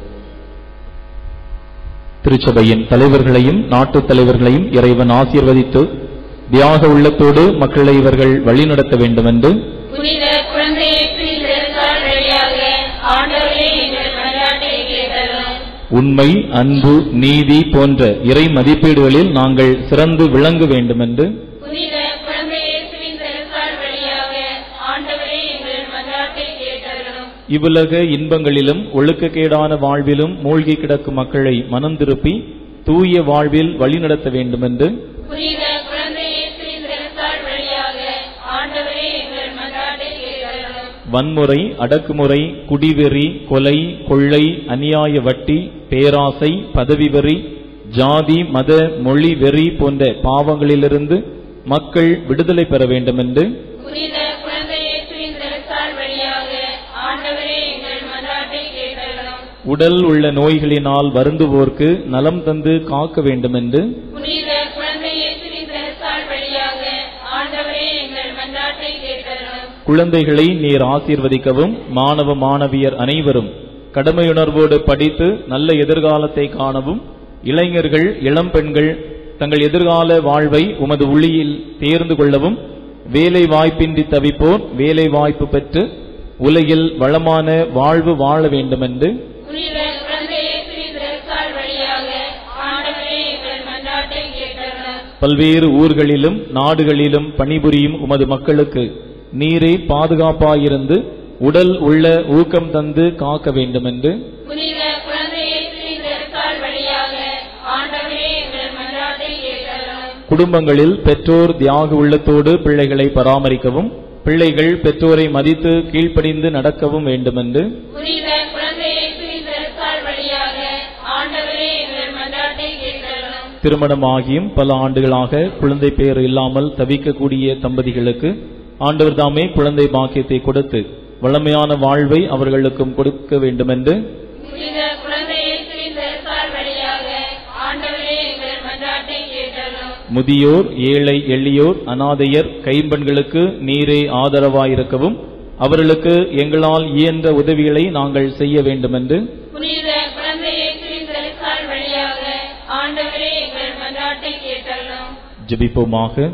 திருச்சபையின் தலைவர்களையும் நாட்டுத் தலைவர்களையும் இறைவன் ஆசீர்வதித்து தியாக உள்ளத்தோடு மக்களை இவர்கள் வழிநடத்த வேண்டும் என்று புனித குழந்தையை பிரித்தெடுத்தால் வழியாக ஆண்டவரே எங்கள் மன்றாட்டை கேட்டலும் உண்மை அன்பு நீதி போன்ற இறை மதிப்பீடுகளில் நாங்கள் சிறந்து விளங்க வேண்டும் என்று புனித குழந்தையை பிரித்தெடுத்தால் வழியாக ஆண்டவரே எங்கள் மன்றாட்டை கேட்டலும் இவ்வுலக இன்பங்களிலும் ஒழுக்கக்கேடான வாழ்விலும் மூழ்கி கிடக்கும் மக்களை மனம் திருப்பி தூய வாழ்வில் வழிநடத்த வேண்டும் என்று புனித குழந்தையை பிரித்தெடுத்தால் வழியாக ஆண்டவரே எங்கள் மன்றாட்டை கேட்டலும் வன்முறை அடக்குமுறை குடிவெறி கொலை கொள்ளை அநியாய வட்டி பேராசை பதவிவெறி ஜாதி மத மொழி வெறி போன்ற பாவங்களிலிருந்து மக்கள் விடுதலை பெற வேண்டும் என்று புனித குழந்தையை பிரித்தெடுத்தால் வழியாக ஆண்டவரே எங்கள் மன்றாட்டை கேட்டலும் உடல் உள்ள நோய்களினால் வருந்துவோர்க்கு நலம் தந்து காக்க வேண்டும் என்று புனித குழந்தையை பிரித்தெடுத்தால் வழியாக ஆண்டவரே எங்கள் மன்றாட்டை கேட்டலும் குழந்தைகளை நீர் ஆசீர்வதிக்கவும் மாணவ மாணவியர் அனைவரும் கடமையுணர்வோடு படித்து நல்ல எதிர்காலத்தை காணவும் இளைஞர்கள் இளம் பெண்கள் தங்கள் எதிர்கால வாழ்வை உமது உள்ளியில் தேர்ந்து கொள்ளவும் வேலை வாய்ப்பின்றி தவிப்போர் வேலை வாய்ப்பு பெற்று உலகில் வளமான வாழ்வு வாழ வேண்டும் என்று புனித குழந்தையை பிரித்தெடுத்தால் வழியாக ஆண்டவரே எங்கள் மன்றாட்டை கேட்டலும் பல்வேறு ஊர்களிலும் நாடுகளிலும் பணிபுரியும் உமது மக்களுக்கு நீரே பாதுகாப்பாயிருந்து உடல் உள்ள ஊக்கம் தந்து காக்க வேண்டும் என்று புனித குழந்தையை பிரித்தெடுத்தால் வழியாக ஆண்டவரே எங்கள் மன்றாட்டை கேட்டலும் குடும்பங்களில் பெற்றோர் தியாக உள்ளத்தோடு பிள்ளைகளை பராமரிக்கவும் பிள்ளைகள் பெற்றோரை மதித்து கீழ்ப்படிந்து நடக்கவும் வேண்டும் என்று புனித குழந்தையை பிரித்தெடுத்தால் வழியாக ஆண்டவரே எங்கள் மன்றாட்டை கேட்டலும் திருமணமாகியும் பல ஆண்டுகளாக குழந்தை பெயர் இல்லாமல் தவிக்கக்கூடிய தம்பதிகளுக்கு ஆண்டவர் தாமே குழந்தை பாக்கியத்தை கொடுத்து வளமையான வாழ்வை அவர்களுக்கும் கொடுக்க வேண்டும் என்று புனித குழந்தையை பிரித்தெடுத்தால் வழியாக ஆண்டவரே எங்கள் மன்றாட்டை கேட்டலும் முதியோர் ஏழை எளியோர் அனாதையர் கைம்பெண்களுக்கு நீரே ஆதரவாயிருக்கவும் அவர்களுக்கு எங்களால் இயன்ற உதவிகளை நாங்கள் செய்ய வேண்டும் என்று புனித குழந்தையை பிரித்தெடுத்தால் வழியாக ஆண்டவரே எங்கள் மன்றாட்டை கேட்டலும் ஜெபிப்போமாக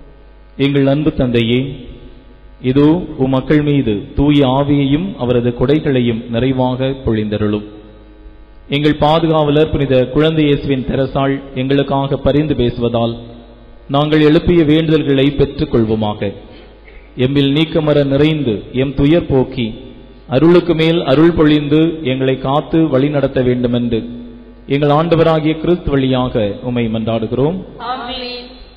எங்கள் அன்பு தந்தையே இதோ உம் மக்கள் மீது தூய ஆவியையும் அவரது கொடைகளையும் நிறைவாக பொழிந்தருளும் எங்கள் பாதுகாவலர் புனித குழந்தை இயேசுவின் தெரசாள் எங்களுக்காக பரிந்து பேசுவதால் நாங்கள் எழுப்பிய வேண்டுதல்களை பெற்றுக் கொள்வோமாக எம்மில் நீக்கமர நிறைந்து எம் துயர் போக்கி அருளுக்கு மேல் அருள் பொழிந்து எங்களை காத்து வழிநடத்த வேண்டுமென்று எங்கள் ஆண்டவராகிய கிறிஸ்து வழியாக உம்மை மன்றாடுகிறோம் ஆமென்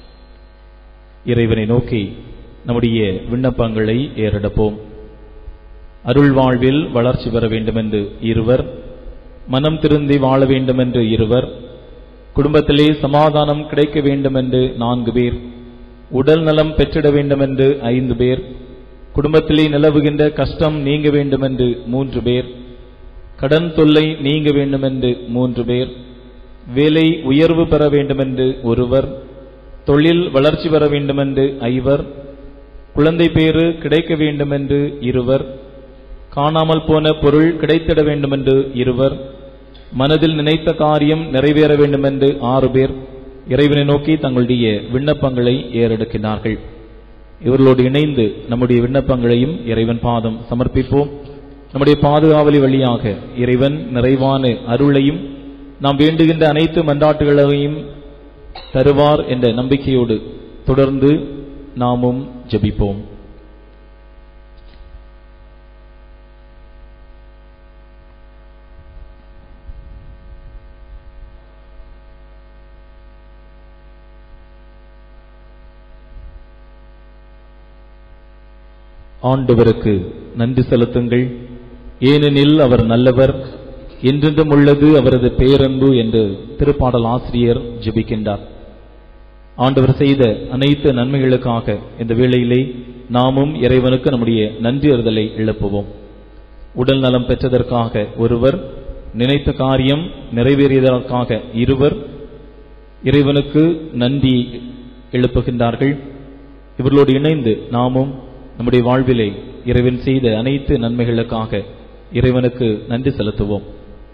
இறைவனை நோக்கி நம்முடைய விண்ணப்பங்களை ஏறெடுப்போம் அருள் வாழ்வில் வளர்ச்சி பெற வேண்டுமென்று இருவர் மனம் திருந்தி வாழ வேண்டும் என்று இருவர் குடும்பத்திலே சமாதானம் கிடைக்க வேண்டும் என்று நான்கு பேர் உடல் நலம் பெற்றிட வேண்டும் என்று ஐந்து பேர் குடும்பத்திலே நிலவுகின்ற கஷ்டம் நீங்க வேண்டும் என்று மூன்று பேர் கடன் தொல்லை நீங்க வேண்டும் என்று மூன்று பேர் வேலை உயர்வு பெற வேண்டும் என்று ஒருவர் தொழில் வளர்ச்சி பெற வேண்டும் என்று ஐவர் குழந்தை பேறு கிடைக்க வேண்டும் என்று இருவர் காணாமல் போன பொருள் கிடைத்திட வேண்டும் என்று இருவர் மனதில் நினைத்த காரியம் நிறைவேற வேண்டும் என்று ஆறு பேர் இறைவனை நோக்கி தங்களுடைய விண்ணப்பங்களை ஏறெடுக்கிறார்கள் இவர்களோடு இணைந்து நம்முடைய விண்ணப்பங்களையும் இறைவன் பாதம் சமர்ப்பிப்போம் நம்முடைய பாதுகாவலி வழியாக இறைவன் நிறைவான அருளையும் நாம் வேண்டுகின்ற அனைத்து மன்றாட்டுகளையும் தருவார் என்ற நம்பிக்கையோடு தொடர்ந்து நாமும் ஜெபிப்போம் ஆண்டவருக்கு நன்றி செலுத்துங்கள் ஏனெனில் அவர் நல்லவர் என்றென்றும் உள்ளது அவரது பேரன்பு என்று திருப்பாடல் ஆசிரியர் ஜெபிக்கின்றார் ஆண்டவர் செய்த அனைத்து நன்மைகளுக்காக இந்த வேளையிலே நாமும் இறைவனுக்கு நம்முடைய நன்றி அறிதலை எழுப்புவோம் உடல் நலம் பெற்றதற்காக ஒருவர் நினைத்த காரியம் நிறைவேறியதற்காக இருவர் இறைவனுக்கு நன்றி எழுப்புகின்றார்கள் இவர்களோடு இணைந்து நாமும் நம்முடைய வாழ்விலே இறைவன் செய்த அனைத்து நன்மைகளுக்காக இறைவனுக்கு நன்றி செலுத்துவோம்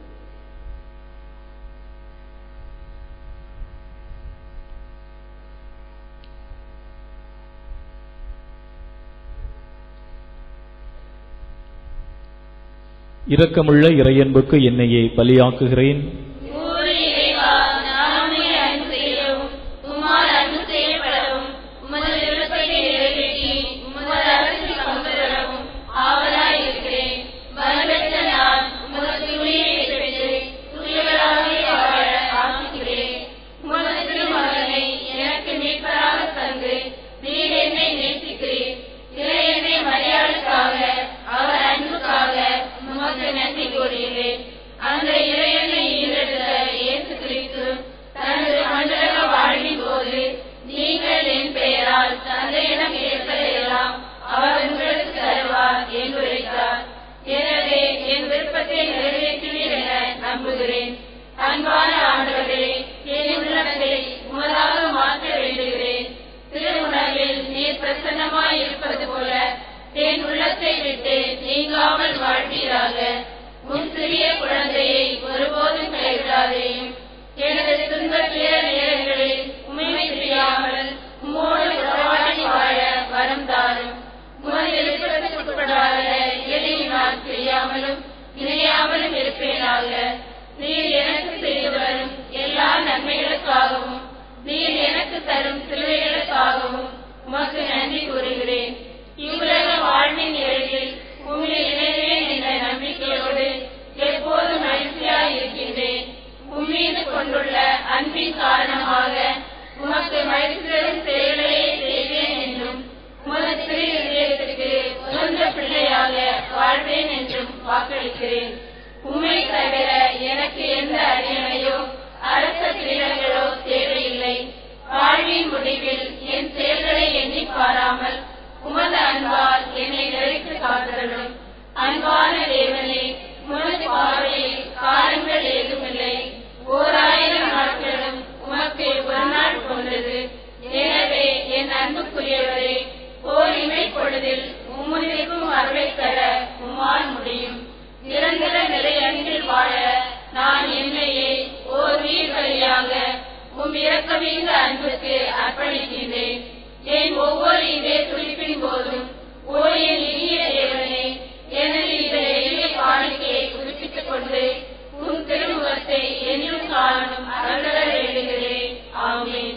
இரக்கமுள்ள இறையன்புக்கு என்னையே பலியாக்குகிறேன் ஊர் இறைவா நாமே அன்பு செய்யவும் உம்மால் அன்பு செய்யப்படவும் உமது விருப்பத்தை நிறைவேற்றி உமது அரசில் பங்கு பெறவும் ஆவலாய் இருக்கிறேன் வரவேற்ற நான் உமது துணியை பெற்று துணிகளாகவே வாழ ஆசிக்கிறேன் உமது திருமகனை எனக்கு மீட்பராக தந்து நீர் என்னை நேசிக்கிறேன் இறை என்னை மரியாதைக்காக அவர் அன்புக்காக உமக்கு நன்றி கூறுகிறேன் அந்த இறையனை ஈரெடுத்த இயேசு கிறிஸ்து தனது மண்டல வாழ்வின் போது நீங்கள் என் பெயரால் தந்தையிடம் கேட்பதையெல்லாம் அவர் உங்களுக்கு தருவார் என்று உரைத்தார் எனவே என் விருப்பத்தை நிறைவேற்றுவீர் என நம்புகிறேன் அன்பான ஆண்டவரே என் உள்ளத்தை உமதாக மாற்ற வேண்டுகிறேன் திருவுணர்வில் நீர் பிரசன்னமாய் இருப்பது போல என் உள்ளத்தை விட்டு நீங்காமல் வாழ்வீராக உன் சிறிய குழந்தையை ஒருபோதும் கைவிடாதேயும் எனது துன்ப துயர நேரங்களில் உண்மை தெரியாமல் உம்மோடு உறவாடி வாழ வரம் தாரும் உமது எழுப்பதற்குட்படாத எதையும் நான் செய்யாமலும் இணையாமலும் இருப்பேனாக நீர் எனக்கு செய்து வரும் எல்லா நன்மைகளுக்காகவும் நீர் எனக்கு தரும் சிலுவைகளுக்காகவும் உமக்கு நன்றி கூறுகிறேன் இவ்வுலக வாழ்வின் எழில் உண்மை இணைவேன் என்ற நம்பிக்கையோடு எப்போதும் மகிழ்ச்சியாய் இருக்கின்றேன் உம்மீது கொண்டுள்ள அன்பின் காரணமாக உமக்கு மகிழ்ச்சி தரும் செயல்களையே செய்வேன் என்றும் உமது திரு இதயத்திற்கு உகந்த பிள்ளையாக வாழ்வேன் என்றும் வாக்களிக்கிறேன் உண்மை தவிர எனக்கு எந்த அரியணையோ அரச கிரீடங்களோ தேவையில்லை வாழ்வின் முடிவில் என் செயல்களை எண்ணி பாராமல் உமது அன்பால் என்னை நிறைத்து காத்தருளும் அன்பான தேவனே உமது பார்வையில் காலங்கள் ஏதுமில்லை ஓர் ஆயிரம் நாட்களும் உமக்கு ஒரு நாள் கொண்டது எனவே என் அன்புக்குரியவரே ஓர் இமை பொழுதில் உம்முனிக்கும் அருளை தர உம்மால் முடியும் நிரந்தர நிலையன்றில் வாழ நான் என்னையே ஓர் உயிர் வழியாக உம் இரக்கமிக்க அன்புக்கு அர்ப்பணிக்கின்றேன் என் ஒவ்வொரு இதே துடிப்பின் போதும் ஓ என் இனிய தேவனே எனது இந்த எளிய காணிக்கையை புதுப்பித்துக் கொண்டு உன் திருமுகத்தை என்னும் காணும் அருள வேண்டுகிறேன் ஆமென்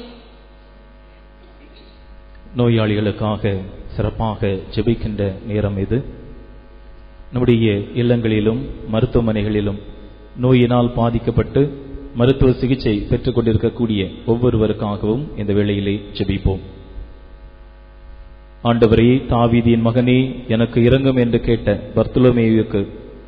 நோயாளிகளுக்காக சிறப்பாக ஜெபிக்கின்ற நேரம் இது நம்முடைய இல்லங்களிலும் மருத்துவமனைகளிலும் நோயினால் பாதிக்கப்பட்டு மருத்துவ சிகிச்சை பெற்றுக் கொண்டிருக்கக்கூடிய ஒவ்வொருவருக்காகவும் இந்த வேளையிலே ஜெபிப்போம் ஆண்டவரே தாவீதின் மகனே எனக்கு இறங்கும் என்று கேட்ட பர்த்துலமேயுக்கு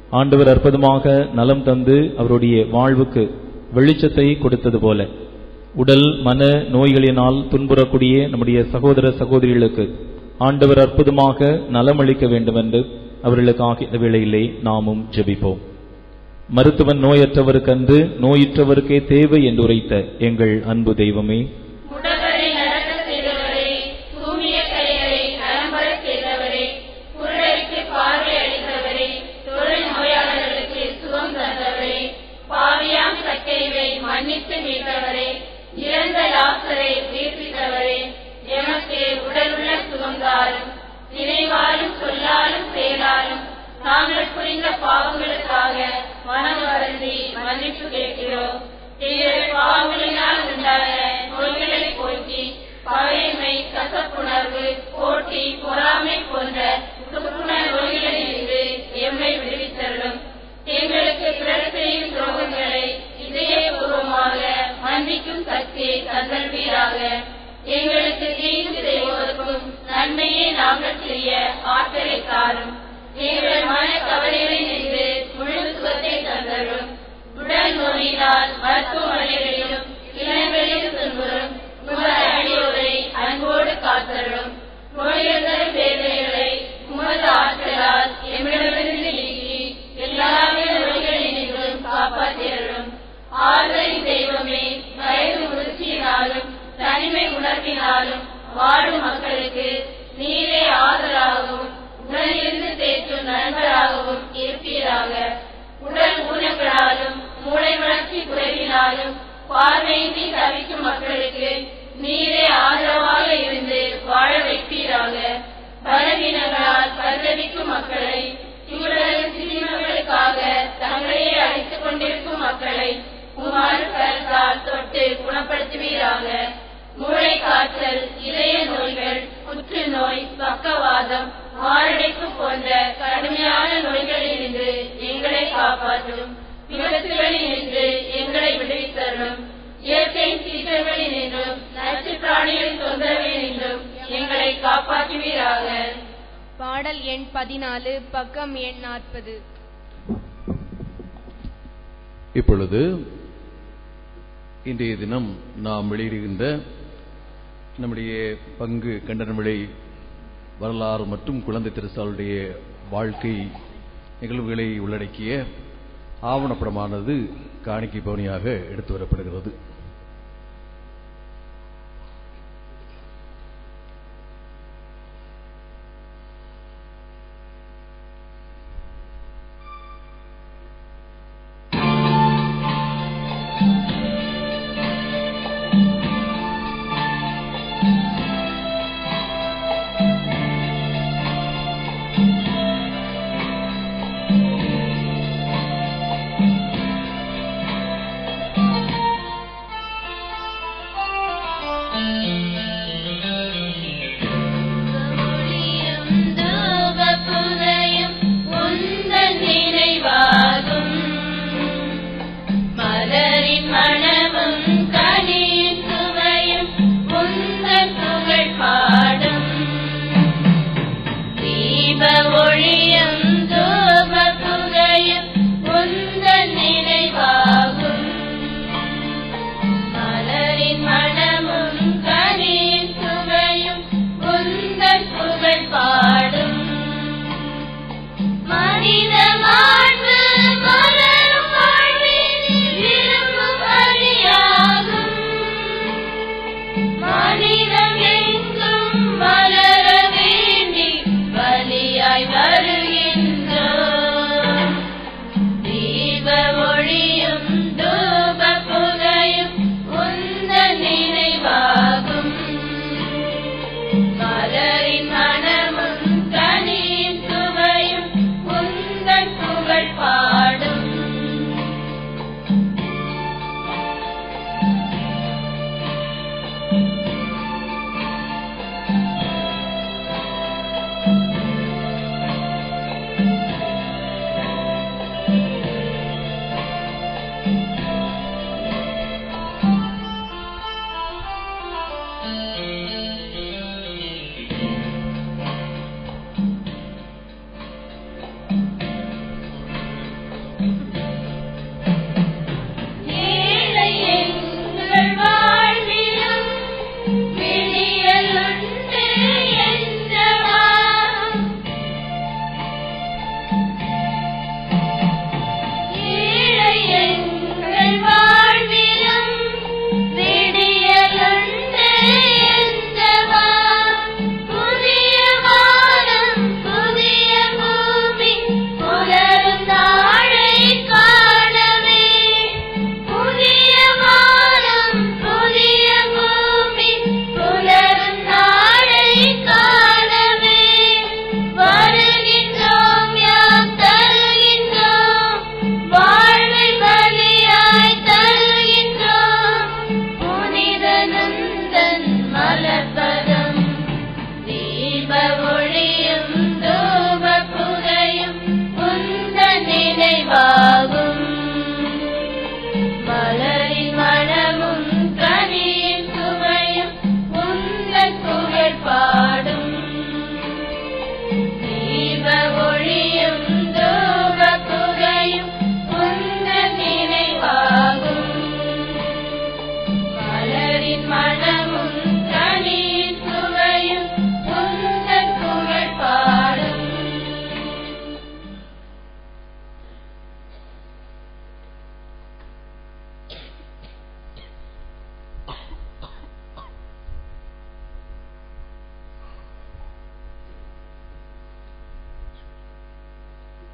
ஆண்டவர் அற்புதமாக நலம் தந்து அவருடைய வாழ்வுக்கு வெளிச்சத்தை கொடுத்தது போல உடல் மன நோய்களினால் துன்புறக்கூடிய நம்முடைய சகோதர சகோதரிகளுக்கு ஆண்டவர் அற்புதமாக நலமளிக்க வேண்டும் என்று அவர்களுக்காக இந்த வேளையிலே நாமும் ஜெபிப்போம் மருத்துவன் நோயற்றவருக்கன்று நோயுற்றவருக்கே தேவை என்று உரைத்த எங்கள் அன்பு தெய்வமே முடவரை நடக்க செய்தவரே தூமிய கைகளை நலம்பர செய்தவரே குருடருக்கு பார்வை அளித்தவரே தொழில் நோயாளர்களுக்கு சுகம் தந்தவரே பாவியாம் சக்கைவை மன்னித்து மீட்டவரே இறந்த லாசரை உயிர்ப்பித்தவரே எமக்கு உடலுள்ள சுகம் தாரும் நினைவாலும் சொல்லாலும் செயலாலும் நாங்கள் புரிந்த பாவங்களுக்காக மனம் வருந்தி மன்னிப்பு கேட்கிறோம் எங்கள் பாவங்களினால் உண்டான நோய்களை போக்கி பகைமை கசப்புணர்வு போட்டி பொறாமை போன்ற துப்புண நோய்களிலிருந்து எம்மை விடுவித்தருளும் எங்களுக்கு பிறர் செய்யும் துரோகங்களை இதயபூர்வமாக மன்னிக்கும் சக்தியை தந்தல்வீராக எங்களுக்கு தீங்கு செய்வதற்கும் நன்மையை நாங்கள் செய்ய ஆற்றலை தாரும் எங்கள் மன கவலைகளை நின்று முழு சுகத்தை தந்தரும் உடல் நோயினால் மருத்துவமனைகளிலும் இளங்களில் துன்புறும் உமது அடியோரை அன்போடு காத்தரும் நோய்கள் தரும் வேதனைகளை உமது ஆற்றலால் எம்மிடமிருந்து நீக்கி எல்லாவித நோய்களினின்றும் காப்பாற்றியரும் ஆறுதலின் தெய்வமே வயது முதிர்ச்சியினாலும் தனிமை உணர்வினாலும் வாழும் மக்களுக்கு நீரே ஆதலாகவும் உடலிருந்து தேற்றும் நண்பராகவும் இருப்பீராக உடல் ஊனங்களாலும் மூளை வளர்ச்சி குறைவினாலும் பார்வையின்றி தவிக்கும் மக்களுக்கு நீரே ஆதரவாக இருந்து வாழ வைப்பீராக பலவீனங்களால் பரிதவிக்கும் மக்களை இவர்களது சிறுமர்களுக்காக தங்களையே அழித்துக் கொண்டிருக்கும் மக்களை உமாறு கருத்தால் தொட்டு குணப்படுத்துவீராக மூளை காய்ச்சல் இதய நோய்கள் புற்றுநோய் பக்கவாதம் மாரடைப்பு போன்ற கடுமையான நோய்களிலிருந்து எங்களை காப்பாற்றும் விபத்துகளினின்று எங்களை விடுவித்தரும் இயற்கை சீற்றங்களினின்றும் நச்சு பிராணிகளின் தொந்தரவினின்றும் எங்களை காப்பாற்றுவீராக பாடல் எண் பதினாலு பக்கம் எண் நாற்பது இப்பொழுது இன்றைய தினம் நாம் வெளியிடுகின்ற நம்முடைய பங்கு கண்டன விலை வரலாறு மற்றும் குழந்தை திருசாளுடைய வாழ்க்கை நிகழ்வுகளை உள்ளடக்கிய ஆவணப்படமானது காணிக்கை பவனியாக எடுத்து வரப்படுகிறது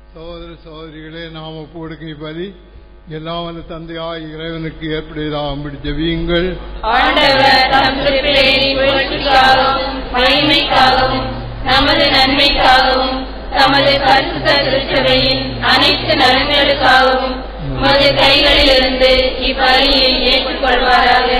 சகோதர சகோதரிகளே நாம் ஒப்புக்கொடுக்கை பலி எல்லாம் வல்ல தந்தையாய் இறைவனுக்கு ஏற்படுவதாகும்படி ஜெபியுங்கள் ஆண்டவர் தம் திருப்பெயரின் புகழ்ச்சிக்காகவும் மகிமைக்காகவும் நமது நன்மைக்காகவும் தமது பரிசுத்த திருச்சபையின் அனைத்து நலன்களுக்காகவும் உமது கைகளிலிருந்து இப்பலியை ஏற்றுக்கொள்வாராக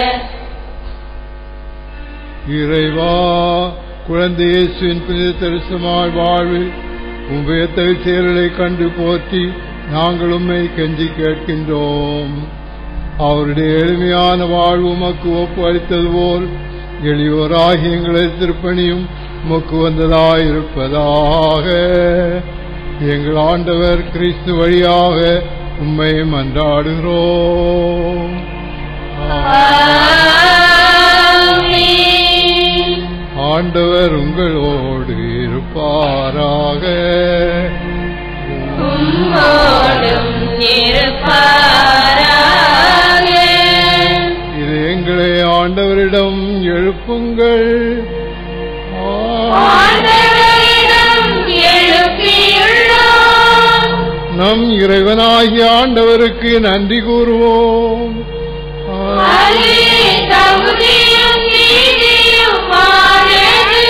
இறைவா குழந்தை இயேசுவின் புனித தரிசனமாய் வாழ்வில் உபயத்தகு செயல்களை கண்டு போற்றி நாங்கள் உம்மை கெஞ்சி கேட்கின்றோம் அவருடைய எளிமையான வாழ்வு உமக்கு ஒப்பு அளித்தது போல் எளியோராகி எங்களை திருப்பணியும் உமக்கு வந்ததாயிருப்பதாக எங்கள் ஆண்டவர் கிறிஸ்து வழியாக உம்மை மன்றாடுகிறோம் ஆண்டவர் உங்களோடு இருப்பாராக உம்மோடும் இருப்பாராக இது எங்களை ஆண்டவரிடம் எழுப்புங்கள் ஆண்டவரிடம் எழுப்பியுள்ளோம் நம் இறைவனாகிய ஆண்டவருக்கு நன்றி கூறுவோம் அது தகுதியும் நீதியுமானது.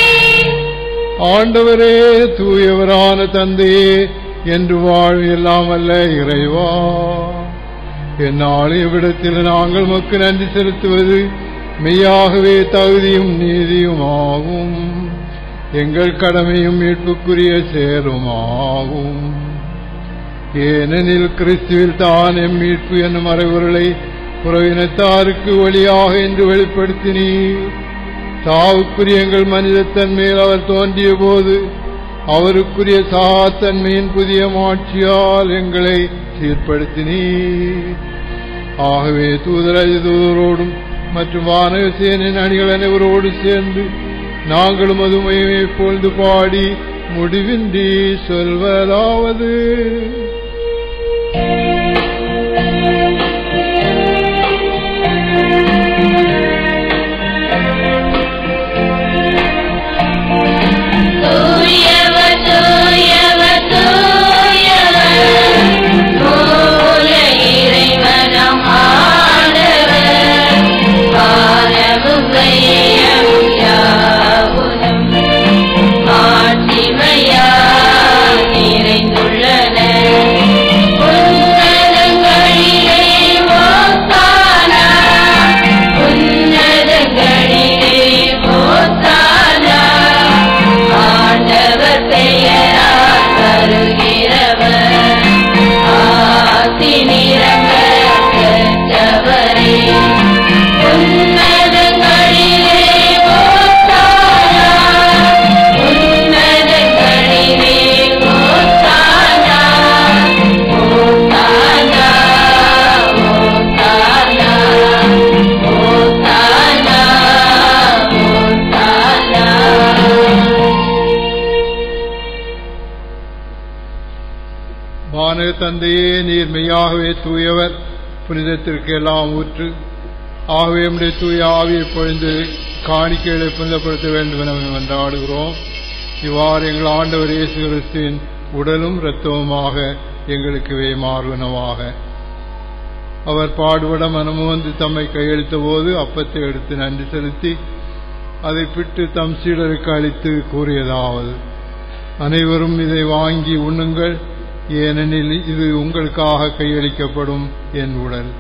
ஆண்டவரே தூயவரான தந்தையே என்று வாழ் எல்லாம் அல்ல இறைவா என்னாலும் இவ்விடத்தில் நாங்கள் மக்கு நன்றி செலுத்துவது மெய்யாகவே தகுதியும் நீதியும் ஆகும் எங்கள் கடமையும் மீட்புக்குரிய செயலுமாகும் ஏனெனில் கிறிஸ்துவில் தான் எம் மீட்பு என்னும் மறைவுகளை புறவினத்தாருக்கு வழியாக என்று வெளிப்படுத்தினீர் சாவுக்குரிய எங்கள் மனிதத்தன்மையில் அவர் தோன்றிய போது அவருக்குரிய சாத்தன்மையின் புதிய மாட்சியால் எங்களை சீர்படுத்தினீர் ஆகவே தூதரஜ தூதரோடும் மற்றும் வானகசேனின் அணிகள் அனைவரோடு சேர்ந்து நாங்களும் அதுமையை பொழுது பாடி முடிவின்றி சொல்வதாவது தூயவர், தூயவர், தூயவர், மூல இறைவனம் ஆண்டவர். வானமும் கையமும் யாவுனம் மாட்சிமையால் நிறைந்துள்ளன. உன்னதங்களிலே ஓசானா, உன்னதங்களிலே ஓசானா. ஆண்டவர் பெயரால் வருகிறவர் ஆசி நிரம்ப பெற்றவரே உன்னதங்களிலே ஓசானா உன்னதங்களிலே ஓசானா ஓசானா ஓசானா ஓசானா ஓசானா வானக தந்தையே நீர் மெய்யாகவே தூயவர் புனிதத்திற்கு எல்லாம் ஊற்று ஆகவே நம்முடைய தூய ஆவியை பொழிந்து காணிக்கைகளை புனிதப்படுத்த வேண்டும் என மன்றாடுகிறோம் இவ்வாறு எங்கள் ஆண்டவர் இயேசு கிறிஸ்துவின் உடலும் இரத்தவுமாக எங்களுக்கு மாறுவனவாக அவர் பாடுபட மனமும் வந்து தம்மை கையளித்த போது அப்பத்தை எடுத்து நன்றி செலுத்தி அதை பிட்டு தம் சீடருக்கு அளித்து கூறியதாவது அனைவரும் இதை வாங்கி உண்ணுங்கள் ஏனெனில் இது உங்களுக்காக கையளிக்கப்படும் என் உடல்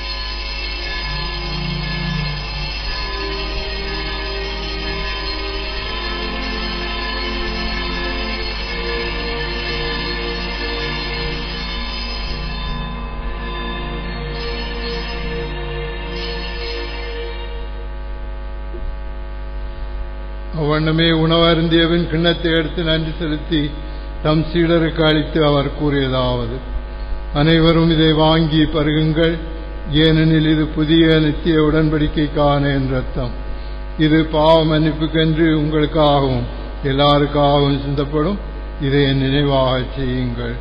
அவ்வண்ணமே உணவருந்தியவன் கிண்ணத்தை எடுத்து நன்றி செலுத்தி தம் சீடருக்கு அளித்து அவர் கூறியதாவது அனைவரும் இதை வாங்கி பருகுங்கள் ஏனெனில் இது புதிய நித்திய உடன்படிக்கைக்கான என் ரத்தம் இது பாவ மன்னிப்புக்கென்று உங்களுக்காகவும் எல்லாருக்காகவும் சிந்தப்படும் இதை என் நினைவாக செய்யுங்கள்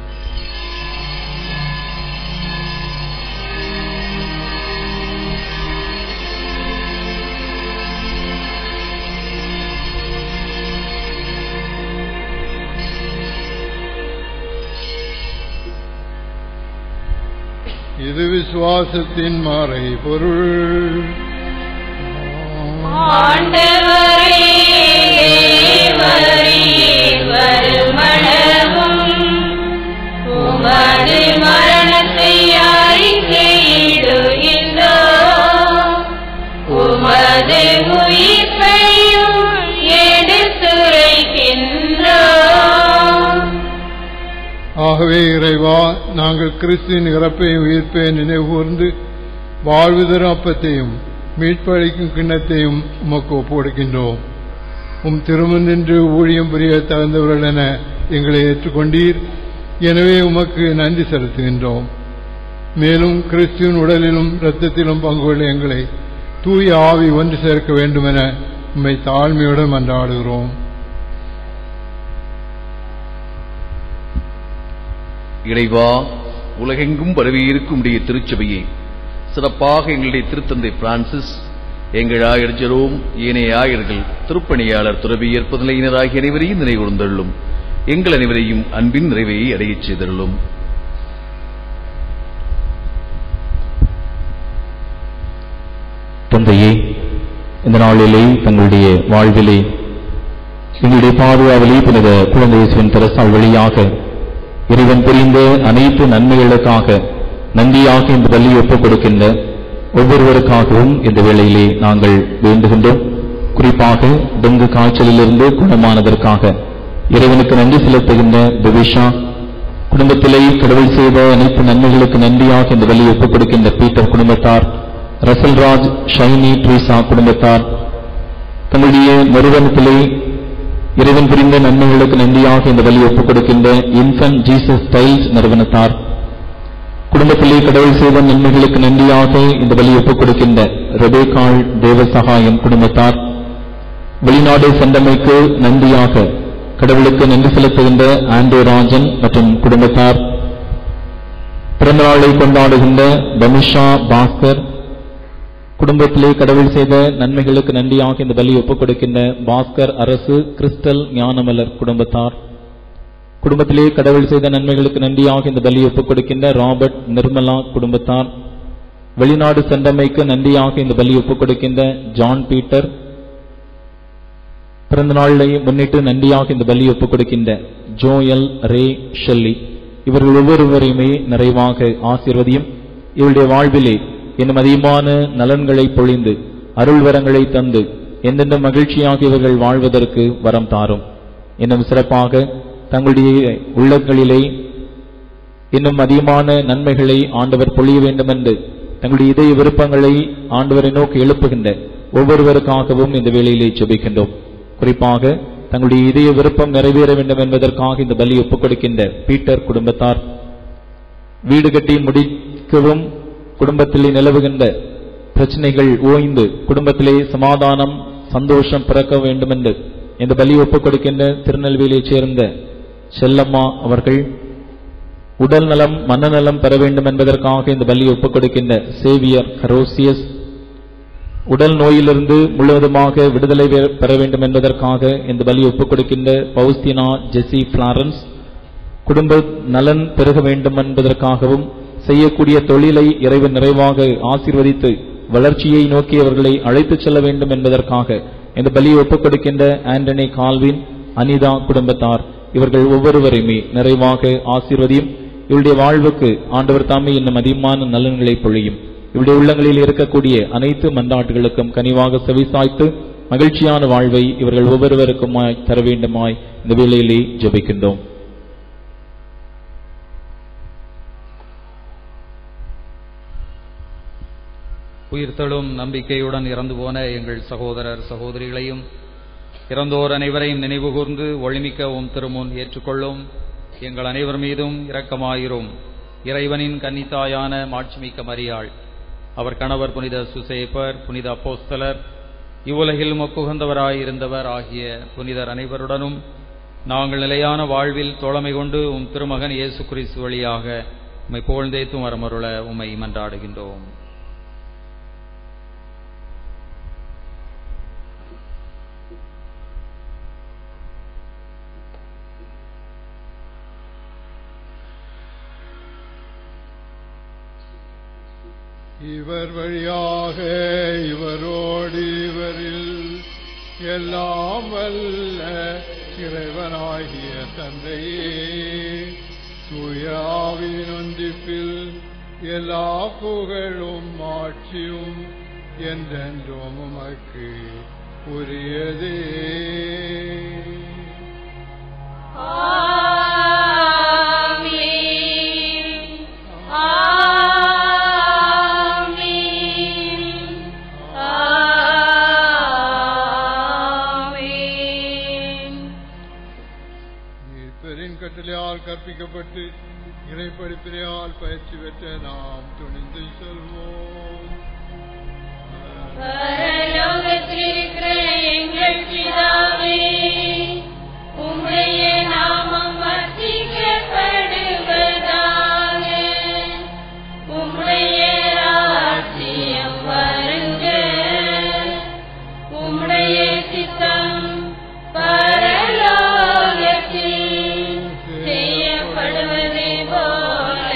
இது விசுவாசத்தின் மாறை பொருள் ஆண்டவரே தேவரீர் வருமளவும் உமது மரணத்தை அறிக்கையிடுகின்றோம் உமது உயிர்ப்பையும் எடுத்துரைக்கின்றோம் ஆகவே இறைவா நாங்கள் கிறிஸ்துவின் இறப்பையும் உயிர்ப்பையும் நினைவுகூர்ந்து வாழ்வு தரும் அப்பத்தையும் மீட்பளிக்கும் கிண்ணத்தையும் உமக்கு ஒப்புக்கொடுக்கின்றோம் உம் திருமண் நின்று ஊழியம் புரிய தகுந்தவர்கள் என எங்களை ஏற்றுக்கொண்டீர் எனவே உமக்கு நன்றி செலுத்துகின்றோம் மேலும் கிறிஸ்துவின் உடலிலும் இரத்தத்திலும் பங்கு கொள்ள எங்களை தூய ஆவி ஒன்று சேர்க்க வேண்டும் என உம்மை தாழ்மையுடன் மன்றாடுகிறோம் இறைவா உலகெங்கும் பரவியிருக்கும் உடைய திருச்சபையை சிறப்பாக எங்களுடைய திருத்தந்தை பிரான்சிஸ் எங்கள் ஆயர் ஜெரோம் ஏனைய ஆயர்கள் திருப்பணியாளர் துறவியர் புதலையினர் ஆகிய அனைவரையும் நினைவுறுந்தள்ளும் எங்கள் அனைவரையும் அன்பின் நிறைவை அடையச் செய்தள்ளும் தந்தையே இந்த நாளிலே தங்களுடைய வாழ்விலே எங்களுடைய பாதுகாவலே புனித குழந்தை இயேசுவின் தெரசால் வழியாக இறைவன் புரிந்த அனைத்து நன்மைகளுக்காக நன்றியாக இந்த பள்ளி ஒப்புக் கொடுக்கின்ற ஒவ்வொருவருக்காகவும் இந்த வேளையிலே நாங்கள் வேண்டுகின்றோம் குறிப்பாக டெங்கு காய்ச்சலிலிருந்து குணமானதற்காக இறைவனுக்கு நன்றி செலுத்துகின்ற திவிஷா குடும்பத்திலே கடவுள் செய்த அனைத்து நன்மைகளுக்கு நன்றியாக இந்த வழியை ஒப்புக் கொடுக்கின்ற பீட்டர் குடும்பத்தார் ரசல்ராஜ் ஷைனி ட்ரீசா குடும்பத்தார் தங்களுடைய நிறுவனத்திலே இறைவன் புரிந்த நன்மைகளுக்கு நன்றியாக இந்த வழி ஒப்புக் கொடுக்கின்ற இன்ஃபன்ட் ஜீசஸ் டைல்ஸ் நிறுவனத்தார் குடும்பத்திலே கடவுள் செய்த நன்மைகளுக்கு நன்றியாக இந்த வழி ஒப்புக் கொடுக்கின்ற ரெபேகாள் தேவசகாயம் குடும்பத்தார் வெளிநாடு சென்றமைக்கு நன்றியாக கடவுளுக்கு நன்றி செலுத்துகின்ற ஆண்டோ ராஜன் மற்றும் குடும்பத்தார் பிறந்தநாளை கொண்டாடுகின்ற தனுஷா பாஸ்கர் குடும்பத்திலே கடவுள் செய்த நன்மைகளுக்கு நன்றியாக இந்த பலி ஒப்புக் கொடுக்கின்ற பாஸ்கர் அரசு கிறிஸ்டல் ஞானமலர் குடும்பத்தார் குடும்பத்திலே கடவுள் செய்த நன்மைகளுக்கு நன்றியாக இந்த பலி ஒப்புக் கொடுக்கின்ற ராபர்ட் நிர்மலா குடும்பத்தார் வெளிநாடு சென்றமைக்கு நன்றியாக இந்த பலி ஒப்புக் கொடுக்கின்ற ஜான் பீட்டர் பிறந்த நாளை முன்னிட்டு நன்றியாக இந்த பலி ஒப்புக் கொடுக்கின்ற ஜோயல் ரே ஷெல்லி இவர்கள் ஒவ்வொருவரையுமே நிறைவாக ஆசீர்வதியும் இவருடைய வாழ்விலே இன்னும் அதிகமான நலன்களை பொழிந்து அருள் வரங்களை தந்து எந்தெந்த மகிழ்ச்சியாக இவர்கள் வாழ்வதற்கு வரம் தாரும் இன்னும் சிறப்பாக தங்களுடைய உள்ளங்களிலே இன்னும் அதிகமான நன்மைகளை ஆண்டவர் பொழிய வேண்டும் என்று தங்களுடைய இதய விருப்பங்களை ஆண்டவரை நோக்கி எழுப்புகின்ற ஒவ்வொருவருக்காகவும் இந்த வேளையிலே ஜெபிக்கின்றோம் குறிப்பாக தங்களுடைய இதய விருப்பம் நிறைவேற வேண்டும் என்பதற்காக இந்த பலி ஒப்புக் கொடுக்கின்ற பீட்டர் குடும்பத்தார் வீடு கட்டி முடிக்கவும் குடும்பத்திலே நிலவுகின்ற பிரச்சனைகள் ஓய்ந்து குடும்பத்திலே சமாதானம் சந்தோஷம் பிறக்க வேண்டும் என்று இந்த பலி ஒப்புக் கொடுக்கின்ற திருநெல்வேலியைச் சேர்ந்த செல்லம்மா அவர்கள் உடல் நலம் மனநலம் பெற வேண்டும் என்பதற்காக இந்த பலி ஒப்புக் கொடுக்கின்ற சேவியர் கரோசியஸ் உடல் நோயிலிருந்து முழுவதுமாக விடுதலை பெற- பெற வேண்டும் என்பதற்காக இந்த பலி ஒப்புக் கொடுக்கின்ற பௌஸ்தினா ஜெசி பிளாரன்ஸ் குடும்ப நலன் பெருக வேண்டும் என்பதற்காகவும் செய்யக்கூடிய தொழிலை இறைவன் நிறைவாக ஆசீர்வதித்து வளர்ச்சியை நோக்கி அவர்களை அழைத்துச் செல்ல வேண்டும் என்பதற்காக இந்த பலியை ஒப்புக் கொடுக்கின்ற ஆண்டனி கால்வின் அனிதா குடும்பத்தார் இவர்கள் ஒவ்வொருவரையுமே நிறைவாக ஆசீர்வதியும் இவருடைய வாழ்வுக்கு ஆண்டவர் தாமே இன்னும் அதிகமான நலன்களை பொழியும் இவருடைய உள்ளங்களில் இருக்கக்கூடிய அனைத்து மன்றாட்டுகளுக்கும் கனிவாக செவிசாய்த்து மகிழ்ச்சியான வாழ்வை இவர்கள் ஒவ்வொருவருக்குமாய் தர வேண்டுமாய் இந்த வேளையிலே ஜெபிக்கின்றோம் உயிர்த்தெழும் நம்பிக்கையுடன் இறந்து போன எங்கள் சகோதரர் சகோதரிகளையும் இறந்தோர் அனைவரையும் நினைவுகூர்ந்து ஒளிமிக்க உம் திருமுன் ஏற்றுக்கொள்ளும் எங்கள் அனைவர் மீதும் இரக்கமாயிரும் இறைவனின் கன்னித்தாயான மாட்சிமிக்க மரியாள் அவர் கணவர் புனித சுசேப்பர் புனித அப்போஸ்தலர் இவ்வுலகில் மொக்குகந்தவராயிருந்தவர் ஆகிய புனிதர் அனைவருடனும் நாங்கள் நிலையான வாழ்வில் தோழமை கொண்டு உம் திருமகன் இயேசு கிறிஸ்து வழியாக உம்மை புகழ்ந்தேத்தும் வரமருள உம்மை மன்றாடுகின்றோம் இவர் வழியாக இவரோடு இவரில் எல்லாம் வல்ல இறைவனாகிய தந்தையே தூயாவின் ஒன்றிப்பில் எல்லா புகழும் ஆட்சியும் என்றென்றும் உமக்கு உரியதே மீட்பரின் கட்டளையால் கற்பிக்கப்பட்டு இறைப்படிப்பினையால் பயிற்சி பெற்ற நாம் துணிந்து சொல்வோம் பரலோகத்திலிருக்கிற எங்கள் பிதாவே உம்முடைய நாமம் வர்த்திக்கப்படுவதாக உம்முடைய ராஜ்யம் வருக உம்முடைய சித்தம் பரலோகத்தில் செய்யப்படுவதை போல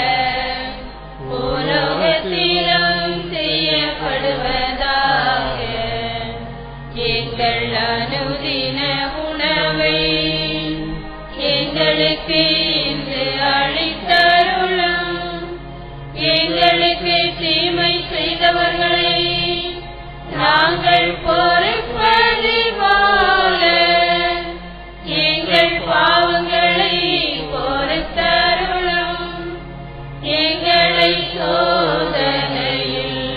பூலோகத்திலும் செய்யப்படுவதாக எங்கள் அனுதின உணவை எங்களுக்கு இன்று அளித்தருளும் எங்களுக்கு தீமை செய்தவர்களை நாங்கள் பொறுப்பது போல எங்கள் பாவங்களை பொறுத்தருளும் எங்களை சோதனையில்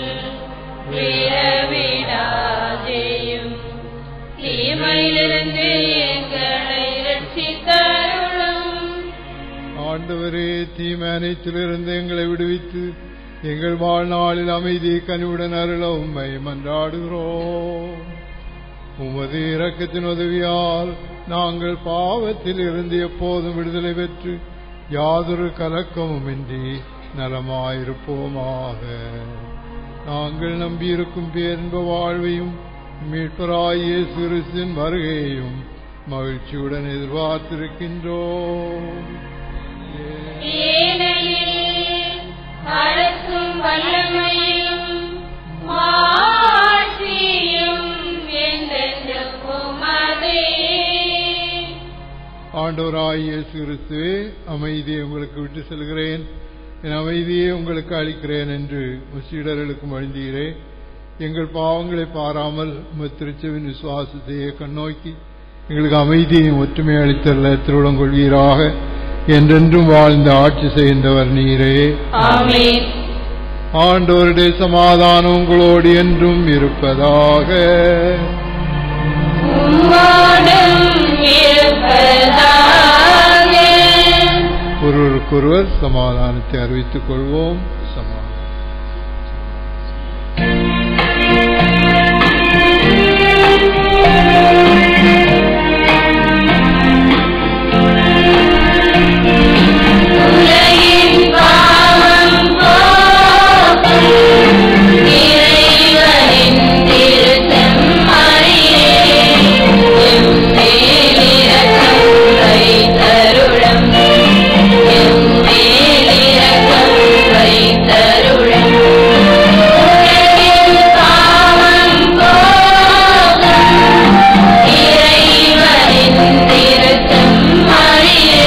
விரவிடாதேயும் தீமையிலிருந்து எங்களை ரட்சித்தருளும் ஆண்டவரே தீமை அனைத்திலிருந்து எங்களை விடுவித்து எங்கள் வாழ்நாளில் அமைதி கனிவுடன் அருள உம்மை மன்றாடுகிறோம் உமது இரக்கத்தின் உதவியால் நாங்கள் பாவத்தில் இருந்து எப்போதும் விடுதலை பெற்று யாதொரு கலக்கமும் இன்றி நலமாயிருப்போமாக நாங்கள் நம்பியிருக்கும் பேரின்ப வாழ்வையும் மீட்பராய சிறுசின் வருகையையும் மகிழ்ச்சியுடன் எதிர்பார்த்திருக்கின்றோம் ஏனெனில் அரசும் வல்லமையும் மாட்சியும் என்றென்றும் உமதே. ஆண்டவராகிய கிறிஸ்துவே அமைதியை உங்களுக்கு விட்டு செல்கிறேன் என் அமைதியை உங்களுக்கு அளிக்கிறேன் என்று முசீடர்களுக்கு அழிந்தீரே எங்கள் பாவங்களை பாராமல் உமது திருச்செவின் விசுவாசத்தையே கண்ணோக்கி எங்களுக்கு அமைதியையும் ஒற்றுமை அளித்தல்ல திருவிழம் கொள்வீராக என்றென்றும் வாழ்ந்த ஆட்சி செய்தவர் நீரே ஆமென். ஆண்டவருடைய சமாதானம் உங்களோடு என்றும் இருப்பதாக உம்மோடும் இருப்பதாக. ஒருவருக்கொருவர் சமாதானத்தை அறிவித்துக் கொள்வோம் சமாதானம் உலகின் பாவம் போக்கும் இறைவனின் திருச்செம்மறியே, எம்மேல் இரக்கம் வைத்தருளும். எம்மேல் இரக்கம் வைத்தருளும். உலகின் பாவம் போக்கும் இறைவனின் திருச்செம்மறியே,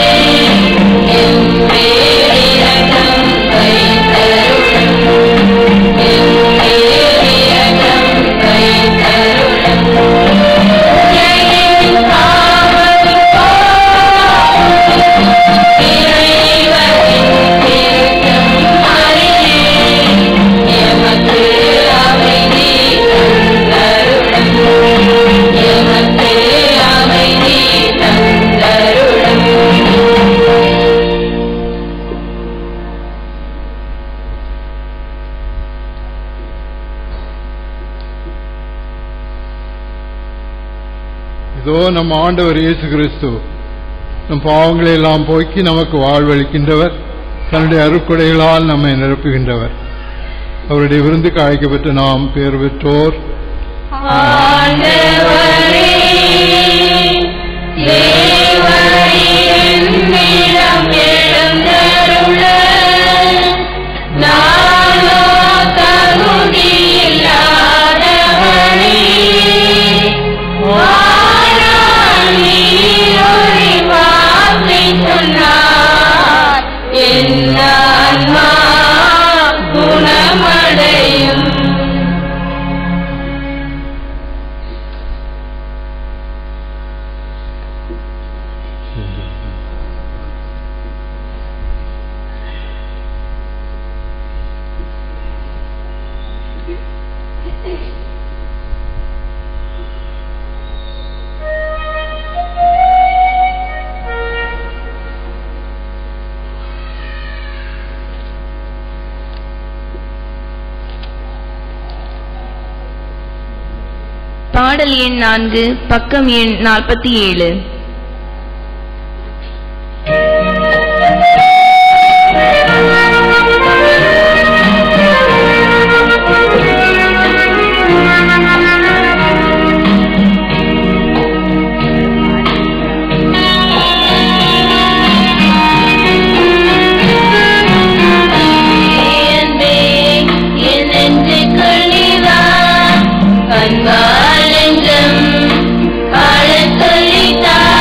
அமைதி தந்தருளும் இதோ நம் ஆண்டவர் இயேசு கிறிஸ்து நம் பாவங்களை எல்லாம் போக்கி நமக்கு வாழ்வளிக்கின்றவர் தன்னுடைய அருக்குடைகளால் நம்மை நிரப்புகின்றவர் அவருடைய விருந்துக்கு அழைக்கப்பட்ட நாம் பேர் பெற்றோர் ஆண்டவரே, தேவரீரிடம் எழுந்தருள, நானோ தகுதியற்றவள். பாடல் எண் நான்கு பக்கம் எண் நாற்பத்தி ஏழு அன்பே என் நெஞ்சுக்குள் நீதான் அன்பால் நெஞ்சம் ஆளச் சொல்லித்தாய்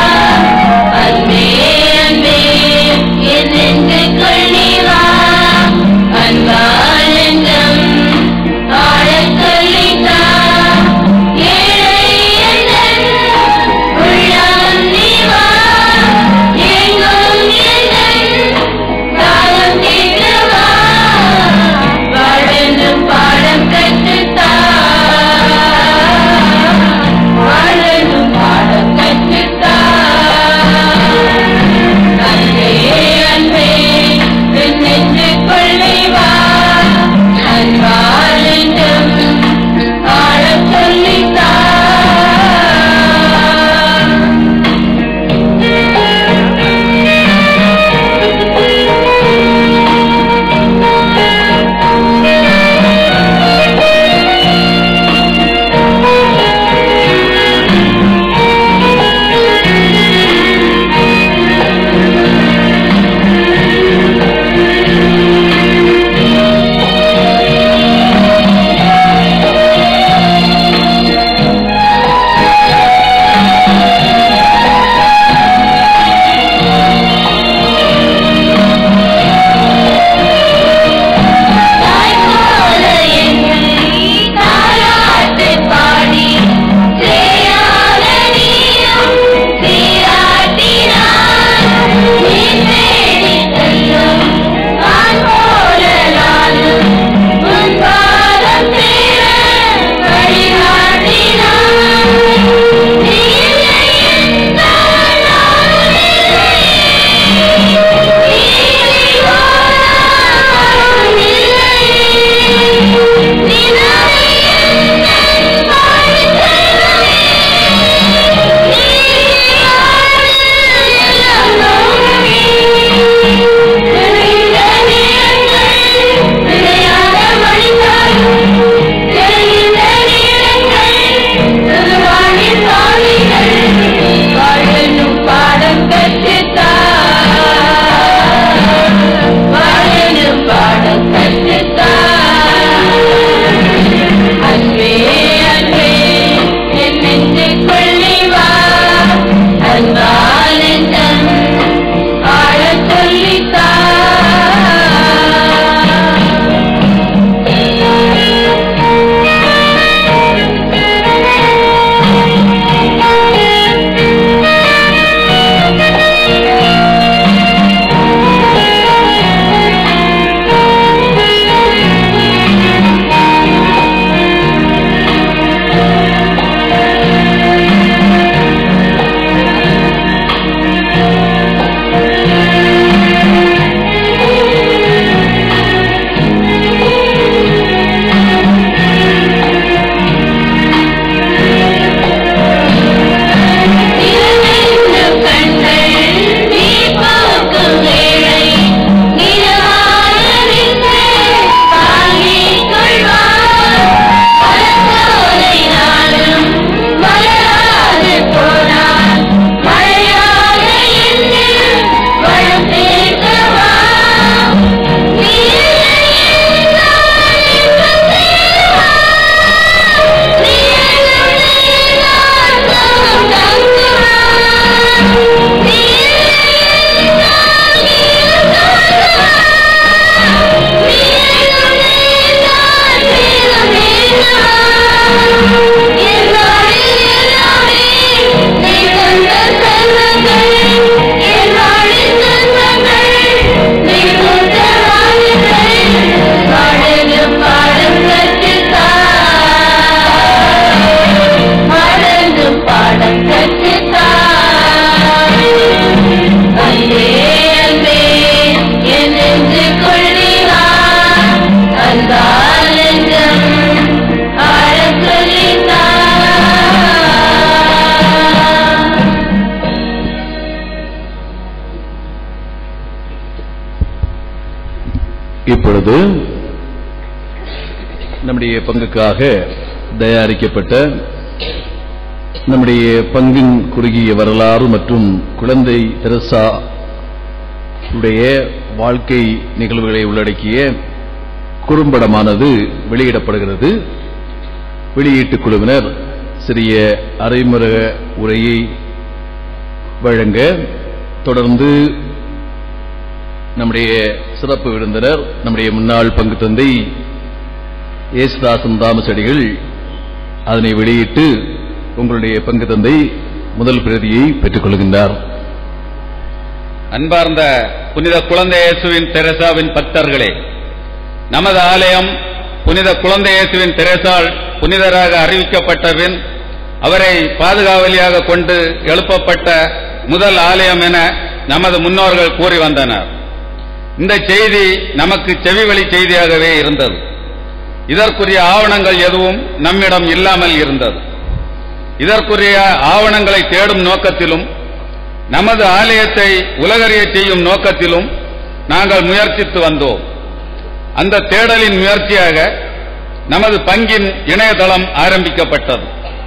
இப்பொழுது நம்முடைய பங்குக்காக தயாரிக்கப்பட்ட நம்முடைய பங்கின் குறுகிய வரலாறு மற்றும் குழந்தை தெரசா உடைய வாழ்க்கை நிகழ்வுகளை உள்ளடக்கிய குறும்படமானது வெளியிடப்படுகிறது வெளியீட்டுக் குழுவினர் சிறிய அரைமுக உரையை வழங்க தொடர்ந்து நம்முடைய சிறப்பு விருந்தினர் நம்முடைய முன்னாள் பங்கு தந்தை ஏசுதாசன் தாமசடிகள் அதனை வெளியிட்டு உங்களுடைய பங்கு தந்தை முதல் பிரதியை பெற்றுக் கொள்கின்றார் அன்பார்ந்த புனித குழந்தை இயேசுவின் தெரசாவின் பக்தர்களே நமது ஆலயம் புனித குழந்தை இயேசுவின் தெரசால் புனிதராக அறிவிக்கப்பட்ட பின் அவரை பாதுகாவலியாக கொண்டு எழுப்பப்பட்ட முதல் ஆலயம் என நமது முன்னோர்கள் கூறி வந்தனர் இந்த செய்தி நமக்கு செவிவழி செய்தியாகவே இருந்தது இதற்குரிய ஆவணங்கள் எதுவும் நம்மிடம் இல்லாமல் இருந்தது இதற்குரிய ஆவணங்களை தேடும் நோக்கத்திலும் நமது ஆலயத்தை உலகறிய செய்யும் நோக்கத்திலும் நாங்கள் முயற்சித்து வந்தோம் அந்த தேடலின் முயற்சியாக நமது பங்கின் இணையதளம் ஆரம்பிக்கப்பட்டது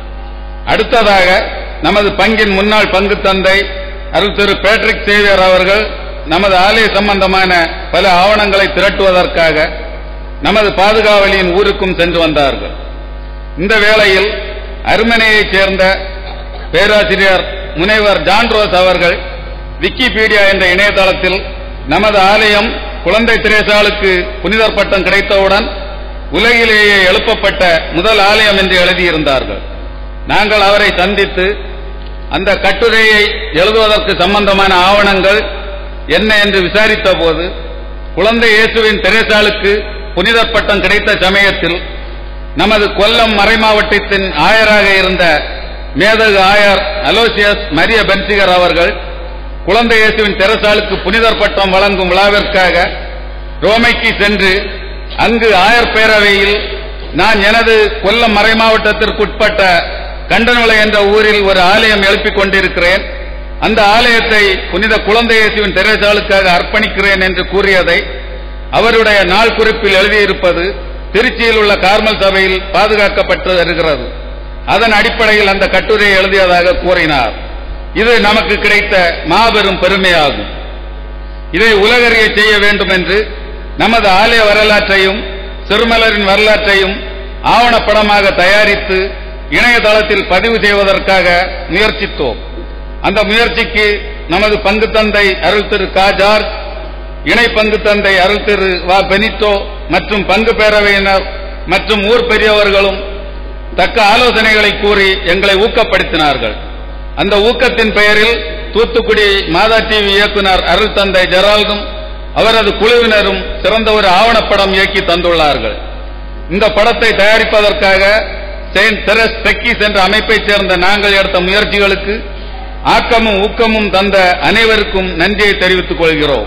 அடுத்ததாக நமது பங்கின் முன்னாள் பங்கு தந்தை அருள் திரு பேட்ரிக் சேவியர் அவர்கள் நமது ஆலய சம்பந்தமான பல ஆவணங்களை திரட்டுவதற்காக நமது பாதுகாவலியின் ஊருக்கும் சென்று வந்தார்கள் இந்த வேளையில் அருமனையைச் சேர்ந்த பேராசிரியர் முனைவர் ஜான் ரோஸ் அவர்கள் விக்கிபீடியா என்ற இணையதளத்தில் நமது ஆலயம் குழந்தை திரேசாளுக்கு புனிதர் பட்டம் கிடைத்தவுடன் உலகிலேயே எழுப்பப்பட்ட முதல் ஆலயம் என்று எழுதியிருந்தார்கள் நாங்கள் அவரை சந்தித்து அந்த கட்டுரையை எழுதுவதற்கு சம்பந்தமான ஆவணங்கள் என்ன என்று விசாரித்த போது குழந்தை இயேசுவின் தெரேசாளுக்கு புனிதர் பட்டம் கிடைத்த சமயத்தில் நமது கொல்லம் மறைமாவட்டத்தின் ஆயராக இருந்த மேதகு ஆயர் அலோசியஸ் மரிய பென்சிகர் அவர்கள் குழந்தை இயேசுவின் தெரசாலுக்கு புனிதர் பட்டம் வழங்கும் விழாவிற்காக ரோமைக்கு சென்று அங்கு ஆயர் பேரவையில் நான் எனது கொல்லம் மறைமாவட்டத்திற்குட்பட்ட கண்டனுலை என்ற ஊரில் ஒரு ஆலயம் எழுப்பிக் கொண்டிருக்கிறேன் அந்த ஆலயத்தை புனித குழந்தை இயேசுவின் தெரசாலுக்காக அர்ப்பணிக்கிறேன் என்று கூறியதை அவருடைய நாள் குறிப்பில் எழுதியிருப்பது திருச்சியில் உள்ள கார்மல் சபையில் பாதுகாக்கப்பட்டு வருகிறது அதன் அடிப்படையில் அந்த கட்டுரையை எழுதியதாக கூறினார் இது நமக்கு கிடைத்த மாபெரும் பெருமையாகும் இதை உலகறிய செய்ய வேண்டும் என்று நமது ஆலய வரலாற்றையும் சிறுமலரின் வரலாற்றையும் ஆவணப்படமாக தயாரித்து இணையதளத்தில் பதிவு செய்வதற்காக முயற்சித்தோம் அந்த முயற்சிக்கு நமது பங்கு தந்தை அருள் திரு கா ஜார்ஜ் இணை பங்கு தந்தை அருள் திரு வா பெனிட்டோ மற்றும் பங்கு பேரவையினர் மற்றும் ஊர் பெரியவர்களும் தக்க ஆலோசனைகளை கூறி எங்களை ஊக்கப்படுத்தினார்கள் அந்த ஊக்கத்தின் பெயரில் தூத்துக்குடி மாதா டிவி இயக்குனர் அருள் தந்தை ஜெரால்டும் அவரது குழுவினரும் சிறந்த ஒரு ஆவணப்படம் இயக்கி தந்துள்ளார்கள் இந்த படத்தை தயாரிப்பதற்காக செயின்ட் தெரஸ் பெக்கிஸ் என்ற அமைப்பைச் சேர்ந்த நாங்கள் எடுத்த முயற்சிகளுக்கு ஆக்கமும் ஊக்கமும் தந்த அனைவருக்கும் நன்றியை தெரிவித்துக் கொள்கிறோம்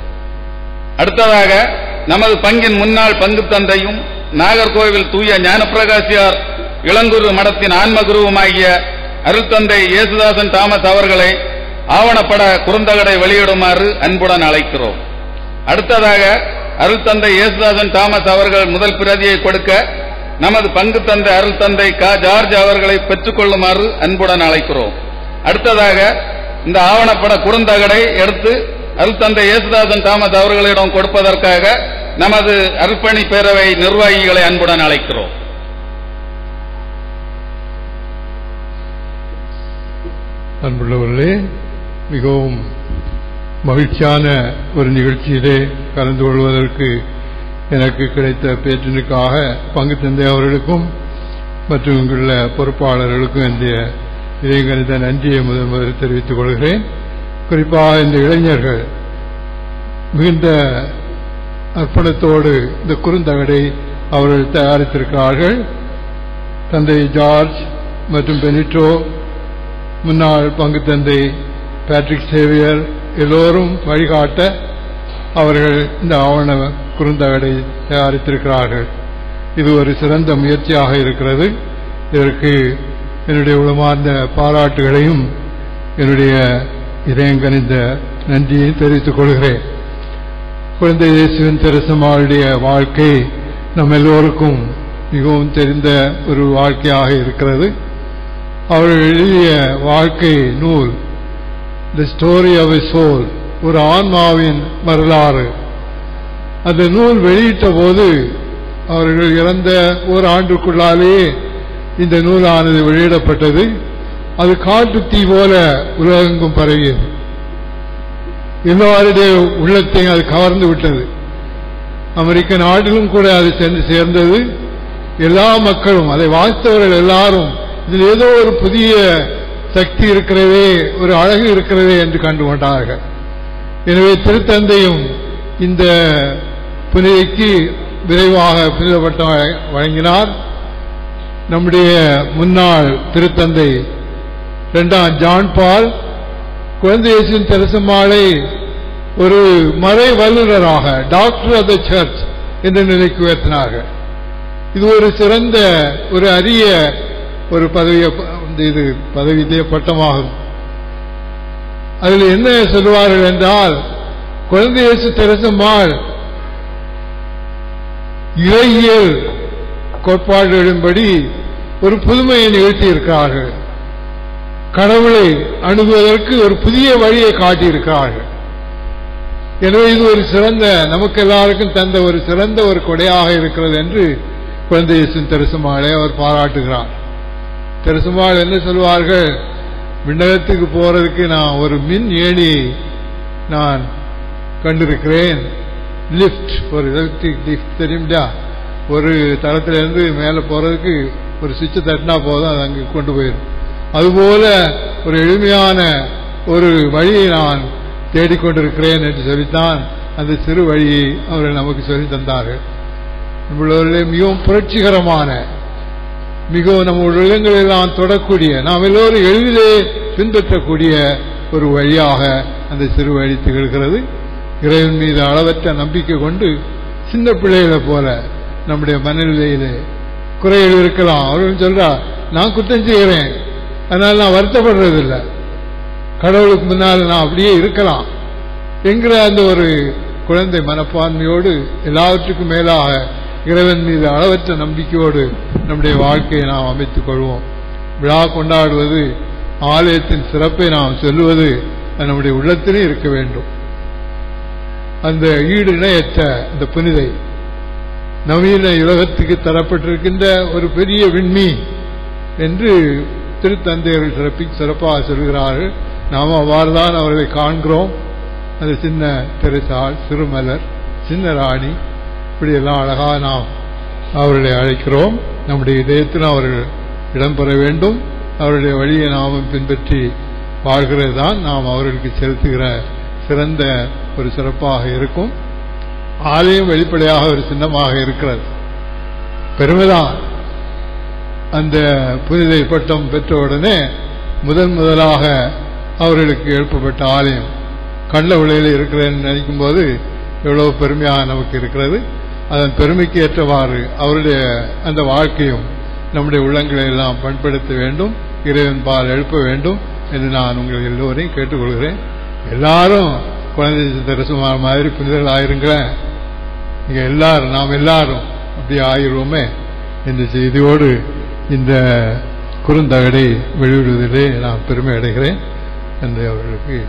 அடுத்ததாக நமது பங்கின் முன்னாள் பங்கு தந்தையும் நாகர்கோவில் தூய ஞானப்பிரகாசியார் இளங்குரு மடத்தின் ஆன்மகுருவுமாகிய அருள் தந்தை இயேசுதாசன் தாமஸ் அவர்களை ஆவணப்பட குறுந்தகடை வெளியிடுமாறு அன்புடன் அழைக்கிறோம் அடுத்ததாக அருள் தந்தை இயேசுதாசன் தாமஸ் அவர்கள் முதல் பிரதியை கொடுக்க நமது பங்கு தந்தை அருள் தந்தை க ஜார்ஜ் அவர்களை பெற்றுக் கொள்ளுமாறு அன்புடன் அழைக்கிறோம் அடுத்ததாக இந்த ஆவணப்பட குறுந்தகடை எடுத்து அருள் தந்தை இயேசுதாசன் தாமஸ் அவர்களிடம் கொடுப்பதற்காக நமது அர்ப்பணி பேரவை நிர்வாகிகளை அன்புடன் அழைக்கிறோம் அன்புள்ளவர்களே மிகவும் மகிழ்ச்சியான ஒரு நிகழ்ச்சியிலே கலந்து கொள்வதற்கு எனக்கு கிடைத்த பேற்றினுக்காக பங்கு தந்தை அவர்களுக்கும் மற்றும் இங்குள்ள பொறுப்பாளர்களுக்கும் என்னுடைய இதயங்கணித நன்றியை முதல் முதல் தெரிவித்துக் கொள்கிறேன் குறிப்பாக இந்த இளைஞர்கள் மிகுந்த அர்ப்பணத்தோடு இந்த குறுந்தகடை அவர்கள் தயாரித்திருக்கிறார்கள் தந்தை ஜார்ஜ் மற்றும் பெனிட்டோ முன்னாள் பங்கு தந்தை பேட்ரிக் சேவியர் எல்லோரும் வழிகாட்ட அவர்கள் இந்த ஆவண குறுந்தகடை தயாரித்திருக்கிறார்கள் இது ஒரு சிறந்த முயற்சியாக இருக்கிறது இதற்கு என்னுடைய உளமார்ந்த பாராட்டுகளையும் என்னுடைய இதயங்கனிந்த நன்றியை தெரிவித்துக் கொள்கிறேன் குழந்தை இயேசுவின் தெரசமாளுடைய வாழ்க்கை நம்ம எல்லோருக்கும் மிகவும் தெரிந்த ஒரு வாழ்க்கையாக இருக்கிறது அவர்கள் எழுதிய வாழ்க்கை நூல் the story of a soul ஒரு ஆன்மாவின் வரலாறு அந்த நூல் வெளியிட்ட போது அவர்கள் இறந்த ஒரு ஆண்டுக்குள்ளாலேயே இந்த நூலானது வெளியிடப்பட்டது அது காட்டு தீ போல உலகெங்கும் பரவியது எல்லோருடைய உள்ளத்தையும் அது கவர்ந்து விட்டது அமெரிக்க நாட்டிலும் கூட அது சென்று சேர்ந்தது எல்லா மக்களும் அதை வாசித்தவர்கள் எல்லாரும் இதில் ஏதோ ஒரு புதிய சக்தி இருக்கிறதே ஒரு அழகு இருக்கிறதே என்று கண்டு கொண்டார்கள் எனவே திருத்தந்தையும் இந்த புனிதைக்கு விரைவாக புனித பட்டம் வழங்கினார் நம்முடைய முன்னாள் திருத்தந்தை இரண்டாம் ஜான் பால் குழந்தை இயேசுவின் தெரசம்மாளை ஒரு மறை வல்லுநராக டாக்டர் ஆஃப் த சர்ச் என்ற நிலைக்கு உயர்த்தினார்கள் இது ஒரு சிறந்த ஒரு அரிய ஒரு பதவி இது பதவி பட்டமாகும் அதில் என்ன சொல்லுவார்கள் என்றால் குழந்தை இயேசு தெரசம்மாள் இறையியல் கோட்பாடுகளின்படி ஒரு புதுமையை நிகழ்த்தியிருக்கிறார்கள் கடவுளை அணுகுவதற்கு ஒரு புதிய வழியை காட்டியிருக்கிறார்கள் எனவே இது ஒரு சிறந்த நமக்கு எல்லாருக்கும் தந்த ஒரு சிறந்த ஒரு கொடையாக இருக்கிறது என்று குழந்தை இயேசுவின் தெரசுமாளை அவர் பாராட்டுகிறார் தெரசுமாள் என்ன சொல்வார்கள் விண்ணகத்துக்கு போறதுக்கு நான் ஒரு மின் ஏணியை நான் கண்டிருக்கிறேன் லிப்ட் ஒரு எலக்ட்ரிக் லிப்ட் தெரியும்டா ஒரு தளத்திலிருந்து மேலே போறதுக்கு ஒரு சுவிட்சை தட்டினா போதும் அது அங்கே கொண்டு போயிடும் அதுபோல ஒரு எளிமையான ஒரு வழியை நான் தேடிக்கொண்டிருக்கிறேன் என்று சொல்லித்தான் அந்த சிறு வழியை அவர்கள் நமக்கு சொல்லி தந்தார்கள் நம்மளோட மிகவும் புரட்சிகரமான மிகவும் நம்ம உள்ளங்களெல்லாம் தொடக்கூடிய நாம் எல்லோரும் எளிதிலே பின்பற்றக்கூடிய ஒரு வழியாக அந்த சிறு வழி திகழ்கிறது இறைவன் மீது அளவற்ற நம்பிக்கை கொண்டு சின்ன பிள்ளைகளை போல நம்முடைய மனநிலையிலே குறைகள் இருக்கலாம் அவர்கள் சொல்றா நான் குற்றம் செய்கிறேன் அதனால நான் வருத்தப்படுறதில்லை கடவுளுக்கு முன்னால் நான் அப்படியே இருக்கலாம் என்கிற அந்த ஒரு குழந்தை மனப்பான்மையோடு எல்லாவற்றுக்கும் மேலாக இறைவன் மீது அளவற்ற நம்பிக்கையோடு நம்முடைய வாழ்க்கையை நாம் அமைத்துக் கொள்வோம் விழா கொண்டாடுவது ஆலயத்தின் சிறப்பை நாம் சொல்லுவது நம்முடைய உள்ளத்திலே இருக்க வேண்டும் அந்த ஈடு இணையற்ற இந்த புனிதை நவீன உலகத்துக்கு தரப்பட்டிருக்கின்ற ஒரு பெரிய விண்மீ என்று திருத்தந்தையர்கள் சிறப்பி சிறப்பாக சொல்கிறார்கள் நாம் அவ்வாறுதான் அவர்களை காண்கிறோம் அந்த சின்ன தெரசால் சிறுமலர் சின்ன ராணி இப்படியெல்லாம் அழகாக நாம் அவர்களை அழைக்கிறோம் நம்முடைய இதயத்தில் அவர்கள் இடம்பெற வேண்டும் அவருடைய வழியை நாமும் பின்பற்றி வாழ்கிறது தான் நாம் அவர்களுக்கு செலுத்துகிற சிறந்த ஒரு சிறப்பாக இருக்கும் ஆலயம் வெளிப்படையாக ஒரு சின்னமாக இருக்கிறது பெருமைதான் அந்த புனித பட்டம் பெற்ற உடனே முதன் முதலாக அவர்களுக்கு எழுப்பப்பட்ட ஆலயம் கள்ள விலையில் இருக்கிறேன்னு நினைக்கும் போது எவ்வளவு பெருமையாக நமக்கு இருக்கிறது அதன் பெருமைக்கு ஏற்றவாறு அவருடைய அந்த வாழ்க்கையும் நம்முடைய உள்ளங்களை எல்லாம் பண்படுத்த வேண்டும் இறைவன் பால் எழுப்ப வேண்டும் என்று நான் உங்கள் எல்லோரையும் கேட்டுக்கொள்கிறேன் எல்லாரும் குழந்தை தரிசனமான மாதிரி புனிதர்கள் ஆயிருங்களேன் நீங்க எல்லாரும் நாம் எல்லாரும் அப்படி ஆயிருவோமே என்ற செய்தியோடு இந்த குறுந்தகடை வெளியிடுவதிலே நான் பெருமை அடைகிறேன் என்று அவர்களுக்கு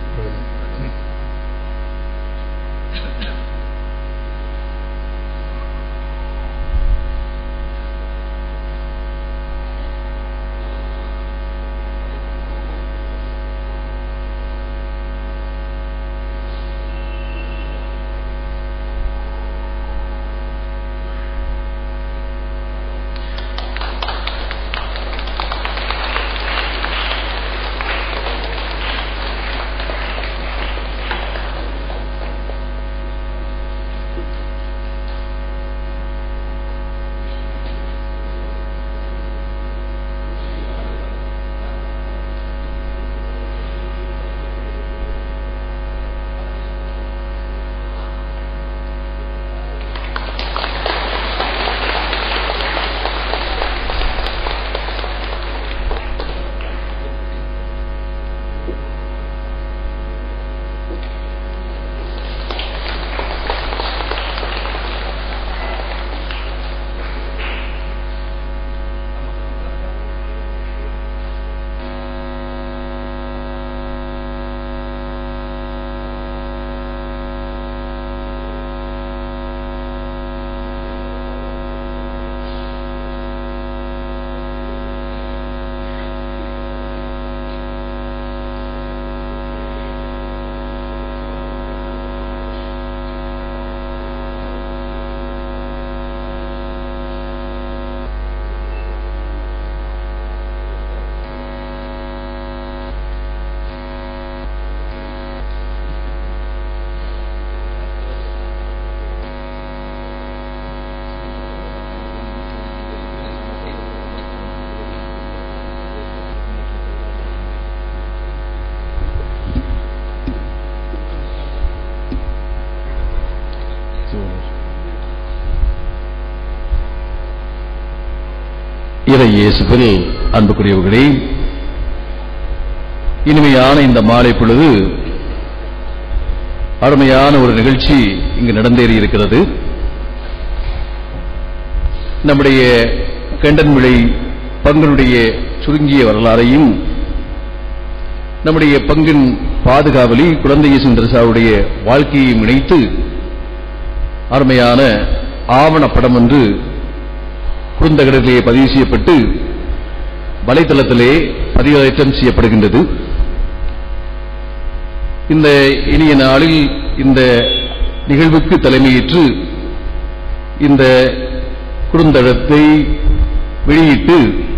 இறை இயேசுவில் அன்புக்குரியவர்களே இனிமையான இந்த மாலை பொழுது அருமையான ஒரு நிகழ்ச்சி இங்கு நடந்தேறி இருக்கிறது நம்முடைய கண்டன்விளை பங்கனுடைய சுருங்கிய வரலாறையும் நம்முடைய பங்கின் பாதுகாவலி குழந்தை இயேசு தெரசாவுடைய வாழ்க்கையையும் இணைத்து அருமையான ஆவணப்படம் ஒன்று குறுந்தகடத்திலே பதிவு செய்யப்பட்டு வலைத்தளத்திலே பதிவேற்றம் செய்யப்படுகின்றது இந்த இனிய நாளில் இந்த நிகழ்வுக்கு தலைமையேற்று இந்த குறுந்தடத்தை வெளியிட்டு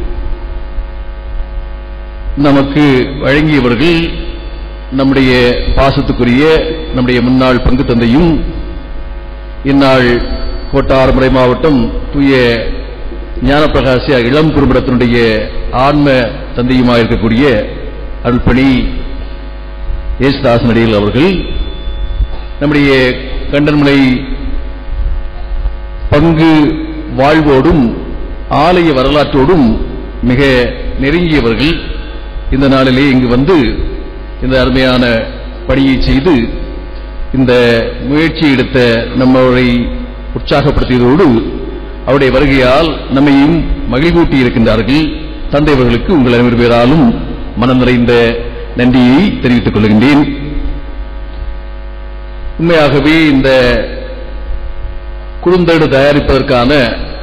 நமக்கு வழங்கியவர்கள் நம்முடைய பாசத்துக்குரிய நம்முடைய முன்னாள் பங்கு தந்தையும் இந்நாள் கோட்டாரமுறை மாவட்டம் தூய ஞானப்பிரகாசிய இளம் குடும்பத்தினுடைய ஆன்ம தந்தையுமாக இருக்கக்கூடிய அருள்பணி ஏசுதாசன் அடிகள் அவர்கள் நம்முடைய கண்டன்மலை பங்கு வாழ்வோடும் ஆலய வரலாற்றோடும் மிக நெருங்கியவர்கள் இந்த நாளிலே இங்கு வந்து இந்த அருமையான பணியை செய்து இந்த முயற்சி எடுத்த நம்மளை உற்சாகப்படுத்தியதோடு அவருடைய வருகையால் நம்மையும் மகிழ்வூட்டி இருக்கின்றார்கள் தந்தை அவர்களுக்கு உங்கள் அனைவர் பேராலும் மனம் நிறைந்த நன்றியை தெரிவித்துக் கொள்கின்றேன் உண்மையாகவே இந்த குறுந்தேடு தயாரிப்பதற்கான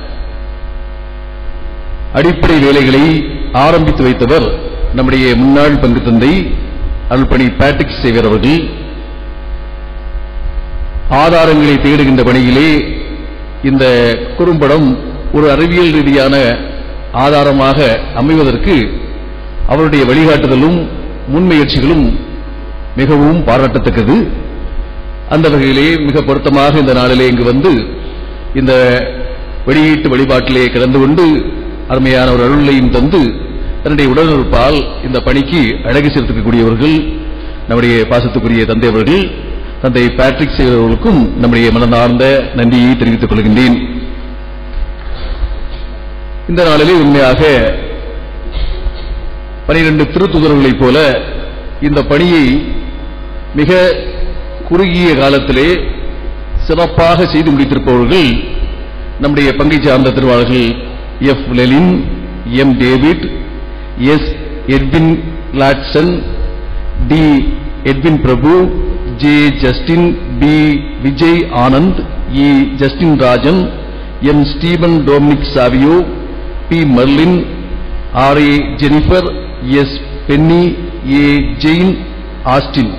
அடிப்படை வேலைகளை ஆரம்பித்து வைத்தவர் நம்முடைய முன்னாள் பங்கு தந்தை அருள்பணி பேட்ரிக் சேகர் அவர்கள் ஆதாரங்களை தேடுகின்ற பணியிலே இந்த குறும்படம் ஒரு அறிவியல் ரீதியான ஆதாரமாக அமைவதற்கு அவருடைய வழிகாட்டுதலும் முன்முயற்சிகளும் மிகவும் பாராட்டத்தக்கது அந்த வகையிலே மிக பொருத்தமாக இந்த நாளிலே இங்கு வந்து இந்த வெளியீட்டு வழிபாட்டிலே கலந்து கொண்டு அருமையான ஒரு அருளையும் தந்து தன்னுடைய உடலுறுப்பால் இந்த பணிக்கு அழகு சேர்த்துக்கக்கூடியவர்கள் நம்முடைய பாசத்துக்குரிய தந்தை அவர்கள் தந்தை பேட்ரிக் செய்கிறவர்களுக்கும் நம்முடைய மனதார்ந்த நன்றியை தெரிவித்துக் கொள்கின்றேன் இந்த நாளிலே உண்மையாக பனிரெண்டு திருத்துதர்களைப் போல இந்த பணியை மிக குறுகிய காலத்திலே சிறப்பாக செய்து முடித்திருப்பவர்கள் நம்முடைய பங்கை சார்ந்த திருவாளர்கள் F Lelin M David S Edwin Latson T Edwin Prabhu J Justin P Vijay Anand E Justin Rajan M Stephen Dominic Savio P Marlin R A Jennifer S Benny A Jain Austin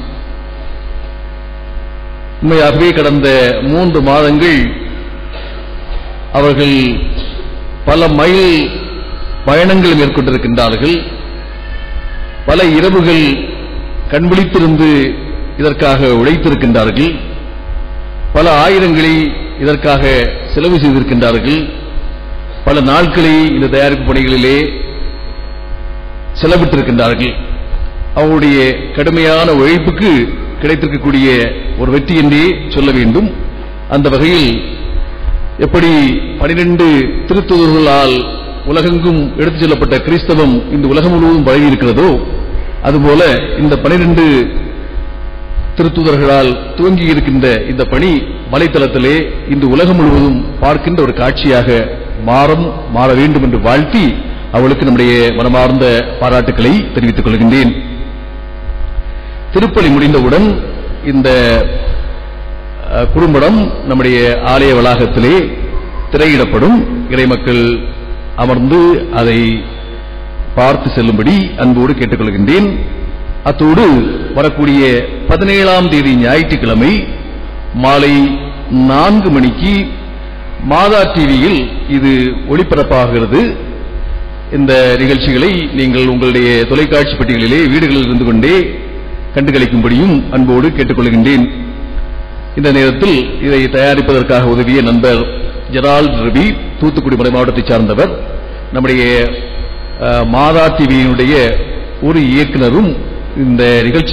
உண்மையாகவே கடந்த மூன்று மாதங்கள் அவர்கள் பல மைல் பயணங்கள் மேற்கொண்டிருக்கின்றார்கள் பல இரவுகள் கண்விழித்திருந்து இதற்காக உழைத்திருக்கின்றார்கள் பல ஆயிரங்களை இதற்காக செலவு செய்திருக்கின்றார்கள் பல நாட்களை இந்த தயாரிப்பு பணிகளிலே செலவிட்டிருக்கின்றார்கள் அவருடைய கடுமையான உழைப்புக்கு கிடைத்திருக்கக்கூடிய ஒரு வெற்றி என்றே சொல்ல வேண்டும் அந்த வகையில் எப்படி பனிரெண்டு திருத்துதர்களால் உலகெங்கும் எடுத்துச் செல்லப்பட்ட கிறிஸ்தவம் இந்த உலகம் முழுவதும் பரவி இருக்கிறதோ அதுபோல இந்த பனிரெண்டு திருத்துதர்களால் துவங்கி இருக்கின்ற இந்த பணி வலைத்தளத்திலே இந்த உலகம் முழுவதும் பார்க்கின்ற ஒரு காட்சியாக மாறும் மாற வேண்டும் என்று வாழ்த்தி அவளுக்கு நம்முடைய மனமார்ந்த பாராட்டுக்களை தெரிவித்துக் கொள்கின்றேன் திருப்பலி முடிந்தவுடன் இந்த அஹ், குறும்படம் நம்முடைய ஆலய வளாகத்திலே திரையிடப்படும் இறைமக்கள் அமர்ந்து அதை பார்த்து செல்லும்படி அன்போடு கேட்டுக்கொள்கின்றேன் அத்தோடு வரக்கூடிய பதினேழாம் தேதி ஞாயிற்றுக்கிழமை மாலை நான்கு மணிக்கு மாதா டிவியில் இது ஒளிபரப்பாகிறது இந்த நிகழ்ச்சிகளை நீங்கள் உங்களுடைய தொலைக்காட்சி பெட்டிகளிலே வீடுகளில் இருந்து கொண்டே கண்டுகளிக்கும்படியும் அன்போடு கேட்டுக்கொள்கின்றேன் இந்த நேரத்தில் இதை தயாரிப்பதற்காக உதவிய நண்பர் ஜெரால்ட் ரவி தூத்துக்குடி மறை மாவட்டத்தைச் சார்ந்தவர் நம்முடைய அஹ், மாதா டிவியினுடைய ஒரு இயக்குனரும் இந்த நிகழ்ச்சி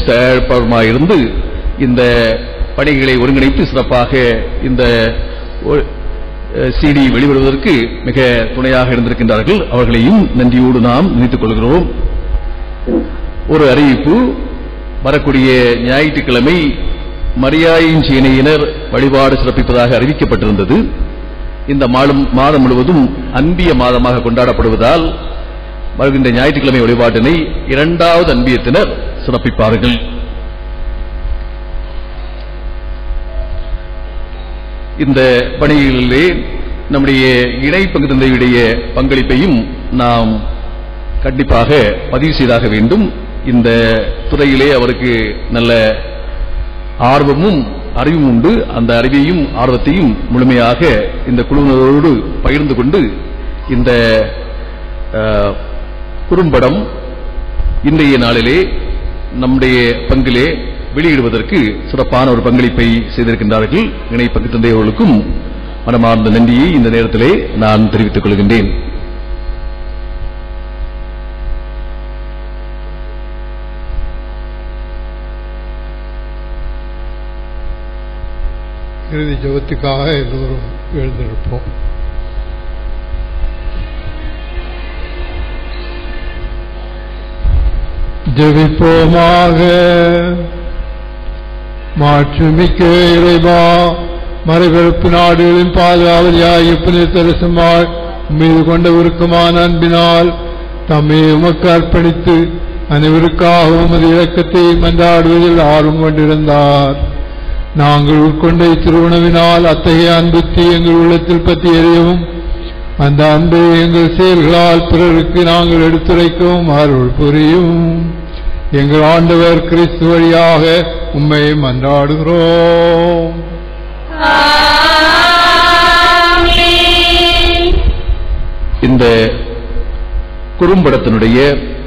சிடி வெளிவருவதற்கு மிக துணையாக இருந்திருக்கின்றார்கள் அவர்களையும் நன்றியோடு நாம் நினைத்துக் கொள்கிறோம் ஒரு அறிவிப்பு வரக்கூடிய ஞாயிற்றுக்கிழமை மரியாயின் சேனையினர் வழிபாடு சிறப்பிப்பதாக அறிவிக்கப்பட்டிருந்தது இந்த மாதம் மாதம் முழுவதும் அன்பிய மாதமாக கொண்டாடப்படுவதால் வருகின்ற ஞாயிற்றுக்கிழமை வழிபாட்டினை இரண்டாவது அன்பியத்தினர் சிறப்பிப்பார்கள் இந்த பணிகளிலே நம்முடைய இணை பங்கு தந்தையுடைய பங்களிப்பையும் நாம் கண்டிப்பாக பதிவு செய்தாக வேண்டும் இந்த துறையிலே அவருக்கு நல்ல ஆர்வமும் அறிவும் உண்டு அந்த அறிவையும் ஆர்வத்தையும் முழுமையாக இந்த குழுவினரோடு பகிர்ந்து கொண்டு இந்த அஹ், குறும்படம் இன்றைய நாளிலே நம்முடைய பங்கிலே வெளியிடுவதற்கு சிறப்பான ஒரு பங்களிப்பை செய்திருக்கின்றார்கள் இணை பங்கு தந்தையவர்களுக்கும் மனமார்ந்த நன்றியை இந்த நேரத்திலே நான் தெரிவித்துக் கொள்கின்றேன் இறுதி ஜபத்துக்காக எல்லோரும் எழுந்திருப்போம் ஜெபிப்போமாக மாற்றுமிக்க இறைவா மறைபிறப்பு நாடுகளின் பாதுகாவலியாகிய புனித தெரசம்மாள் மீது கொண்ட உருக்கமான அன்பினால் தம்மை உமக்கு அர்ப்பணித்து அனைவருக்காக உமது இலக்கத்தை மன்றாடுவதில் ஆர்வம் கொண்டிருந்தார் நாங்கள் உட்கொண்ட இத்திருவுணவினால் அத்தகைய அன்புத்தி எங்கள் உள்ளத்தில் பற்றி எறியவும் அந்த அன்பை எங்கள் செயல்களால் பிறருக்கு நாங்கள் எடுத்துரைக்கவும் அருள் புரியும் எங்கள் ஆண்டவர் கிறிஸ்து வழியாக உம்மை மன்றாடுகிறோம் இந்த குறும்படத்தினுடைய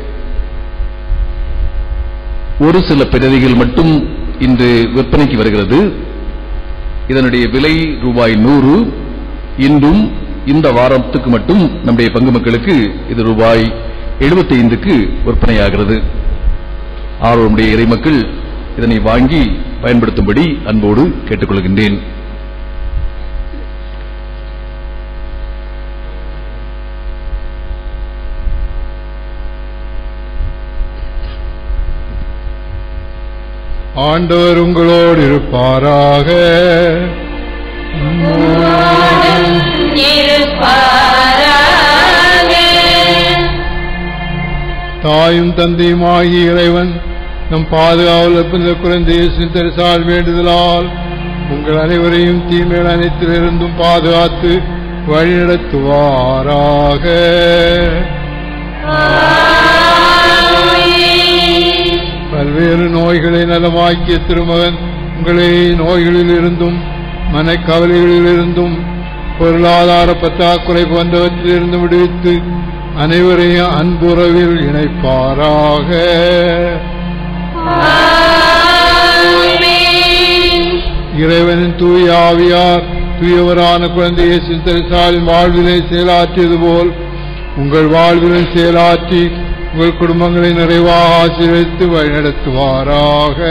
ஒரு சில பிரதிகள் மட்டும் இன்று விற்பனைக்கு வருகிறது இதனுடைய விலை ரூபாய் நூறு இன்றும் இந்த வாரத்துக்கு மட்டும் நம்முடைய பங்கு மக்களுக்கு இது ரூபாய் 75க்கு விற்பனையாகிறது ஆர்வமுடைய இறைமக்கள் இதனை வாங்கி பயன்படுத்தும்படி அன்போடு கேட்டுக்கொள்கின்றேன் ஆண்டவர் உங்களோடு இருப்பாராக தாயும் தந்தையும் ஆகிய இறைவன் நம் பாதுகாவலர் புனித குழந்தை இயேசுவின் தரிசால் வேண்டுதலால் உங்கள் அனைவரையும் தீமைகள் அனைத்திலிருந்தும் பாதுகாத்து வழிநடத்துவாராக பல்வேறு நோய்களை நலமாக்கிய திருமகன் உங்களை நோய்களில் இருந்தும் மனக்கவலைகளில் இருந்தும் பொருளாதார பற்றாக்குறை போன்றவற்றிலிருந்து விடுவித்து அனைவரையும் அன்புறவில் இணைப்பாராக இறைவனின் தூய ஆவியார் தூயவரான குழந்தை இயேசு தரிசாலின் வாழ்விலை செயலாற்றியது போல் உங்கள் வாழ்விலும் செயலாற்றி உங்கள் குடும்பங்களை நிறைவாக ஆசீர்வதித்து வழிநடத்துவாராக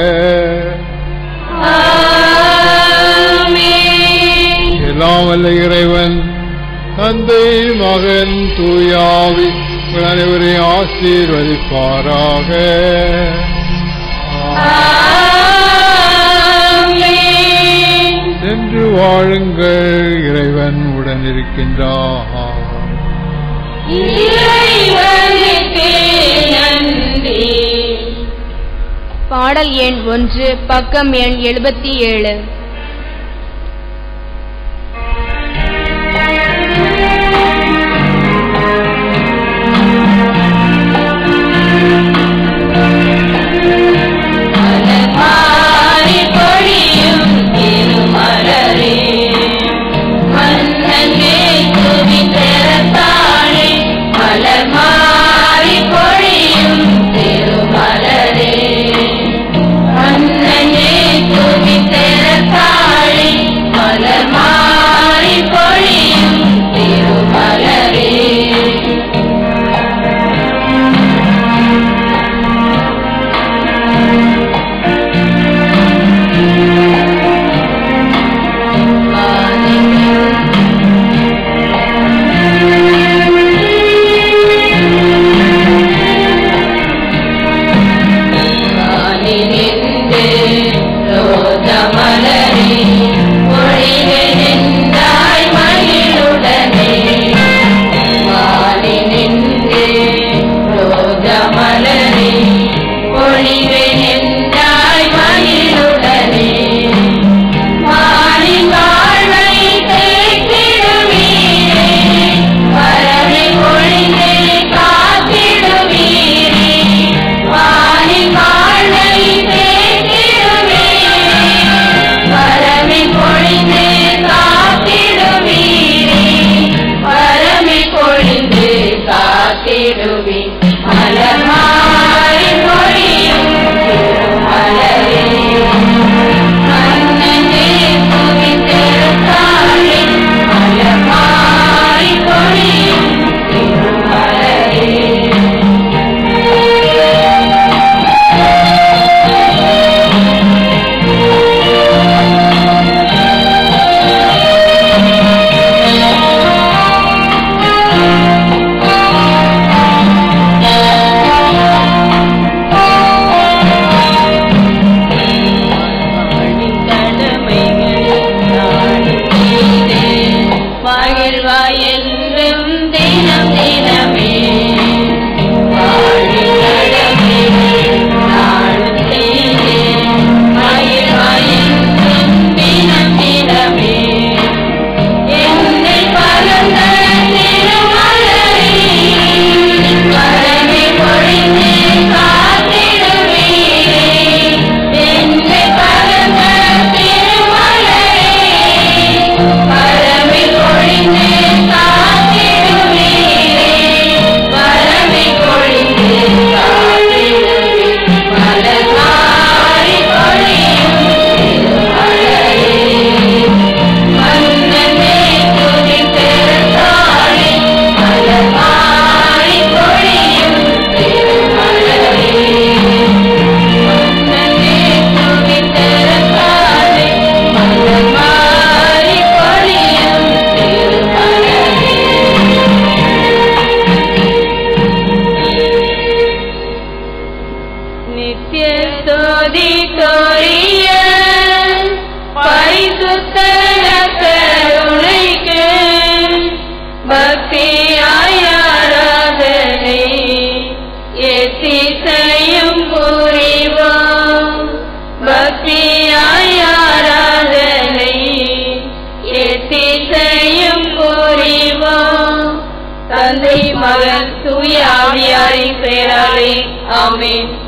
எல்லாம் வல்ல இறைவன் தந்தை மகன் தூயாவி உங்கள் அனைவரையும் ஆசீர்வதிப்பாராக சென்று வாழுங்கள் இறைவன் உடன் இருக்கின்றார் பாடல் எண் ஒன்று பக்கம் எண் எழுபத்தி ஏழு மாறி பொழியும் திருமலரே மன்னனே துதி திறத்தாழே மலர் மாறி பொழியும் திருமலரே மன்னனே துதி திறத்தாழே நித்திய ஸ்தோதிக்கோரிய பரிசுத்த கருணைக்கு பக்தியாய் ஆராதனை எத்திசையும் புரிவோம் பக்தியாய் ஆராதனை எத்திசையும் புரிவோம் தந்தை மகன் தூய ஆவியாரின் பெயராலே ஆமென்